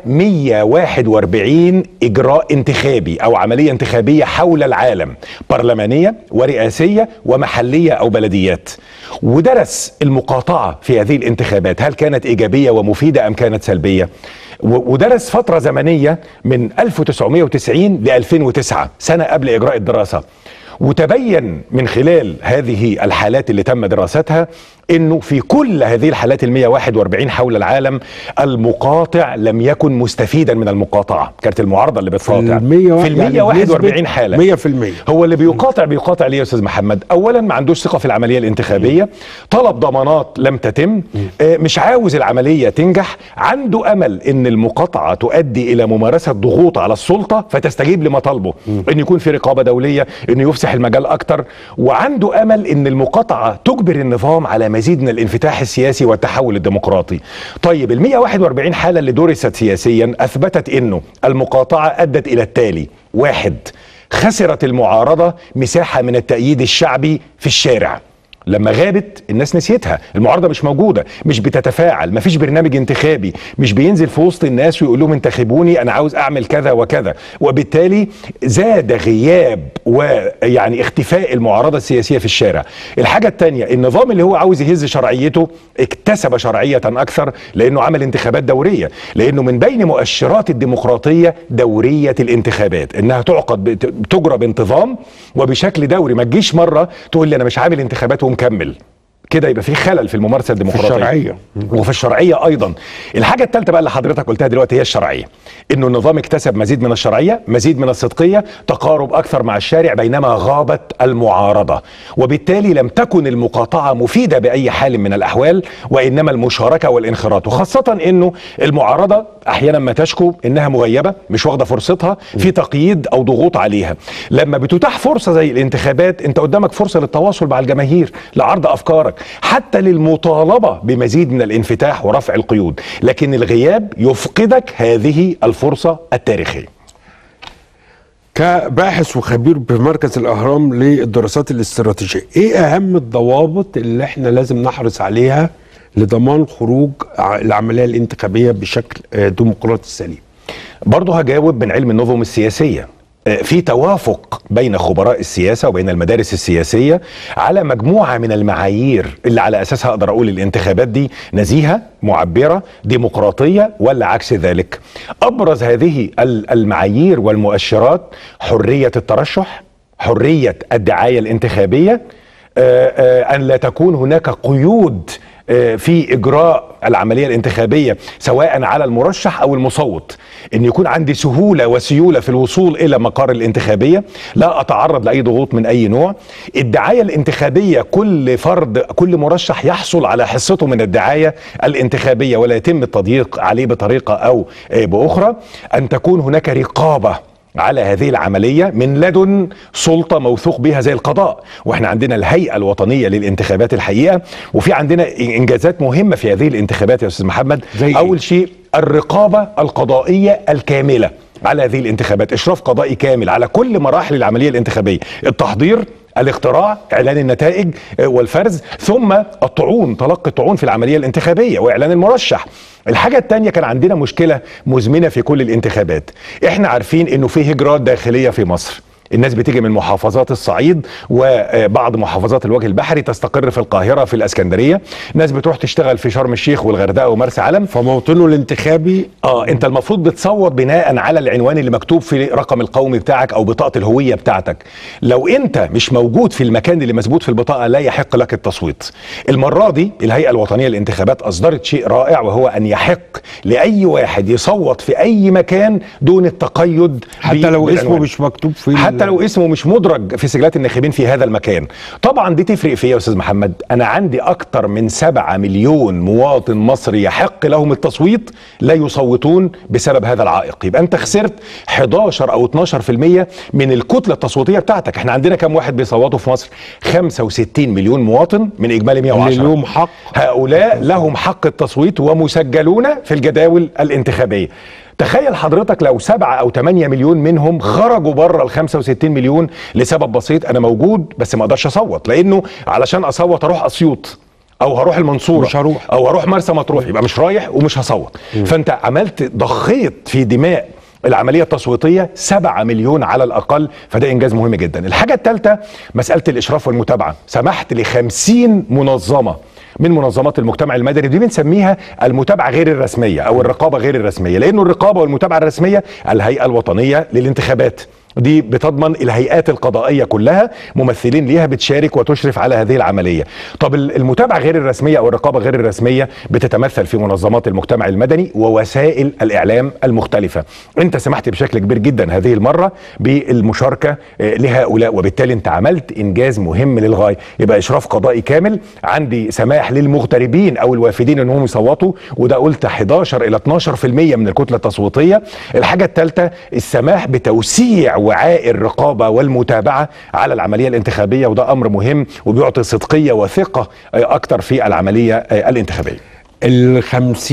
S6: 141 اجراء انتخابي او عمليه انتخابيه حول العالم برلمانيه ورئاسيه ومحليه او بلديات ودرس المقاطعه في هذه الانتخابات هل كانت ايجابيه ومفيده ام كانت سلبيه و- ودرس فتره زمنيه من 1990 ل 2009 سنه قبل اجراء الدراسه وتبين من خلال هذه الحالات اللي تم دراستها انه في كل هذه الحالات ال 141 حول العالم المقاطع لم يكن مستفيدا من المقاطعه، كانت المعارضه اللي بتقاطع
S1: المية
S6: في ال 141
S1: يعني
S6: حاله
S1: 100%
S6: هو اللي بيقاطع بيقاطع ليه يا استاذ محمد؟ اولا ما عندوش ثقه في العمليه الانتخابيه، طلب ضمانات لم تتم، آه، مش عاوز العمليه تنجح، عنده امل ان المقاطعه تؤدي الى ممارسه ضغوط على السلطه فتستجيب لمطالبه، ان يكون في رقابه دوليه، انه يفسح المجال اكتر، وعنده امل ان المقاطعه تجبر النظام على مزيد من الانفتاح السياسي والتحول الديمقراطي. طيب ال 141 حاله اللي درست سياسيا اثبتت انه المقاطعه ادت الى التالي: واحد خسرت المعارضه مساحه من التأييد الشعبي في الشارع لما غابت الناس نسيتها المعارضه مش موجوده مش بتتفاعل مفيش برنامج انتخابي مش بينزل في وسط الناس ويقول لهم انتخبوني انا عاوز اعمل كذا وكذا وبالتالي زاد غياب ويعني اختفاء المعارضه السياسيه في الشارع الحاجه الثانيه النظام اللي هو عاوز يهز شرعيته اكتسب شرعيه اكثر لانه عمل انتخابات دوريه لانه من بين مؤشرات الديمقراطيه دوريه الانتخابات انها تعقد بت- بتجرى بانتظام وبشكل دوري ما تجيش مره تقول لي انا مش عامل انتخابات ومكمل كده يبقى في خلل في الممارسه الديمقراطيه
S1: الشرعية.
S6: وفي الشرعيه ايضا الحاجه الثالثه بقى اللي حضرتك قلتها دلوقتي هي الشرعيه انه النظام اكتسب مزيد من الشرعيه مزيد من الصدقيه تقارب اكثر مع الشارع بينما غابت المعارضه وبالتالي لم تكن المقاطعه مفيده باي حال من الاحوال وانما المشاركه والانخراط وخاصه انه المعارضه احيانا ما تشكو انها مغيبه مش واخده فرصتها في تقييد او ضغوط عليها لما بتتاح فرصه زي الانتخابات انت قدامك فرصه للتواصل مع الجماهير لعرض افكارك حتى للمطالبه بمزيد من الانفتاح ورفع القيود لكن الغياب يفقدك هذه الفرصه التاريخيه
S1: كباحث وخبير بمركز الاهرام للدراسات الاستراتيجيه ايه اهم الضوابط اللي احنا لازم نحرص عليها لضمان خروج ع- العمليه الانتخابيه بشكل آه، ديمقراطي سليم
S6: برضه هجاوب من علم النظم السياسية آه، في توافق بين خبراء السياسة وبين المدارس السياسية على مجموعة من المعايير اللي على أساسها أقدر أقول الانتخابات دي نزيهة معبرة ديمقراطية ولا عكس ذلك أبرز هذه ال- المعايير والمؤشرات حرية الترشح حرية الدعاية الانتخابية آه، آه، أن لا تكون هناك قيود آه، في اجراء العمليه الانتخابيه سواء على المرشح او المصوت ان يكون عندي سهوله وسيوله في الوصول الى مقر الانتخابيه لا اتعرض لاي ضغوط من اي نوع الدعايه الانتخابيه كل فرد كل مرشح يحصل على حصته من الدعايه الانتخابيه ولا يتم التضييق عليه بطريقه او آه، باخرى ان تكون هناك رقابه على هذه العملية من لدن سلطة موثوق بها زي القضاء واحنا عندنا الهيئة الوطنية للانتخابات الحقيقة وفي عندنا انجازات مهمة في هذه الانتخابات يا استاذ محمد
S1: زي إيه؟
S6: اول شيء الرقابة القضائية الكاملة على هذه الانتخابات اشراف قضائي كامل على كل مراحل العملية الانتخابية التحضير الاختراع اعلان النتائج آه، والفرز ثم الطعون تلقي الطعون في العمليه الانتخابيه واعلان المرشح الحاجه الثانيه كان عندنا مشكله مزمنه في كل الانتخابات احنا عارفين انه في هجرات داخليه في مصر الناس بتيجي من محافظات الصعيد وبعض محافظات الوجه البحري تستقر في القاهره في الاسكندريه ناس بتروح تشتغل في شرم الشيخ والغردقه ومرسى علم
S1: فموطنه الانتخابي
S6: اه انت المفروض بتصوت بناء على العنوان اللي مكتوب في رقم القومي بتاعك او بطاقه الهويه بتاعتك لو انت مش موجود في المكان اللي مثبوت في البطاقه لا يحق لك التصويت المره دي الهيئه الوطنيه للانتخابات اصدرت شيء رائع وهو ان يحق لاي واحد يصوت في اي مكان دون التقيد
S1: حتى لو اسمه
S6: بالعنوان.
S1: مش مكتوب في ال-
S6: حتى لو اسمه مش مدرج في سجلات الناخبين في هذا المكان طبعا دي تفرق في ايه يا استاذ محمد انا عندي اكتر من 7 مليون مواطن مصري يحق لهم التصويت لا يصوتون بسبب هذا العائق يبقى انت خسرت 11 او 12% من الكتله التصويتيه بتاعتك احنا عندنا كم واحد بيصوتوا في مصر 65 مليون مواطن من اجمالي 110
S1: اللي لهم حق.
S6: هؤلاء لهم حق التصويت ومسجلون في الجداول الانتخابيه تخيل حضرتك لو سبعة أو 8 مليون منهم خرجوا بره ال 65 مليون لسبب بسيط أنا موجود بس ما أقدرش أصوت لأنه علشان أصوت أروح أسيوط أو هروح المنصورة
S1: مش هروح.
S6: أو هروح مرسى مطروح يبقى مش رايح ومش هصوت فأنت عملت ضخيت في دماء العملية التصويتية 7 مليون على الأقل فده إنجاز مهم جدا الحاجة الثالثة مسألة الإشراف والمتابعة سمحت ل 50 منظمة من منظمات المجتمع المدني دي بنسميها المتابعه غير الرسميه او الرقابه غير الرسميه لانه الرقابه والمتابعه الرسميه الهيئه الوطنيه للانتخابات دي بتضمن الهيئات القضائيه كلها ممثلين ليها بتشارك وتشرف على هذه العمليه طب ال- المتابعه غير الرسميه او الرقابه غير الرسميه بتتمثل في منظمات المجتمع المدني ووسائل الاعلام المختلفه انت سمحت بشكل كبير جدا هذه المره بالمشاركه آه، لهؤلاء وبالتالي انت عملت انجاز مهم للغايه يبقى اشراف قضائي كامل عندي سماح للمغتربين او الوافدين انهم يصوتوا وده قلت 11 الى 12% من الكتله التصويتيه الحاجه الثالثه السماح بتوسيع وعاء الرقابه والمتابعه على العمليه الانتخابيه وده امر مهم وبيعطي صدقيه وثقه آه، اكتر في العمليه آه، الانتخابيه
S1: ال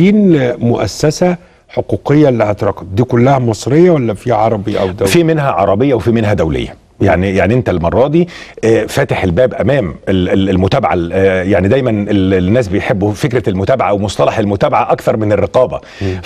S1: 50 مؤسسه حقوقيه اللي هتراقب دي كلها مصريه ولا في عربي او دولي؟
S6: في منها عربيه وفي منها دوليه يعني يعني انت المره دي آه، فاتح الباب امام ال- ال- المتابعه ال- آه، يعني دايما ال- الناس بيحبوا فكره المتابعه او مصطلح المتابعه اكثر من الرقابه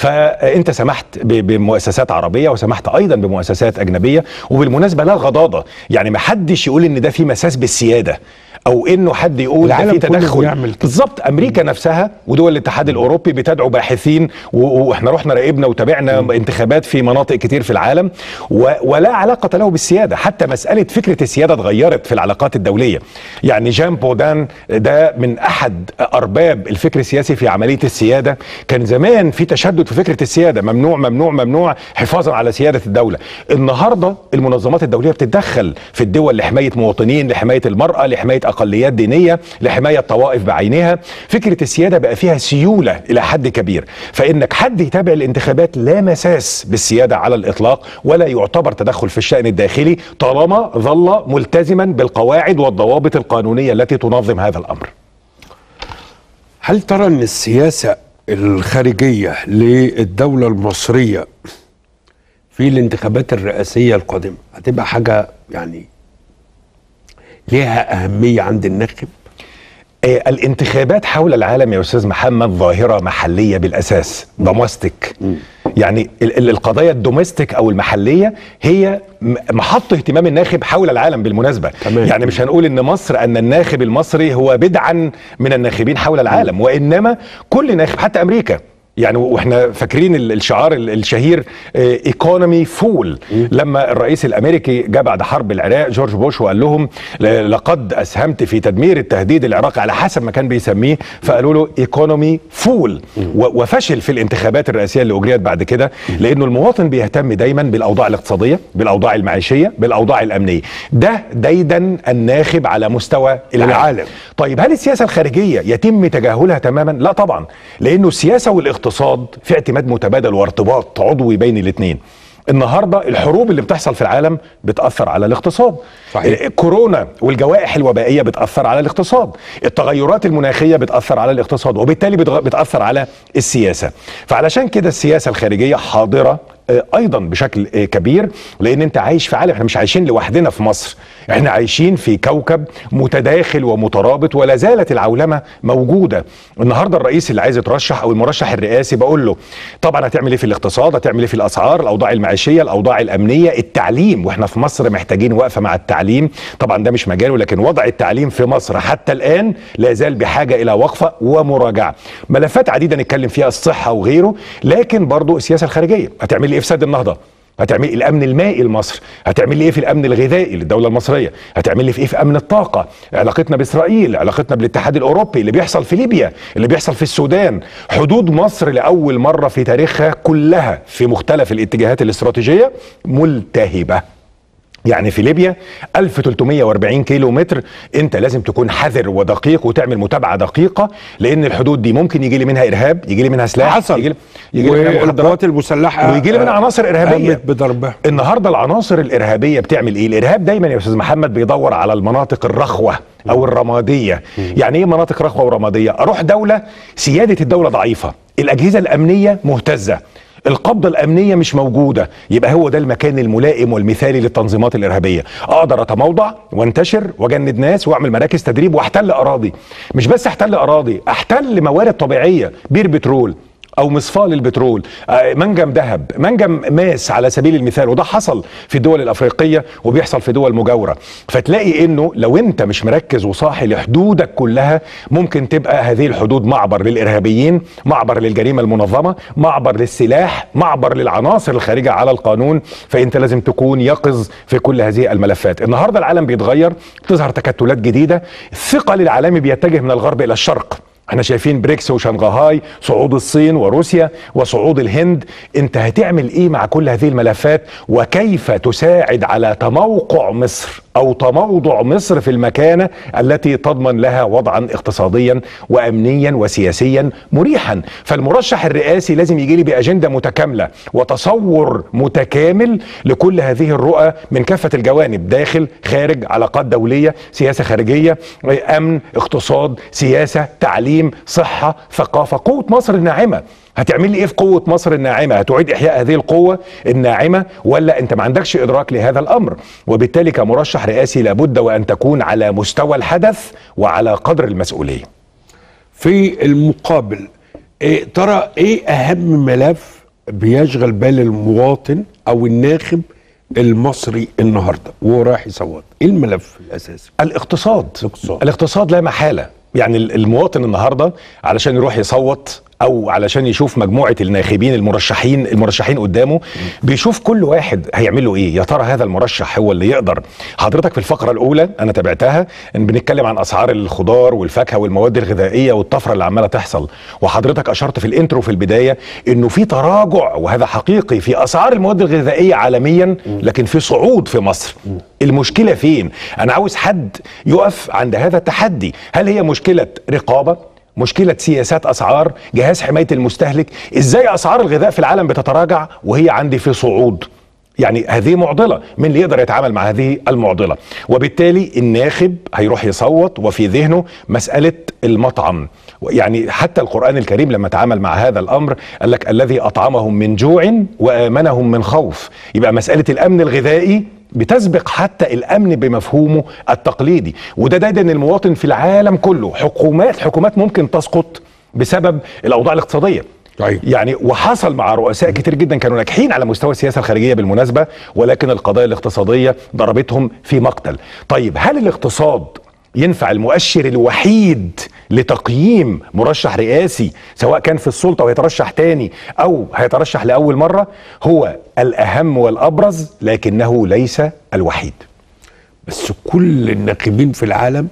S6: فانت سمحت ب- بمؤسسات عربيه وسمحت ايضا بمؤسسات اجنبيه وبالمناسبه لا غضاضه يعني ما حدش يقول ان ده في مساس بالسياده او انه حد يقول ده
S1: العالم
S6: في
S1: كله
S6: تدخل
S1: بيعمل كده.
S6: بالظبط امريكا نفسها ودول الاتحاد الاوروبي بتدعو باحثين و- واحنا رحنا راقبنا وتابعنا انتخابات في مناطق كتير في العالم و... ولا علاقه له بالسياده حتى مساله فكره السياده اتغيرت في العلاقات الدوليه يعني جان بودان ده من احد ارباب الفكر السياسي في عمليه السياده كان زمان في تشدد في فكره السياده ممنوع ممنوع ممنوع حفاظا على سياده الدوله النهارده المنظمات الدوليه بتتدخل في الدول لحمايه مواطنين لحمايه المراه لحمايه اقليات دينيه لحمايه طوائف بعينها فكره السياده بقى فيها سيوله الى حد كبير فانك حد يتابع الانتخابات لا مساس بالسياده على الاطلاق ولا يعتبر تدخل في الشان الداخلي طالما ظل ملتزما بالقواعد والضوابط القانونيه التي تنظم هذا الامر
S1: هل ترى ان السياسه الخارجيه للدوله المصريه في الانتخابات الرئاسيه القادمه هتبقى حاجه يعني ليها اهميه عند الناخب
S6: آه، الانتخابات حول العالم يا استاذ محمد ظاهره محليه بالاساس دومستيك يعني ال- ال- القضايا الدومستيك او المحليه هي م- محط اهتمام الناخب حول العالم بالمناسبه
S1: تمام.
S6: يعني مش هنقول ان مصر ان الناخب المصري هو بدعا من الناخبين حول العالم وانما كل ناخب حتى امريكا يعني واحنا فاكرين ال- الشعار ال- الشهير ايكونومي فول لما الرئيس الامريكي جاء بعد حرب العراق جورج بوش وقال لهم ل- لقد اسهمت في تدمير التهديد العراقي على حسب ما كان بيسميه فقالوا له ايكونومي فول وفشل في الانتخابات الرئاسيه اللي اجريت بعد كده لانه المواطن بيهتم دايما بالاوضاع الاقتصاديه بالاوضاع المعيشيه بالاوضاع الامنيه ده ديدا الناخب على مستوى العالم,
S1: العالم.
S6: طيب هل السياسه الخارجيه يتم تجاهلها تماما لا طبعا لانه السياسه والاقتصاد في اعتماد متبادل وارتباط عضوي بين الاثنين النهارده الحروب اللي بتحصل في العالم بتاثر على الاقتصاد
S1: صحيح.
S6: كورونا والجوائح الوبائيه بتاثر على الاقتصاد التغيرات المناخيه بتاثر على الاقتصاد وبالتالي بتغ- بتاثر على السياسه فعلشان كده السياسه الخارجيه حاضره آه، ايضا بشكل آه، كبير لان انت عايش في عالم احنا مش عايشين لوحدنا في مصر احنا عايشين في كوكب متداخل ومترابط ولا زالت العولمه موجوده النهارده الرئيس اللي عايز يترشح او المرشح الرئاسي بقول له طبعا هتعمل ايه في الاقتصاد هتعمل ايه في الاسعار الاوضاع المعيشيه الاوضاع الامنيه التعليم واحنا في مصر محتاجين وقفه مع التعليم طبعا ده مش مجاله لكن وضع التعليم في مصر حتى الان لا زال بحاجه الى وقفه ومراجعه ملفات عديده نتكلم فيها الصحه وغيره لكن برضو السياسه الخارجيه هتعمل لي ايه في سد النهضه هتعمل إيه الامن المائي لمصر هتعمل لي ايه في الامن الغذائي للدوله المصريه هتعمل لي في ايه في امن الطاقه علاقتنا باسرائيل علاقتنا بالاتحاد الاوروبي اللي بيحصل في ليبيا اللي بيحصل في السودان حدود مصر لاول مره في تاريخها كلها في مختلف الاتجاهات الاستراتيجيه ملتهبه يعني في ليبيا 1340 كيلو متر انت لازم تكون حذر ودقيق وتعمل متابعه دقيقه لان الحدود دي ممكن يجي لي منها ارهاب يجي لي منها سلاح
S1: حصل
S6: يجي لي, يجي لي منها مخدرات
S1: والقوات المسلحه
S6: ويجي لي منها عناصر ارهابيه
S1: قامت بضربها
S6: النهارده العناصر الارهابيه بتعمل ايه؟ الارهاب دايما يا استاذ محمد بيدور على المناطق الرخوه او الرماديه، يعني ايه مناطق رخوه ورماديه؟ اروح دوله سياده الدوله ضعيفه، الاجهزه الامنيه مهتزه، القبضة الأمنية مش موجودة يبقى هو ده المكان الملائم والمثالي للتنظيمات الإرهابية أقدر أتموضع وانتشر وأجند ناس وأعمل مراكز تدريب وأحتل أراضي مش بس أحتل أراضي أحتل موارد طبيعية بير بترول او مصفاه للبترول آه، منجم ذهب منجم ماس على سبيل المثال وده حصل في الدول الافريقيه وبيحصل في دول مجاوره فتلاقي انه لو انت مش مركز وصاحي لحدودك كلها ممكن تبقى هذه الحدود معبر للارهابيين معبر للجريمه المنظمه معبر للسلاح معبر للعناصر الخارجه على القانون فانت لازم تكون يقظ في كل هذه الملفات النهارده العالم بيتغير تظهر تكتلات جديده الثقل العالمي بيتجه من الغرب الى الشرق احنا شايفين بريكس وشنغهاي صعود الصين وروسيا وصعود الهند انت هتعمل ايه مع كل هذه الملفات وكيف تساعد على تموقع مصر او تموضع مصر في المكانه التي تضمن لها وضعا اقتصاديا وامنيا وسياسيا مريحا فالمرشح الرئاسي لازم يجي لي باجنده متكامله وتصور متكامل لكل هذه الرؤى من كافه الجوانب داخل خارج علاقات دوليه سياسه خارجيه امن اقتصاد سياسه تعليم صحه ثقافه قوه مصر الناعمه هتعمل لي ايه في قوه مصر الناعمه هتعيد احياء هذه القوه الناعمه ولا انت ما عندكش ادراك لهذا الامر وبالتالي كمرشح رئاسي لابد وان تكون على مستوى الحدث وعلى قدر المسؤوليه
S1: في المقابل إيه ترى ايه اهم ملف بيشغل بال المواطن او الناخب المصري النهارده وهو رايح يصوت ايه الملف الاساسي
S6: الاقتصاد
S1: الاقتصاد.
S6: الاقتصاد لا محاله يعني ال- المواطن النهارده علشان يروح يصوت او علشان يشوف مجموعه الناخبين المرشحين المرشحين قدامه بيشوف كل واحد هيعمل له ايه يا ترى هذا المرشح هو اللي يقدر حضرتك في الفقره الاولى انا تابعتها ان بنتكلم عن اسعار الخضار والفاكهه والمواد الغذائيه والطفره اللي عماله تحصل وحضرتك اشرت في الانترو في البدايه انه في تراجع وهذا حقيقي في اسعار المواد الغذائيه عالميا لكن في صعود في مصر المشكله فين انا عاوز حد يقف عند هذا التحدي هل هي مشكله رقابه مشكلة سياسات أسعار جهاز حماية المستهلك إزاي أسعار الغذاء في العالم بتتراجع وهي عندي في صعود يعني هذه معضلة من اللي يقدر يتعامل مع هذه المعضلة وبالتالي الناخب هيروح يصوت وفي ذهنه مسألة المطعم يعني حتى القرآن الكريم لما تعامل مع هذا الأمر قال لك الذي أطعمهم من جوع وآمنهم من خوف يبقى مسألة الأمن الغذائي بتسبق حتى الامن بمفهومه التقليدي وده دايما ان المواطن في العالم كله حكومات حكومات ممكن تسقط بسبب الاوضاع الاقتصاديه
S1: طيب.
S6: يعني وحصل مع رؤساء كتير جدا كانوا ناجحين على مستوى السياسه الخارجيه بالمناسبه ولكن القضايا الاقتصاديه ضربتهم في مقتل طيب هل الاقتصاد ينفع المؤشر الوحيد لتقييم مرشح رئاسي سواء كان في السلطه ويترشح تاني او هيترشح لاول مره هو الاهم والابرز لكنه ليس الوحيد
S1: بس كل الناخبين في العالم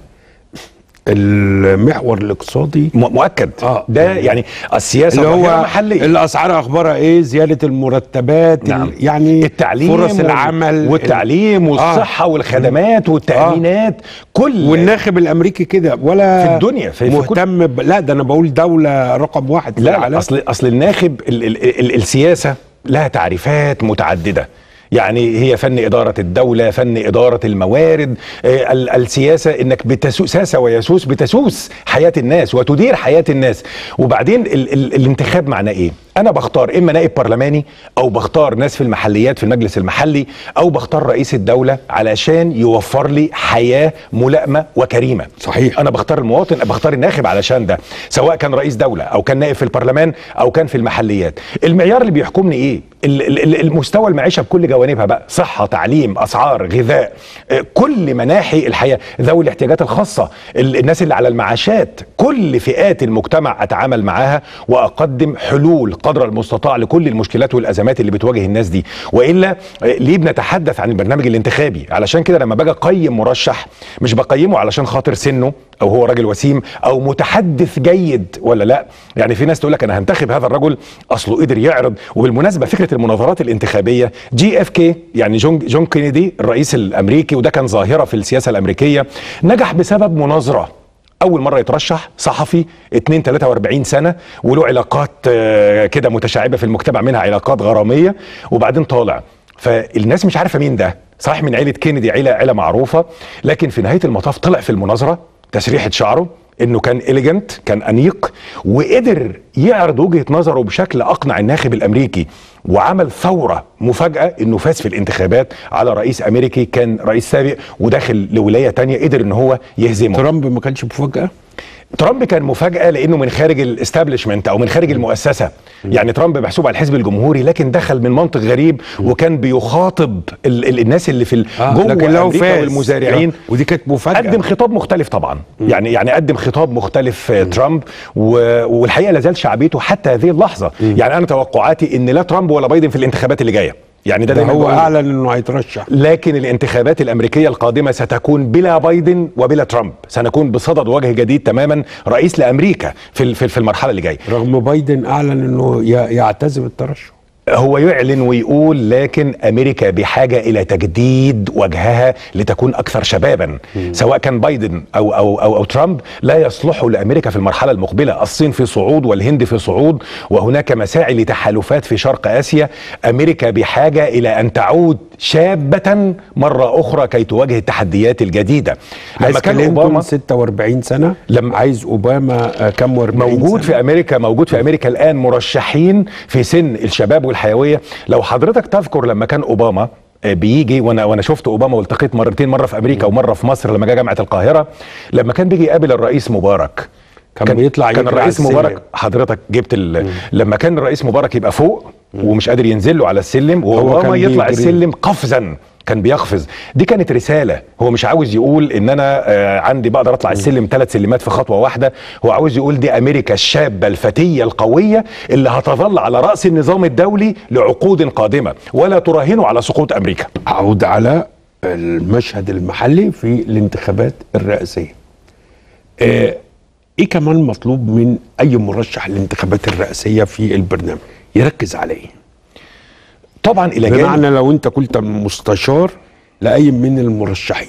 S1: المحور الاقتصادي
S6: م- مؤكد
S1: آه.
S6: ده يعني السياسه
S1: اللي
S6: ظاهرة
S1: هو
S6: محليه
S1: الاسعار اخبارها ايه زياده المرتبات
S6: نعم.
S1: ال- يعني
S6: التعليم
S1: فرص
S6: وال-
S1: العمل
S6: والتعليم والصحه والخدمات والتامينات كل
S1: والناخب الامريكي كده ولا
S6: في الدنيا، في- في
S1: مهتم ب... لا ده انا بقول دوله رقم واحد في
S6: لا
S1: العالم
S6: لا اصل اصل الناخب ال ال ال السياسه لها تعريفات متعدده يعني هي فن إدارة الدولة فن إدارة الموارد آه، ال- السياسة إنك بتسوس ساسة ويسوس بتسوس حياة الناس وتدير حياة الناس وبعدين ال ال الانتخاب معناه إيه أنا بختار إما نائب برلماني أو بختار ناس في المحليات في المجلس المحلي أو بختار رئيس الدولة علشان يوفر لي حياة ملائمة وكريمة
S1: صحيح.
S6: انا بختار المواطن بختار الناخب علشان ده سواء كان رئيس دوله او كان نائب في البرلمان او كان في المحليات المعيار اللي بيحكمني ايه ال- ال- ال- المستوى المعيشه بكل جوانبها بقى صحه تعليم اسعار غذاء آه، كل مناحي الحياه ذوي الاحتياجات الخاصه ال- الناس اللي على المعاشات كل فئات المجتمع اتعامل معاها واقدم حلول قدر المستطاع لكل المشكلات والازمات اللي بتواجه الناس دي والا آه، ليه بنتحدث عن البرنامج الانتخابي علشان كده لما باجي اقيم مرشح مش بقيمه علشان خاطر سنه او هو راجل وسيم او متحدث جيد ولا لا يعني في ناس تقول لك انا هنتخب هذا الرجل اصله قدر يعرض وبالمناسبه فكره المناظرات الانتخابيه جي اف كي يعني جون جون كينيدي الرئيس الامريكي وده كان ظاهره في السياسه الامريكيه نجح بسبب مناظره اول مره يترشح صحفي 2 43 سنه وله علاقات آه، كده متشعبه في المجتمع منها علاقات غراميه وبعدين طالع فالناس مش عارفه مين ده صحيح من عيله كينيدي عيله عيله معروفه لكن في نهايه المطاف طلع في المناظره تسريحه شعره انه كان اليجنت كان انيق وقدر يعرض وجهه نظره بشكل اقنع الناخب الامريكي وعمل ثوره مفاجاه انه فاز في الانتخابات على رئيس امريكي كان رئيس سابق وداخل لولايه تانية قدر ان هو يهزمه
S1: ترامب ما كانش مفاجاه
S6: ترامب كان مفاجاه لانه من خارج الاستابليشمنت او من خارج المؤسسه يعني ترامب محسوب على الحزب الجمهوري لكن دخل من منطق غريب وكان بيخاطب ال ال الناس اللي في ال- جوه
S1: لكن لو
S6: امريكا
S1: فاز
S6: والمزارعين
S1: ودي كانت مفاجاه
S6: قدم خطاب مختلف طبعا يعني يعني قدم خطاب مختلف آه، ترامب و- والحقيقه لازال شعبيته حتى هذه اللحظه يعني انا توقعاتي ان لا ترامب ولا بايدن في الانتخابات اللي جايه يعني ده,
S1: ده
S6: دايما
S1: هو
S6: بقول-
S1: اعلن انه هيترشح
S6: لكن الانتخابات الامريكيه القادمه ستكون بلا بايدن وبلا ترامب سنكون بصدد وجه جديد تماما رئيس لامريكا في ال- في في المرحله اللي جايه
S1: رغم بايدن اعلن انه ي- يعتزم الترشح
S6: هو يعلن ويقول لكن امريكا بحاجه الى تجديد وجهها لتكون اكثر شبابا سواء كان بايدن او او او, أو ترامب لا يصلحوا لامريكا في المرحله المقبله الصين في صعود والهند في صعود وهناك مساعي لتحالفات في شرق اسيا امريكا بحاجه الى ان تعود شابه مره اخرى كي تواجه التحديات الجديده
S1: عايز
S6: لما كان
S1: كلينتون
S6: اوباما
S1: 46 سنه
S6: لما-
S1: عايز اوباما آه، كام و40
S6: موجود في امريكا موجود في امريكا الان مرشحين في سن الشباب والحيويه لو حضرتك تذكر لما كان اوباما آه، بيجي وانا وانا شفت اوباما والتقيت مرتين مره في امريكا ومره في مصر لما جه جامعه القاهره لما كان بيجي يقابل الرئيس مبارك
S1: كان, بيطلع
S6: كان
S1: يجري على
S6: الرئيس
S1: السلم.
S6: مبارك حضرتك جبت ال... لما كان الرئيس مبارك يبقى فوق ومش قادر ينزل له على السلم
S1: هو
S6: وهو
S1: كان
S6: يطلع
S1: بيجري.
S6: السلم قفزا كان بيقفز دي كانت رساله هو مش عاوز يقول ان انا آه عندي بقدر اطلع السلم ثلاث سلمات في خطوه واحده هو عاوز يقول دي امريكا الشابه الفتيه القويه اللي هتظل على راس النظام الدولي لعقود قادمه ولا تراهنوا على سقوط امريكا
S1: اعود على المشهد المحلي في الانتخابات الرئاسيه آه، ايه كمان مطلوب من اي مرشح للانتخابات الرئاسيه في البرنامج يركز على ايه
S6: طبعا الى جانب
S1: بمعنى لو انت كنت مستشار لاي من المرشحين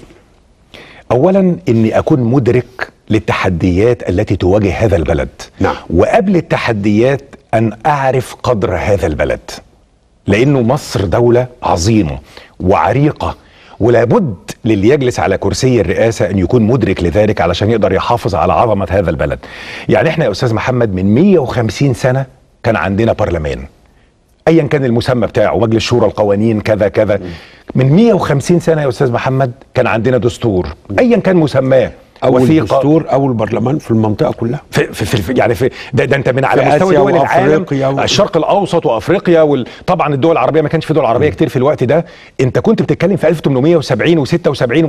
S6: اولا اني اكون مدرك للتحديات التي تواجه هذا البلد
S1: نعم.
S6: وقبل التحديات ان اعرف قدر هذا البلد لانه مصر دوله عظيمه وعريقه ولابد للي يجلس على كرسي الرئاسه ان يكون مدرك لذلك علشان يقدر يحافظ على عظمه هذا البلد. يعني احنا يا استاذ محمد من 150 سنه كان عندنا برلمان. ايا كان المسمى بتاعه مجلس شورى القوانين كذا كذا من 150 سنه يا استاذ محمد كان عندنا دستور ايا كان مسماه
S1: او
S6: وثيقة.
S1: الدستور او البرلمان في المنطقه كلها
S6: في في في يعني في ده, ده انت من على
S1: في
S6: مستوى
S1: آسيا
S6: دول العالم
S1: وأفريقيا و-
S6: الشرق الاوسط وافريقيا وال... طبعا الدول العربيه ما كانش في دول عربيه كتير في الوقت ده انت كنت بتتكلم في 1870 و76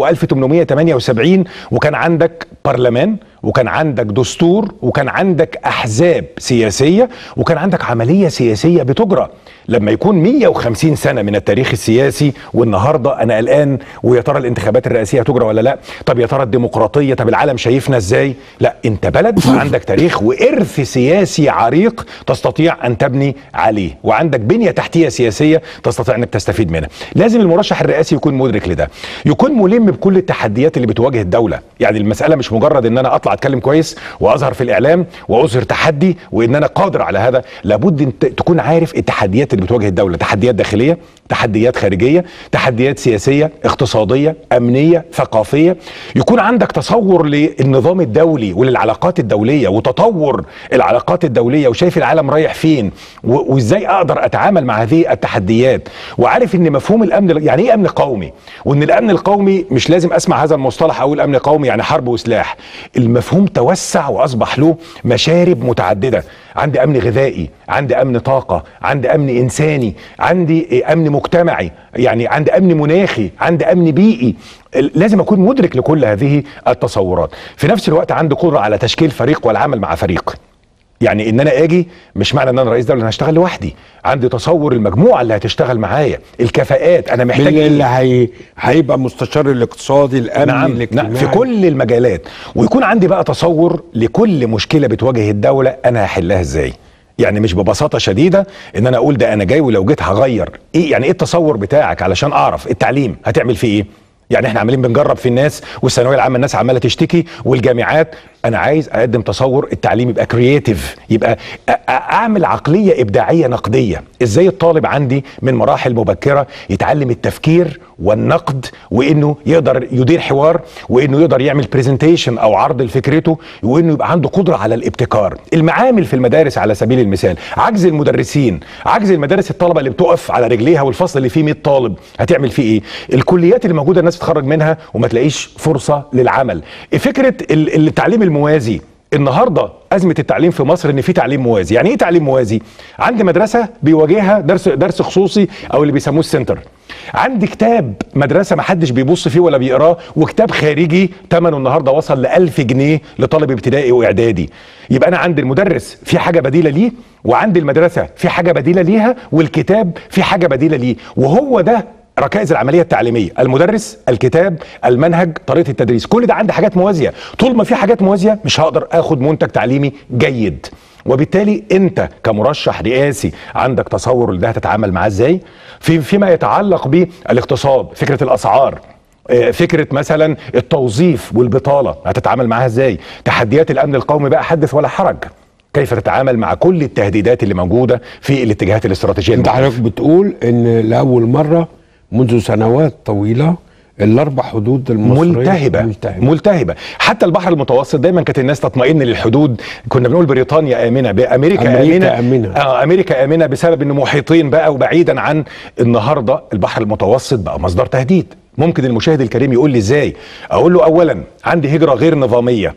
S6: و1878 وكان عندك برلمان وكان عندك دستور وكان عندك احزاب سياسيه وكان عندك عمليه سياسيه بتجرى لما يكون 150 سنه من التاريخ السياسي والنهارده انا قلقان ويا ترى الانتخابات الرئاسيه هتجرى ولا لا طب يا ترى الديمقراطيه طب العالم شايفنا ازاي لا انت بلد عندك تاريخ وارث سياسي عريق تستطيع ان تبني عليه وعندك بنيه تحتيه سياسيه تستطيع انك تستفيد منها لازم المرشح الرئاسي يكون مدرك لده يكون ملم بكل التحديات اللي بتواجه الدوله يعني المساله مش مجرد ان انا اطلع اتكلم كويس واظهر في الاعلام واظهر تحدي وان انا قادر على هذا لابد ان ت- تكون عارف التحديات اللي بتواجه الدوله تحديات داخليه تحديات خارجيه تحديات سياسيه اقتصاديه امنيه ثقافيه يكون عندك تصور للنظام الدولي وللعلاقات الدوليه وتطور العلاقات الدوليه وشايف العالم رايح فين و- وازاي اقدر اتعامل مع هذه التحديات وعارف ان مفهوم الامن يعني ايه امن قومي وان الامن القومي مش لازم اسمع هذا المصطلح اقول امن قومي يعني حرب وسلاح المفهوم توسع واصبح له مشارب متعدده عندي امن غذائي عندي امن طاقه عندي امن انساني عندي إيه، امن مجتمعي يعني عندي امن مناخي عندي امن بيئي ال- لازم اكون مدرك لكل هذه التصورات في نفس الوقت عندي قدره على تشكيل فريق والعمل مع فريق يعني ان انا اجي مش معنى ان انا رئيس دوله انا هشتغل لوحدي عندي تصور المجموعه اللي هتشتغل معايا الكفاءات انا محتاج
S1: من
S6: إيه؟
S1: اللي هي... هيبقى مستشار الاقتصادي الامني
S6: نعم, نعم
S1: الاجتماعي
S6: في كل المجالات ويكون عندي بقى تصور لكل مشكله بتواجه الدوله انا هحلها ازاي يعني مش ببساطه شديده ان انا اقول ده انا جاي ولو جيت هغير ايه يعني ايه التصور بتاعك علشان اعرف التعليم هتعمل فيه ايه يعني احنا عمالين بنجرب في الناس والثانويه العامه الناس عماله تشتكي والجامعات انا عايز اقدم تصور التعليم يبقى كرييتيف يبقى أ- أ- اعمل عقليه ابداعيه نقديه ازاي الطالب عندي من مراحل مبكره يتعلم التفكير والنقد وانه يقدر يدير حوار وانه يقدر يعمل برزنتيشن او عرض لفكرته وانه يبقى عنده قدره على الابتكار المعامل في المدارس على سبيل المثال عجز المدرسين عجز المدارس الطلبه اللي بتقف على رجليها والفصل اللي فيه 100 طالب هتعمل فيه ايه الكليات اللي موجوده الناس تتخرج منها وما تلاقيش فرصه للعمل فكره ال- التعليم الموازي النهارده ازمه التعليم في مصر ان في تعليم موازي يعني ايه تعليم موازي عندي مدرسه بيواجهها درس درس خصوصي او اللي بيسموه السنتر عندي كتاب مدرسه ما حدش بيبص فيه ولا بيقراه وكتاب خارجي ثمنه النهارده وصل ل 1000 جنيه لطالب ابتدائي واعدادي يبقى انا عند المدرس في حاجه بديله ليه وعند المدرسه في حاجه بديله ليها والكتاب في حاجه بديله ليه وهو ده ركائز العمليه التعليميه المدرس الكتاب المنهج طريقه التدريس كل ده عندي حاجات موازيه طول ما في حاجات موازيه مش هقدر اخد منتج تعليمي جيد وبالتالي انت كمرشح رئاسي عندك تصور لده هتتعامل معاه ازاي في فيما يتعلق بالاقتصاد فكره الاسعار آه، فكره مثلا التوظيف والبطاله هتتعامل معاها ازاي تحديات الامن القومي بقى حدث ولا حرج كيف تتعامل مع كل التهديدات اللي موجوده في الاتجاهات الاستراتيجيه
S1: انت
S6: المختلفة.
S1: حضرتك بتقول ان لاول مره منذ سنوات طويله الاربع حدود المصريه
S6: ملتهبة.
S1: ملتهبه
S6: ملتهبة حتى البحر المتوسط دايما كانت الناس تطمئن للحدود كنا بنقول بريطانيا آمنة بأمريكا
S1: أمريكا
S6: آمنة,
S1: آمنة.
S6: آه أمريكا آمنة بسبب إنه محيطين بقى وبعيدا عن النهاردة البحر المتوسط بقى مصدر تهديد ممكن المشاهد الكريم يقول لي ازاي اقول له اولا عندي هجرة غير نظامية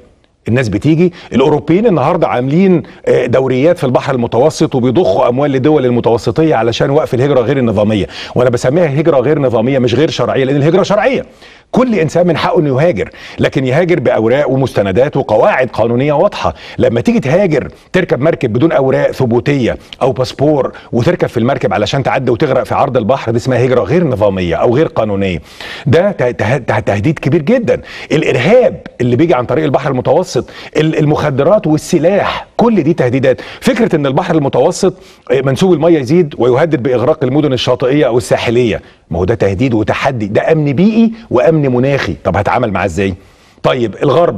S6: الناس بتيجي الاوروبيين النهارده عاملين آه، دوريات في البحر المتوسط وبيضخوا اموال لدول المتوسطيه علشان وقف الهجره غير النظاميه وانا بسميها هجره غير نظاميه مش غير شرعيه لان الهجره شرعيه كل انسان من حقه انه يهاجر لكن يهاجر باوراق ومستندات وقواعد قانونيه واضحه لما تيجي تهاجر تركب مركب بدون اوراق ثبوتيه او باسبور وتركب في المركب علشان تعدي وتغرق في عرض البحر دي اسمها هجره غير نظاميه او غير قانونيه ده ته- ته- ته- تهديد كبير جدا الارهاب اللي بيجي عن طريق البحر المتوسط ال- المخدرات والسلاح كل دي تهديدات فكره ان البحر المتوسط آه، منسوب الميه يزيد ويهدد باغراق المدن الشاطئيه او الساحليه ما هو ده تهديد وتحدي ده امن بيئي وامن مناخي طب هتعامل معاه ازاي طيب الغرب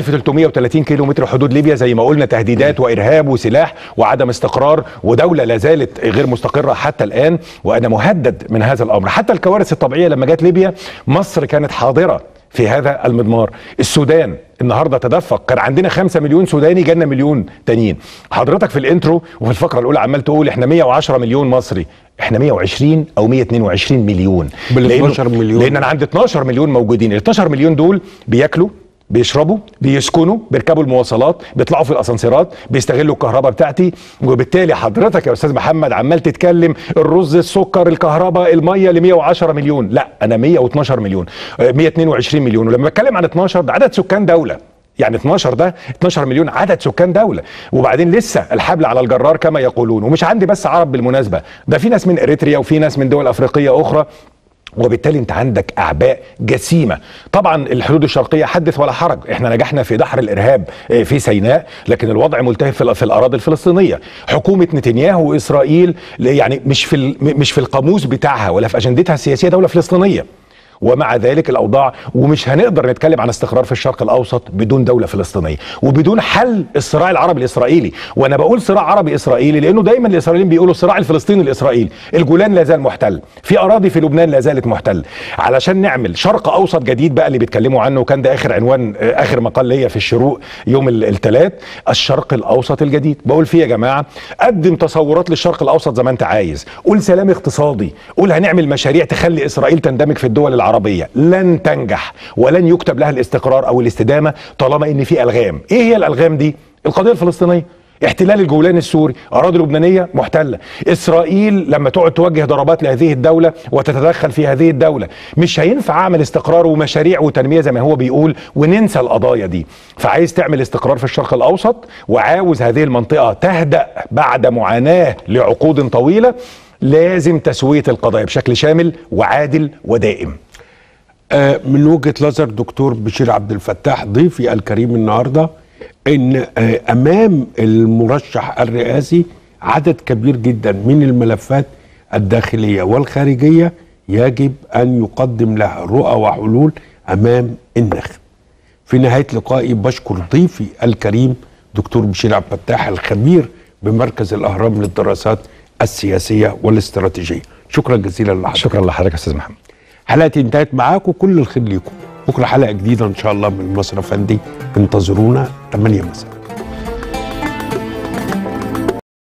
S6: 1330 كيلو متر حدود ليبيا زي ما قلنا تهديدات وارهاب وسلاح وعدم استقرار ودوله لا زالت غير مستقره حتى الان وانا مهدد من هذا الامر حتى الكوارث الطبيعيه لما جت ليبيا مصر كانت حاضره في هذا المضمار السودان النهارده تدفق كان عندنا 5 مليون سوداني جالنا مليون تانيين حضرتك في الانترو وفي الفقره الاولى عمال تقول احنا 110 مليون مصري احنا 120 او 122 مليون
S1: بال
S6: لأنه-
S1: 12 مليون.
S6: لان انا عندي 12 مليون موجودين ال 12 مليون دول بياكلوا بيشربوا بيسكنوا بيركبوا المواصلات بيطلعوا في الاسانسيرات بيستغلوا الكهرباء بتاعتي وبالتالي حضرتك يا استاذ محمد عمال تتكلم الرز السكر الكهرباء الميه ل 110 مليون لا انا 112 مليون آه، 122 مليون ولما بتكلم عن 12 ده عدد سكان دوله يعني 12 ده 12 مليون عدد سكان دوله وبعدين لسه الحبل على الجرار كما يقولون ومش عندي بس عرب بالمناسبه ده في ناس من اريتريا وفي ناس من دول افريقيه اخرى وبالتالي انت عندك اعباء جسيمه طبعا الحدود الشرقيه حدث ولا حرج احنا نجحنا في دحر الارهاب اه، في سيناء لكن الوضع ملتهب في ال- في الاراضي الفلسطينيه حكومه نتنياهو واسرائيل يعني مش في ال- مش في القاموس بتاعها ولا في اجندتها السياسيه دوله فلسطينيه ومع ذلك الاوضاع ومش هنقدر نتكلم عن استقرار في الشرق الاوسط بدون دوله فلسطينيه وبدون حل الصراع العربي الاسرائيلي وانا بقول صراع عربي اسرائيلي لانه دايما الاسرائيليين بيقولوا الصراع الفلسطيني الاسرائيلي الجولان لا زال محتل في اراضي في لبنان لا زالت محتل علشان نعمل شرق اوسط جديد بقى اللي بيتكلموا عنه وكان ده اخر عنوان آه، اخر مقال ليا في الشروق يوم الثلاث الشرق الاوسط الجديد بقول فيه يا جماعه قدم تصورات للشرق الاوسط زي ما انت عايز قول سلام اقتصادي قول هنعمل مشاريع تخلي اسرائيل تندمج في الدول العربيه لن تنجح ولن يكتب لها الاستقرار او الاستدامه طالما ان في الغام ايه هي الالغام دي القضيه الفلسطينيه احتلال الجولان السوري اراضي لبنانيه محتله اسرائيل لما تقعد توجه ضربات لهذه الدوله وتتدخل في هذه الدوله مش هينفع اعمل استقرار ومشاريع وتنميه زي ما هو بيقول وننسى القضايا دي فعايز تعمل استقرار في الشرق الاوسط وعاوز هذه المنطقه تهدا بعد معاناه لعقود طويله لازم تسويه القضايا بشكل شامل وعادل ودائم
S1: آه، من وجهه نظر دكتور بشير عبد الفتاح ضيفي الكريم النهارده ان آه، امام المرشح الرئاسي عدد كبير جدا من الملفات الداخليه والخارجيه يجب ان يقدم لها رؤى وحلول امام الناخب. في نهايه لقائي بشكر ضيفي الكريم دكتور بشير عبد الفتاح الخبير بمركز الاهرام للدراسات السياسيه والاستراتيجيه. شكرا جزيلا لحضرتك.
S6: شكرا لحضرتك يا استاذ محمد
S1: حلقتي انتهت معاكم كل الخير ليكم بكره حلقه جديده ان شاء الله من مصر فندي انتظرونا 8 مساء